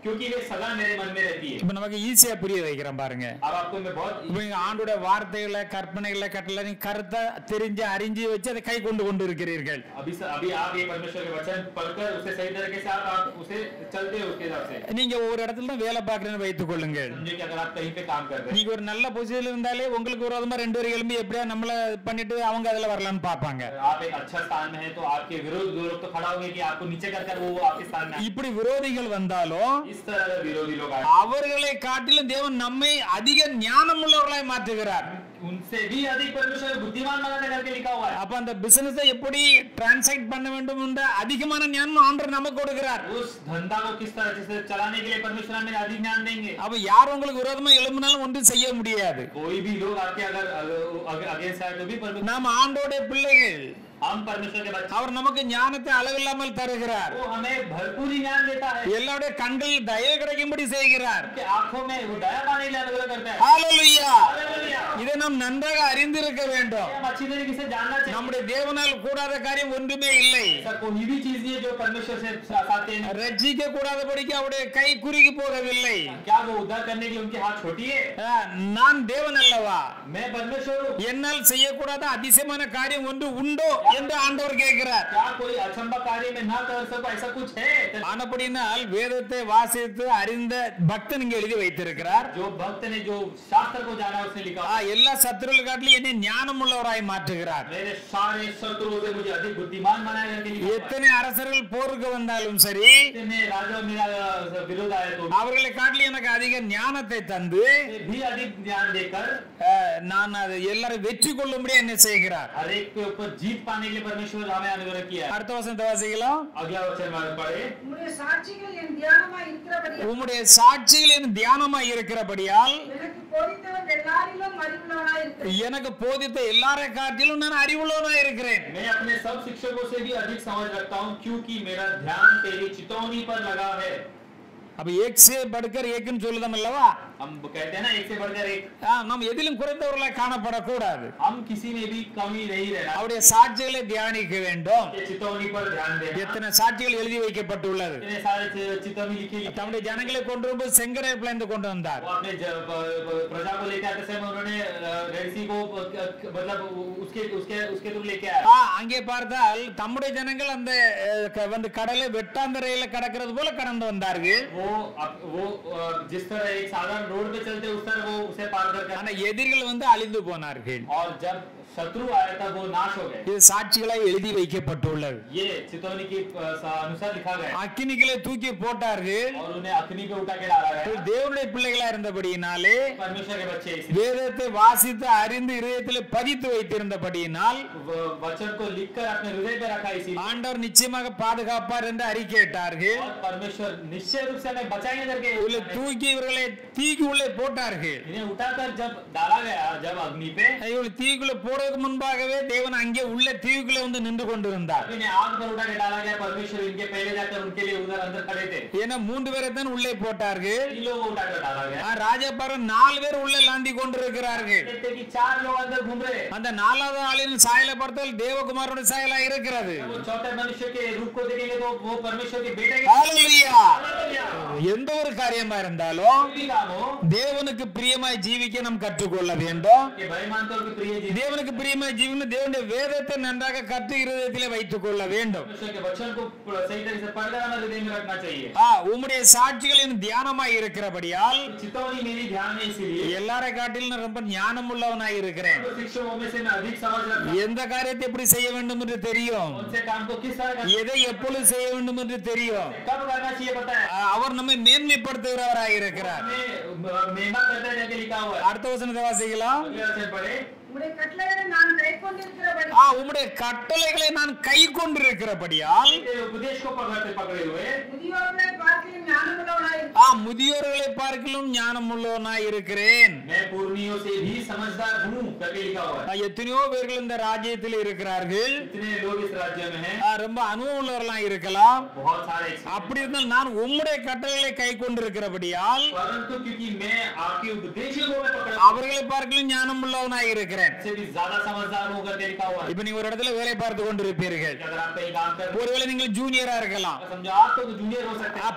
Speaker 2: क्योंकि वे सदा मेरे मन में रहती है
Speaker 1: இப்ப நமக்கு ஈஸியா புரிய வைக்கிறேன் பாருங்க
Speaker 2: अब आपको मैं बहुत
Speaker 1: இப்ப நீங்க ஆண்டோட வார்த்தைகளை கற்பனைகளை கட்டளை நீங்க கருத்தை தெரிஞ்சு அறிஞ்சு வச்சு அதை கை கொண்டு கொண்டு இருக்கிறீர்கள்
Speaker 2: अभी अभी आप ये परमेश्वर के वचन पढ़कर उसे सही तरीके से आप, आप उसे चलते हो उसके हिसाब से
Speaker 1: நீங்க ஒரு இடத்துல தான் வேலை பார்க்கறேன்னு வைத்துக் கொள்ளுங்கள்
Speaker 2: समझे कि अगर आप कहीं पे काम कर रहे हैं
Speaker 1: நீங்க ஒரு நல்ல பொசிஷன்ல இருந்தாலே உங்களுக்கு விரோதமா ரெண்டு பேரும் எழும்பி எப்படியா நம்மள பண்ணிட்டு அவங்க அதுல வரலாம்னு பாப்பாங்க
Speaker 2: आप एक अच्छा स्थान में है तो आपके विरोध दो लोग तो खड़ा होंगे कि आपको नीचे कर कर वो आपके स्थान में आए।
Speaker 1: இப்படி விரோதிகள் வந்தாலும்
Speaker 2: इस तरह अगर विरोधी लोग आए
Speaker 1: அவர்களை காட்டிலும் தேவன் நம்மை அதிக ஞானம் உள்ளவர்களாய் மாற்றுகிறார்
Speaker 2: उनसे भी अधिक परमेश्वर बुद्धिमान बनाने करके लिखा हुआ है
Speaker 1: அப்ப அந்த பிசினஸை எப்படி டிரான்சாக்ட் பண்ண வேண்டும் என்ற அதிகமான ஞானம் ஆண்டவர் நமக்கு கொடுக்கிறார்
Speaker 2: उस धंधा को किस तरह से चलाने के लिए परमेश्वर हमें अधिक ज्ञान देंगे
Speaker 1: அப்ப யார் உங்களுக்கு விரோதமா எழும்பினாலும் ஒன்றும் செய்ய முடியாது
Speaker 2: कोई भी लोग आपके अगर अगेंस्ट आए तो भी परमेश्वर
Speaker 1: நாம் ஆண்டோடைய பிள்ளைகள்
Speaker 2: हम परमेश्वर के बच्चे
Speaker 1: அவர் நமக்கு ஞானத்தை அளவில்லாமல் தருகிறார்
Speaker 2: वो हमें भरपूर ही ज्ञान देता है
Speaker 1: எல்லாருடைய கண்களில் தயவு கிடைக்கும்படி செய்கிறார்
Speaker 2: उनके आंखों में वो दया पाने के लिए अनुग्रह करता है
Speaker 1: ஹalleluya
Speaker 2: हालेलुया।
Speaker 1: இதை நாம் நன்றாக அறிந்திருக்க வேண்டும்
Speaker 2: हम अच्छी तरीके से जानना चाहिए
Speaker 1: நம்முடைய தேவனால் கூடாத காரியம் ஒன்றுமே இல்லை
Speaker 2: ऐसा कोई भी चीज नहीं है जो परमेश्वर से साथ हैं
Speaker 1: ரட்சிக்க கூடாதபடிக்கு அவருடைய கை குறுகி போகவில்லை
Speaker 2: क्या वो उद्धार करने के लिए उनके हाथ छोटी है
Speaker 1: ஆ, நான் தேவன் அல்லவா
Speaker 2: मैं परमेश्वर हूँ
Speaker 1: என்னால் செய்யக்கூடாத அதிசயமான காரியம் ஒன்று உண்டோ என்று ஆண்டவர் கேட்கிறார்
Speaker 2: क्या कोई अचंबा कार्य में ना कर सको ऐसा कुछ है
Speaker 1: ஆனப்படினால் வேதத்தை வாசித்து அறிந்த பக்தன் இங்க எழுதி வைத்திருக்கிறார்
Speaker 2: जो भक्त ने जो शास्त्र को जाना उसने लिखा
Speaker 1: ஆ, எல்லா சத்துருள் காட்டிலும் என்னை ஞானம் உள்ளவராய் மாற்றுகிறார்
Speaker 2: मेरे सारे शत्रुओं से मुझे अधिक बुद्धिमान बनाया करके लिखा हुआ है।
Speaker 1: எத்தனை அரசர்கள் போருக்கு வந்தாலும் சரி
Speaker 2: इतने राजा मेरा अ, विरोध आए तो
Speaker 1: அவர்களை காட்டிலும் எனக்கு அதிக ஞானத்தை தந்து
Speaker 2: भी अधिक ध्यान देकर
Speaker 1: ஆ, நான் அது எல்லாரும் வெற்றி கொள்ளும்படி என்ன செய்கிறார்
Speaker 2: हर एक के ऊपर जीत पाने के लिए परमेश्वर हमें अनुग्रह किया है
Speaker 1: அடுத்த வசனத்தை வாசிக்கலாம்
Speaker 2: अगला वचन में पढ़े
Speaker 3: உம்முடைய சாட்சிகள் என் தியானமாய் இருக்கிறபடி
Speaker 1: உம்முடைய சாட்சிகள் என் தியானமாய் இருக்கிறபடியால்
Speaker 3: எனக்கு போதித்தவன் எல்லாரிலும் அறிவுள்ளவனாய் இருக்கிறேன்
Speaker 1: எனக்கு போதித்த எல்லாரை காட்டிலும் நான் அறிவுள்ளவனாய் இருக்கிறேன்
Speaker 2: मैं अपने सब शिक्षकों से भी अधिक समझ रखता हूँ क्योंकि मेरा ध्यान तेरी चितौनी पर लगा है
Speaker 1: அப்ப ஏக்ஸே படுக்கர் ஏக்குன்னு சொல்லுதம் அல்லவா
Speaker 2: हम कहते हैं ना एक से बढ़कर एक
Speaker 1: ஆ, நாம் எதிலும் குறைந்தவர்களாய் காணப்படக்கூடாது
Speaker 2: हम किसी में भी कमी नहीं रहना
Speaker 1: அவருடைய சாட்சிகளை தியானிக்க வேண்டும்
Speaker 2: ये चितौनी पर ध्यान देना
Speaker 1: எத்தனை சாட்சிகள் எழுதி வைக்கப்பட்டுள்ளது
Speaker 2: इतने सारे चि- चितौनी लिखी लिखी
Speaker 1: தம்முடைய ஜனங்களை கொண்டு வரும்போது செங்கரை பிளந்து கொண்டு வந்தார்
Speaker 2: वो अपने ज- प- प- प्रजा को लेकर आते समय उन्होंने रेडसी को प- क- मतलब उसके उसके उसके थ्रू लेके आया
Speaker 1: ஆ, அங்கே பார்த்தால் தம்முடைய ஜனங்கள் அந்த அஹ், க- வந்து கடலை வெட்டாந்தரையில கடக்கிறது போல கடந்து வந்தார்கள்
Speaker 2: वो अप- वो अ, जिस तरह एक साधारण रोड पे चलते उस तरह वो उसे पार कर
Speaker 1: ஆனா எதிரிகள் வந்து அழிந்து போனார்கள்
Speaker 2: और जब शत्रु आया तब वो नाश हो गए
Speaker 1: இது சாட்சிகளாய் எழுதி வைக்கப்பட்டுள்ளது
Speaker 2: ये चितौनी के अ, स- अनुसार लिखा गया है।
Speaker 1: அக்கினிகளை தூக்கி போட்டார்கள்
Speaker 2: और उन्हें अग्नि पे उठा के डाला गया
Speaker 1: தேவனுடைய பிள்ளைகளா இருந்தபடியினாலே
Speaker 2: परमेश्वर के बच्चे इसलिए
Speaker 1: வேதத்தை வாசித்து அறிந்து இதயத்தில் பதித்து வைத்திருந்தபடியினால்
Speaker 2: व- वचन को लिखकर अपने हृदय पे रखा इसी
Speaker 1: ஆண்டவர் நிச்சயமாக பாதுகாப்பார் என்று அறிக்கையிட்டார்கள்
Speaker 2: और परमेश्वर निश्चय रूप से हमें बचाएंगे करके
Speaker 1: உள்ள தூக்கி இவர்களை தீக்கு உள்ளே போட்டார்கள்
Speaker 2: इन्हें उठाकर जब डाला गया जब अग्नि पे
Speaker 1: இவர்கள் தீக்குள்ள போறதுக்கு முன்பாகவே தேவன் அங்கே உள்ள தீவுக்குள்ள வந்து நின்று கொண்டிருந்தார்
Speaker 2: इन्हें आग पर उठा के डाला गया परमेश्वर इनके पहले जाकर उनके लिए उधर अंदर खड़े थे
Speaker 1: ஏன்னா மூன்று பேரை தான் உள்ளே போட்டார்கள்
Speaker 2: तीन लोगों को उठाकर डाला गया
Speaker 1: ஆ, ராஜபாரம் நாலு பேர் உள்ளே லாந்தி கொண்டிருக்கிறார்கள்
Speaker 2: देखते कि चार लोग अंदर घूम रहे हैं।
Speaker 1: அந்த நாலாவது ஆளின் சாயலை பார்த்தால் தேவகுமாரோட சாயலா இருக்கிறது
Speaker 2: जब वो चौथे मनुष्य के रूप को देखेंगे तो वो परमेश्वर के बेटे के
Speaker 1: ஹalleluya.
Speaker 2: हालेलुया।
Speaker 1: எந்த ஒரு காரியமா இருந்தாலும்
Speaker 2: कोई भी काम हो
Speaker 1: தேவனுக்கு பிரியமாய் ஜீவிக்க நாம் கற்றுக்கொள்ள வேண்டும்
Speaker 2: कि भाई मानते हो कि प्रिय जी
Speaker 1: தேவனுக்கு பிரியமாய் ஜீவன தேவனுடைய வேதத்தை நன்றாக கற்று இருதயத்திலே வைத்துக் கொள்ள வேண்டும்
Speaker 2: परमेश्वर के वचन को सही तरीके से पढ़कर हमारे हृदय में रखना चाहिए
Speaker 1: ஆ, உம்முடைய சாட்சிகளின் தியானமாய் இருக்கிறபடியால்
Speaker 2: चितौनी मेरी ध्यान है इसीलिए
Speaker 1: எல்லாரை காட்டிலும் நான் ரொம்ப ஞானம் உள்ளவனாய் இருக்கிறேன்
Speaker 2: तो शिक्षकों में से मैं अधिक समझ रखता हूं।
Speaker 1: எந்த காரியத்தை எப்படி செய்ய வேண்டும் என்று தெரியும்
Speaker 2: कौन से काम को किस तरह करना
Speaker 1: எதை எப்பொழுது செய்ய வேண்டும் என்று தெரியும்
Speaker 2: कब करना चाहिए पता है
Speaker 1: ஆ, அவர் நம்மை மேன்மைப்படுத்துகிறவராய் இருக்கிறார்
Speaker 2: हमें मेहमा करते हैं करके लिखा हुआ है
Speaker 1: அடுத்த வசனத்தை வாசிக்கலாம்
Speaker 2: अगले वचन पढ़े
Speaker 3: உம்முடைய கட்டளைகளை நான் கைக்கொண்டிருக்கிறபடி
Speaker 1: ஆ உம்முடைய கட்டளைகளை நான் கை கொண்டிருக்கிறபடியால்
Speaker 2: तेरे उपदेश को पकड़ते पकड़े हुए
Speaker 3: முதியோர்களை பார்க்கிலும் ஞானமுள்ளவனாய் இருக்கிறேன்.
Speaker 1: ஆ முதியோர்களை பார்க்கிலும் ஞானம் உள்ளவனாய் இருக்கிறேன்
Speaker 2: मैं पूर्णियों से भी समझदार हूँ करके लिखा हुआ है
Speaker 1: ஆ, எத்தனையோ பேர்கள் இந்த ராஜ்யத்தில் இருக்கிறார்கள்
Speaker 2: इतने लोग इस राज्य में हैं
Speaker 1: ஆ, ரொம்ப அனுபவம் உள்ளவர்களா இருக்கலாம்
Speaker 2: बहुत सारे
Speaker 1: அப்படி இருந்தால் நான் உம்முடைய கட்டளைகளை கை கொண்டிருக்கிறபடியால்
Speaker 2: परंतु क्योंकि मैं आपके उपदेशों को मैं पकड़ा
Speaker 1: அவர்களை பார்க்கலும் ஞானம் உள்ளவனாய் இருக்கிறேன்
Speaker 2: से भी ज्यादा समझदार हूँ करके लिखा हुआ है
Speaker 1: இப்ப நீங்க ஒரு இடத்துல வேலை பார்த்து கொண்டிருப்பீர்கள்
Speaker 2: कि अगर आप कहीं काम कर रहे
Speaker 1: ஒருவேளை நீங்கள் ஜூனியரா இருக்கலாம்
Speaker 2: हो समझो आप तो जूनियर हो सकते
Speaker 1: ஆ, பல வருஷ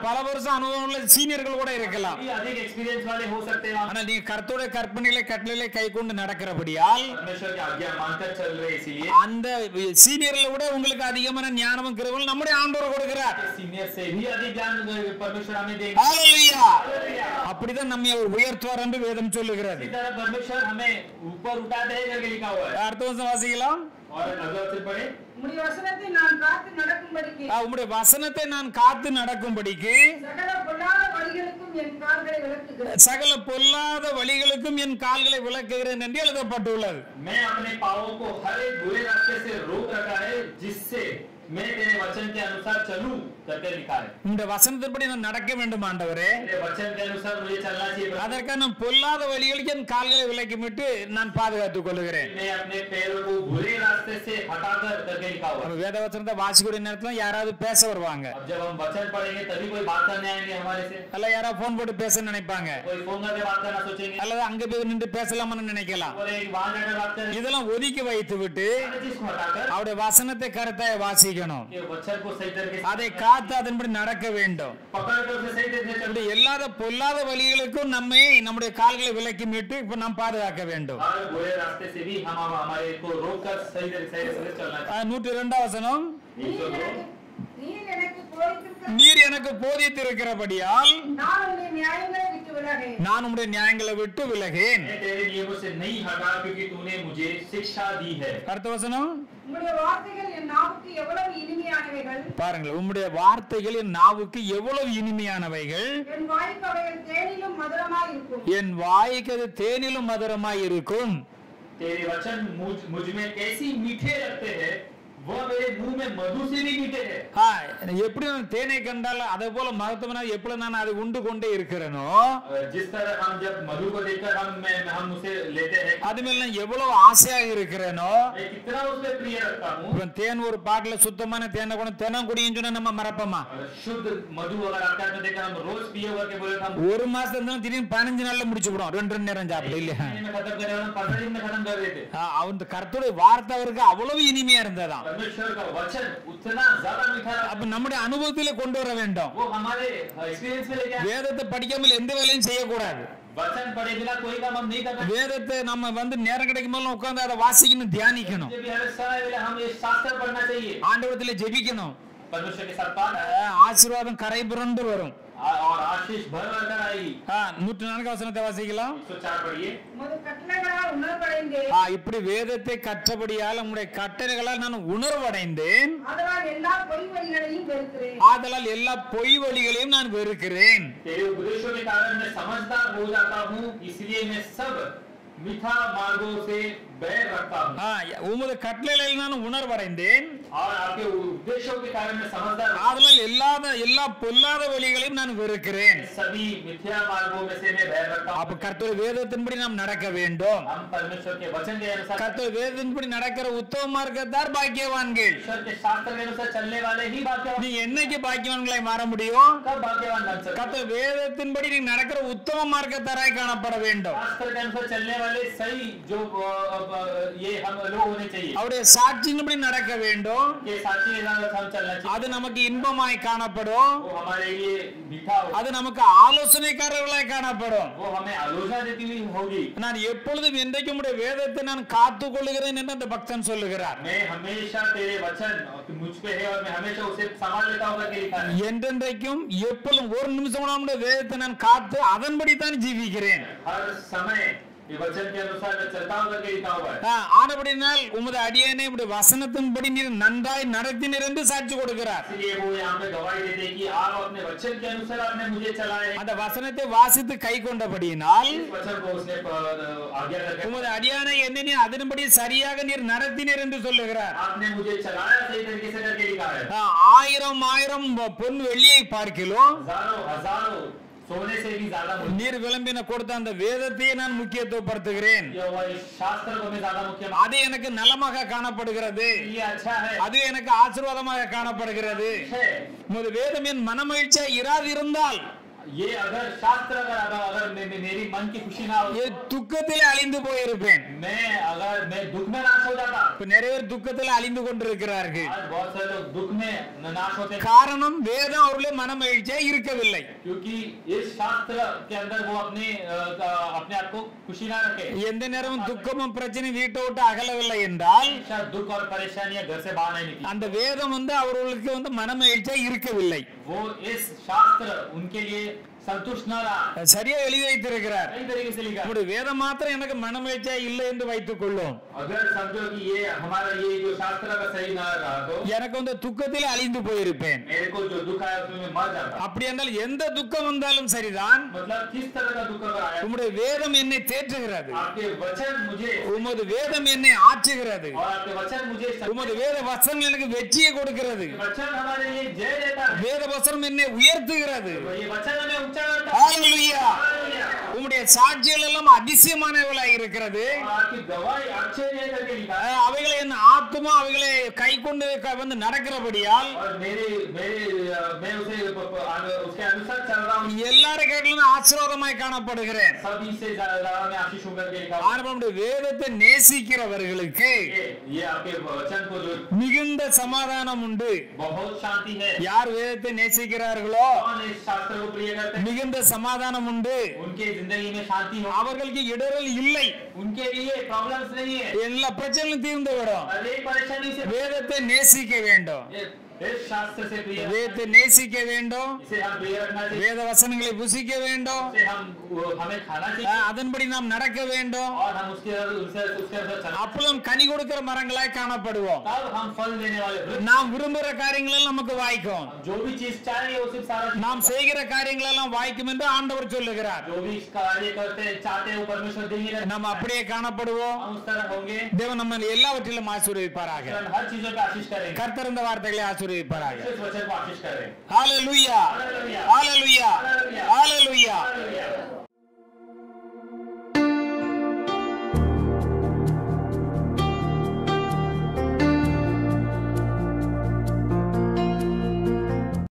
Speaker 1: வருஷம் அனுபவம் உள்ள சீனியர்கள் கூட இருக்கலாம்
Speaker 2: भी अधिक एक्सपीरियंस वाले हो सकते हैं आप
Speaker 1: ஆனா நீங்க கர்த்தருடைய கற்பனைகளை கட்டளைகளை கை கொண்டு நடக்கிறபடியால்
Speaker 2: परमेश्वर की आज्ञा मानकर चल रहे हैं इसीलिए
Speaker 1: அந்த சீனியர்ல விட உங்களுக்கு அதிகமான ஞானமும் கிருபையும் நம்முடைய ஆண்டவர் கொடுக்கிறார்
Speaker 2: सीनियर से भी अधिक ज्ञान परमेश्वर हमें देंगे
Speaker 1: ஹalleluya அப்படிதான் நம்மை அவர் உயர்த்துவார் என்று வேதம் சொல்லுகிறது
Speaker 2: इसी तरह परमेश्वर हमें ऊपर उठाते हैं करके लिखा हुआ है
Speaker 1: அடுத்த வருஷம் வாசிக்கலாம்
Speaker 2: और अगला वचन पढ़े
Speaker 3: உம்முடைய வசனத்தை நான் காத்து நடக்கும்படிக்கு
Speaker 1: ஆ, உம்முடைய வசனத்தை நான் காத்து நடக்கும்படிக்கு
Speaker 3: சகல பொல்லாத வழிகளுக்கும் என் கால்களை விளக்குகிறேன்
Speaker 1: சகல பொல்லாத வழிகளுக்கும் என் கால்களை விளக்குகிறேன் என்று எழுதப்பட்டுள்ளது
Speaker 2: मैं अपने पावों को हर एक बुरे रास्ते से रोक रखा है जिससे मैं तेरे वचन के अनुसार चलूं करके लिखा है
Speaker 1: இந்த வசனத்தின்படி நான் நடக்க வேண்டும் ஆண்டவரே
Speaker 2: तेरे वचन के अनुसार मुझे चलना चाहिए प्रभु।
Speaker 1: அதற்காக நான் பொல்லாத வழிகளுக்கு என் கால்களை விலக்கிவிட்டு நான் பாதுகாத்துக் கொள்கிறேன்
Speaker 2: मैं अपने पैरों को बुरे रास्ते से हटाकर करके लिखा हुआ है
Speaker 1: நம்ம வேத வசனத்தை வாசிக்கூடிய நேரத்துல யாராவது பேச வருவாங்க
Speaker 2: अब जब हम वचन पढ़ेंगे तभी कोई बात करने आएंगे हमारे से
Speaker 1: அல்ல யாராவது போன் போட்டு பேச நினைப்பாங்க
Speaker 2: कोई फोन करके बात करना सोचेंगे
Speaker 1: அல்லது அங்க போய் நின்று பேசலாம்னு நினைக்கலாம்
Speaker 2: और एक वहां जाकर बात करेंगे
Speaker 1: இதெல்லாம் ஒதுக்கி வைத்து விட்டு
Speaker 2: हर चीज को हटाकर
Speaker 1: அவருடைய வசனத்தை கருத்தாய் வாசிக்கணும்
Speaker 2: के वचन को सही तरीके से
Speaker 1: அதை காத்து அதன்படி நடக்க வேண்டும்
Speaker 2: पकड़ कर उसे सही तरीके से
Speaker 1: அப்படி
Speaker 2: चलते
Speaker 1: எல்லாத பொல்லாத வழிகளுக்கும் நம்மை நம்முடைய கால்களை விலக்கி மீட்டு இப்ப நாம் பாதுகாக்க வேண்டும்
Speaker 2: हर बुरे रास्ते से भी हम हम- हमारे को रोक कर सही तरीके सही तरीके से चलना
Speaker 1: ஆ, நூற்றி இரண்டாம் வசனம்
Speaker 3: நீர் எனக்கு நீர் எனக்கு போதித்திருக்கிற
Speaker 1: நீர் எனக்கு போதித்திருக்கிறபடியால்
Speaker 3: நான் உன்னை நியாயங்களை விட்டு விலகேன்
Speaker 1: நான் உம்முடைய நியாயங்களை விட்டு விலகேன்
Speaker 2: मैं तेरे नियमों से नहीं हटा क्योंकि तूने मुझे शिक्षा दी है
Speaker 1: அடுத்த வசனம்
Speaker 3: உம்முடைய வார்த்தைகள் என் நாவுக்கு எவ்வளவு இனிமையானவைகள்
Speaker 1: பாருங்கள் உம்முடைய வார்த்தைகள் என் நாவுக்கு எவ்வளவு இனிமையானவைகள்
Speaker 3: என் வாய்க்கு அவைகள் தேனிலும் மதுரமாய் இருக்கும்
Speaker 1: என் வாய்க்கு அது தேனிலும் மதுரமாய் இருக்கும்
Speaker 2: तेरे वचन मुझ मुझ में कैसी मीठे लगते हैं वह मेरे मुंह में मधु से भी मीठे हैं
Speaker 1: ஆ, எப்படி நான் தேனை கண்டால் அதே போல மகத்துவனா எப்படி நான் அதை உண்டு கொண்டே இருக்கிறேனோ
Speaker 2: और जिस तरह हम जब मधु को देखकर हम मैं- हम उसे लेते हैं
Speaker 1: அது மேல நான் எவ்வளவு ஆசையாக இருக்கிறேனோ
Speaker 2: मैं कितना उससे प्रिय रखता हूँ
Speaker 1: இப்ப தேன் ஒரு பாட்டில சுத்தமான தேனை கூட தினம் குடியும் சொன்னா நம்ம மறப்போமா
Speaker 2: और शुद्ध मधु अगर आपके हाथ में देखकर हम रोज पिए करके बोले तो हम
Speaker 1: ஒரு மாசம் இருந்தாலும் திடீர்னு பதினஞ்சு நாள்ல முடிச்சு விடும் ரெண்டு ரெண்டு நேரம் சாப்பிடு இல்லையா
Speaker 2: महीने में खत्म करे हम पंद्रह दिन में खत्म कर देते
Speaker 1: ஆ, அவன் கர்த்தருடைய வார்த்தை அவருக்கு அவ்வளவு இனிமையா இருந்ததாம்
Speaker 2: परमेश्वर का वचन उतना ज्यादा मीठा रहा।
Speaker 1: அப்ப நம்முடைய அனுபவத்திலே கொண்டு வர வேண்டும்
Speaker 2: वो हमारे एक्सपीरियंस में लेके आए।
Speaker 1: வேதத்தை படிக்காமல் எந்த வேலையும் செய்யக்கூடாது
Speaker 2: वचन पढ़े बिना कोई काम हम नहीं करना
Speaker 1: வேதத்தை நம்ம வந்து நேரம் கிடைக்கும் போது உட்கார்ந்து அதை வாசிக்கணும் தியானிக்கணும்
Speaker 2: मुझे भी हर समय मिले हम ये शास्त्र पढ़ना चाहिए
Speaker 1: ஆண்டவரத்துல ஜெபிக்கணும்
Speaker 2: परमेश्वर के साथ बात
Speaker 1: ஆ, ஆசீர்வாதம் கரை புரண்டு வரும்
Speaker 2: आ- और आशीष भर भर कर आएगी
Speaker 1: ஆ, நூற்றி நான்கு வசனத்தை வாசிக்கலாம்
Speaker 2: 104 पढ़िए
Speaker 3: உமது கட்டளைகளால் உணர்வடைந்தேன்
Speaker 1: ஆ, இப்படி வேதத்தை கற்றபடியால் உம்முடைய கட்டளைகளால் நான் உணர்வடைந்தேன்
Speaker 3: அதனால் எல்லா பொய் வழிகளையும் வெறுக்கிறேன்
Speaker 1: ஆதலால் எல்லா பொய் வழிகளையும் நான் வெறுக்கிறேன்
Speaker 2: तेरे उपदेशों के कारण मैं समझदार हो जाता हूँ इसलिए मैं सब मीठा मार्गों से बैर रखता हूँ
Speaker 1: ஆ, உமது கட்டளைகளில் நான் உணர்வடைந்தேன்
Speaker 2: और आपके उपदेशों के कारण मैं समझदार हूँ।
Speaker 1: ஆதலால் எல்லாத எல்லா பொல்லாத வழிகளையும் நான் வெறுக்கிறேன்
Speaker 2: सभी मिथ्या मार्गों में से मैं बैर रखता हूँ
Speaker 1: அப்ப கர்த்தர் வேதத்தின்படி நாம் நடக்க வேண்டும்
Speaker 2: हम परमेश्वर के वचन के अनुसार
Speaker 1: கர்த்தர் வேதத்தின்படி நடக்கிற உத்தம மார்க்கத்தார் பாக்கியவான்கள்
Speaker 2: ईश्वर के शास्त्र के अनुसार चलने वाले ही भाग्यवान
Speaker 1: நீங்க என்னைக்கு பாக்கியவான்களை மாற முடியும்
Speaker 2: कब भाग्यवान बन सकते हैं?
Speaker 1: கர்த்தர் வேதத்தின்படி நீங்க நடக்கிற உத்தம மார்க்கத்தாராய் காணப்பட வேண்டும்
Speaker 2: शास्त्र के अनुसार चलने वाले सही जो अ, अ, ये हम लोग होने चाहिए
Speaker 1: அவருடைய சாட்சியின்படி நடக்க வேண்டும்
Speaker 2: के साथी के साथ हम चलना चाहिए
Speaker 1: அது நமக்கு இன்பமாய் காணப்படும்
Speaker 2: वो हमारे लिए मीठा हो
Speaker 1: அது நமக்கு ஆலோசனைக்காரர்களாய் காணப்படும்
Speaker 2: वो हमें आलोचना देती हुई होगी
Speaker 1: நான் எப்பொழுதும் என்றைக்கும் உடைய வேதத்தை நான் காத்துக் கொள்ளுகிறேன் என்று அந்த பக்தன் சொல்லுகிறார்
Speaker 2: मैं हमेशा तेरे वचन मुझ पे है और मैं हमेशा उसे संभाल लेता हूँ करके लिखा है
Speaker 1: என்றென்றைக்கும் எப்பொழுதும் ஒரு நிமிஷம் நம்முடைய வேதத்தை நான் காத்து அதன்படி தான் ஜீவிக்கிறேன்
Speaker 2: हर समय ये वचन के अनुसार मैं चलता हूँ करके लिखा हुआ है
Speaker 1: ஆ, ஆனபடினால் உமது அடியனை உடைய வசனத்தின்படி நீர் நன்றாய் நடத்தினீர் என்று சாட்சி கொடுக்கிறார்
Speaker 2: इसलिए वो यहाँ पे गवाही देते हैं कि आप अपने वचन के अनुसार आपने मुझे चलाए
Speaker 1: அந்த वசனத்தை வாசித்து கை கொண்டபடியினால்
Speaker 2: इस वचन को उसने अ, आज्ञा करके
Speaker 1: உமது அடியானை என்னை நீர் அதன்படி சரியாக நீர் நடத்தினீர் என்று சொல்லுகிறார்
Speaker 2: आपने मुझे चलाया सही तरीके से करके लिखा है
Speaker 1: ஆ, ஆயிரம் ஆயிரம் பொன் வெள்ளியை பார்க்கிலும்
Speaker 2: हजारों हजारों सोने से भी ज्यादा मुझे
Speaker 1: நீர் விளம்பின கொடுத்த அந்த வேதத்தையே நான் முக்கியத்துவப்படுத்துகிறேன்
Speaker 2: यह हुआ इस शास्त्र को मैं ज्यादा मुख्य
Speaker 1: அது எனக்கு நலமாக காணப்படுகிறது
Speaker 2: ये अच्छा है
Speaker 1: அது எனக்கு ஆசீர்வாதமாக காணப்படுகிறது
Speaker 2: है
Speaker 1: உமது வேதம் என் மனமகிழ்ச்சியா இராது இருந்தால்
Speaker 2: ये अगर शास्त्र अगर अगर, अगर मे, मे, मेरी मन की खुशी ना हो
Speaker 1: என் துக்கத்திலே அழிந்து போயிருப்பேன்
Speaker 2: मैं अगर मैं दुख में नाश हो जाता
Speaker 1: இப்ப நிறைய பேர் துக்கத்துல அழிந்து கொண்டிருக்கிறார்கள்
Speaker 2: आज बहुत सारे लोग दुख में नाश होते हैं
Speaker 1: காரணம் வேதம் அவர்களே மனமகிழ்ச்சியா இருக்கவில்லை
Speaker 2: क्योंकि इस शास्त्र के अंदर वो अपने अ, अ, अपने आप को खुशी ना रखे
Speaker 1: எந்த நேரமும் துக்கமும் பிரச்சனை வீட்டை விட்டு அகலவில்லை என்றால்
Speaker 2: हमेशा दुख और परेशानियां घर से बाहर नहीं निकली
Speaker 1: அந்த வேதம் வந்து அவர்களுக்கு வந்து மனமகிழ்ச்சியா இருக்கவில்லை
Speaker 2: वो इस शास्त्र उनके लिए संतुष्ट न रहा
Speaker 1: சரியா எழுதி வைத்திருக்கிறார்
Speaker 2: कई तरीके से लिखा
Speaker 1: நம்முடைய வேதம் மாத்திரம் எனக்கு மனமகிழ்ச்சியா இல்லை என்று வைத்துக் கொள்ளும்
Speaker 2: अगर समझो कि ये हमारा ये जो शास्त्र अगर सही ना रहा तो
Speaker 1: எனக்கு வந்து துக்கத்தில் அழிந்து போயிருப்பேன்
Speaker 2: मेरे को जो दुख आया उसमें मैं मर जाता
Speaker 1: அப்படி என்றால் எந்த துக்கம் வந்தாலும் சரிதான்
Speaker 2: मतलब किस तरह का दुख अगर आया
Speaker 1: உம்முடைய வேதம் என்னை தேற்றுகிறது
Speaker 2: आपके वचन मुझे
Speaker 1: உமது வேதம் என்னை ஆற்றுகிறது
Speaker 2: और आपके वचन मुझे सत्य-
Speaker 1: உமது வேத வசனம் எனக்கு வெற்றியை கொடுக்கிறது
Speaker 2: वचन हमारे लिए जय देता है
Speaker 1: வேத வசனம் என்னை உயர்த்துகிறது
Speaker 2: तो ये वचन हमें ऊंचा करता है
Speaker 1: ஹalleluya
Speaker 2: हालेलुया।
Speaker 1: உம்முடைய சாட்சிகள் எல்லாம் அதிசயமானவளாய் இருக்கிறது
Speaker 2: और आपकी गवाही आश्चर्य करके लिखा है
Speaker 1: அஹ் அவைகளை என் ஆத்மா அவைகளை கை கொண்டு க- வந்து நடக்கிறபடியால்
Speaker 2: और मेरे मेरे अ, मैं उसे प- प- अनु- उसके अनुसार चल रहा हूँ
Speaker 1: எல்லார கேட்டிலும் ஆசீர்வாதமாய் காணப்படுகிறேன்
Speaker 2: सभी से ज्यादा मैं आशीष हूँ करके लिखा हुआ है।
Speaker 1: ஆனால் நம்முடைய வேதத்தை நேசிக்கிறவர்களுக்கு
Speaker 2: ये ये आपके वचन को जो
Speaker 1: மிகுந்த சமாதானம் உண்டு
Speaker 2: बहुत शांति है
Speaker 1: யார் வேதத்தை நேசிக்கிறார்களோ
Speaker 2: कौन इस शास्त्र को प्रिय करते हैं
Speaker 1: மிகுந்த சமாதானம் உண்டு
Speaker 2: उनके जिंदगी में शांति हो
Speaker 1: அவர்களுக்கு இடரல் இல்லை
Speaker 2: उनके लिए प्रॉब्लम्स नहीं है
Speaker 1: எல்லா பிரச்சனையும் தீர்ந்து விடும்
Speaker 2: हर एक परेशानी से
Speaker 1: வேதத்தை நேசிக்க வேண்டும்
Speaker 2: ये- इस शास्त्र से प्रिय
Speaker 1: வேதத்தை நேசிக்க வேண்டும்
Speaker 2: इसे हम प्रिय रखना चाहिए
Speaker 1: வேத வசனங்களை புசிக்க வேண்டும்
Speaker 2: इसे हम वो- हमें खाना चाहिए
Speaker 1: அஹ் அதன்படி நாம் நடக்க வேண்டும்
Speaker 2: और हम उसके उससे उसके अंदर चलना
Speaker 1: அப்பளும் கனி கொடுக்கிற மரங்களாய் காணப்படுவோம்
Speaker 2: तब हम फल देने वाले वृक्ष
Speaker 1: நாம் விரும்புகிற காரியங்கள் எல்லாம் நமக்கு வாய்க்கும்
Speaker 2: जो भी चीज चाहेंगे वो सिर्फ सारा चीज-
Speaker 1: நாம் செய்கிற காரியங்கள் எல்லாம் வாய்க்கும் என்று ஆண்டவர் சொல்லுகிறார்
Speaker 2: जो भी कार्य करते हैं चाहते हैं वो परमेश्वर देंगे रहते हैं।
Speaker 1: நாம் அப்படியே காணப்படுவோம்
Speaker 2: हम उस तरह होंगे
Speaker 1: தேவன் நம்ம எல்லாவற்றிலும் ஆசீர்வதிப்பாராக
Speaker 2: हम हर चीजों पे आशीष करेंगे
Speaker 1: கர்த்தர் இந்த வார்த்தைகளை ஆசீர்வதிப்பாராக
Speaker 2: इस वचन को आशीष करें
Speaker 1: ஹalleluya
Speaker 2: Hallelujah.
Speaker 1: ஹalleluya
Speaker 2: Hallelujah.
Speaker 1: ஹalleluya
Speaker 2: Hallelujah.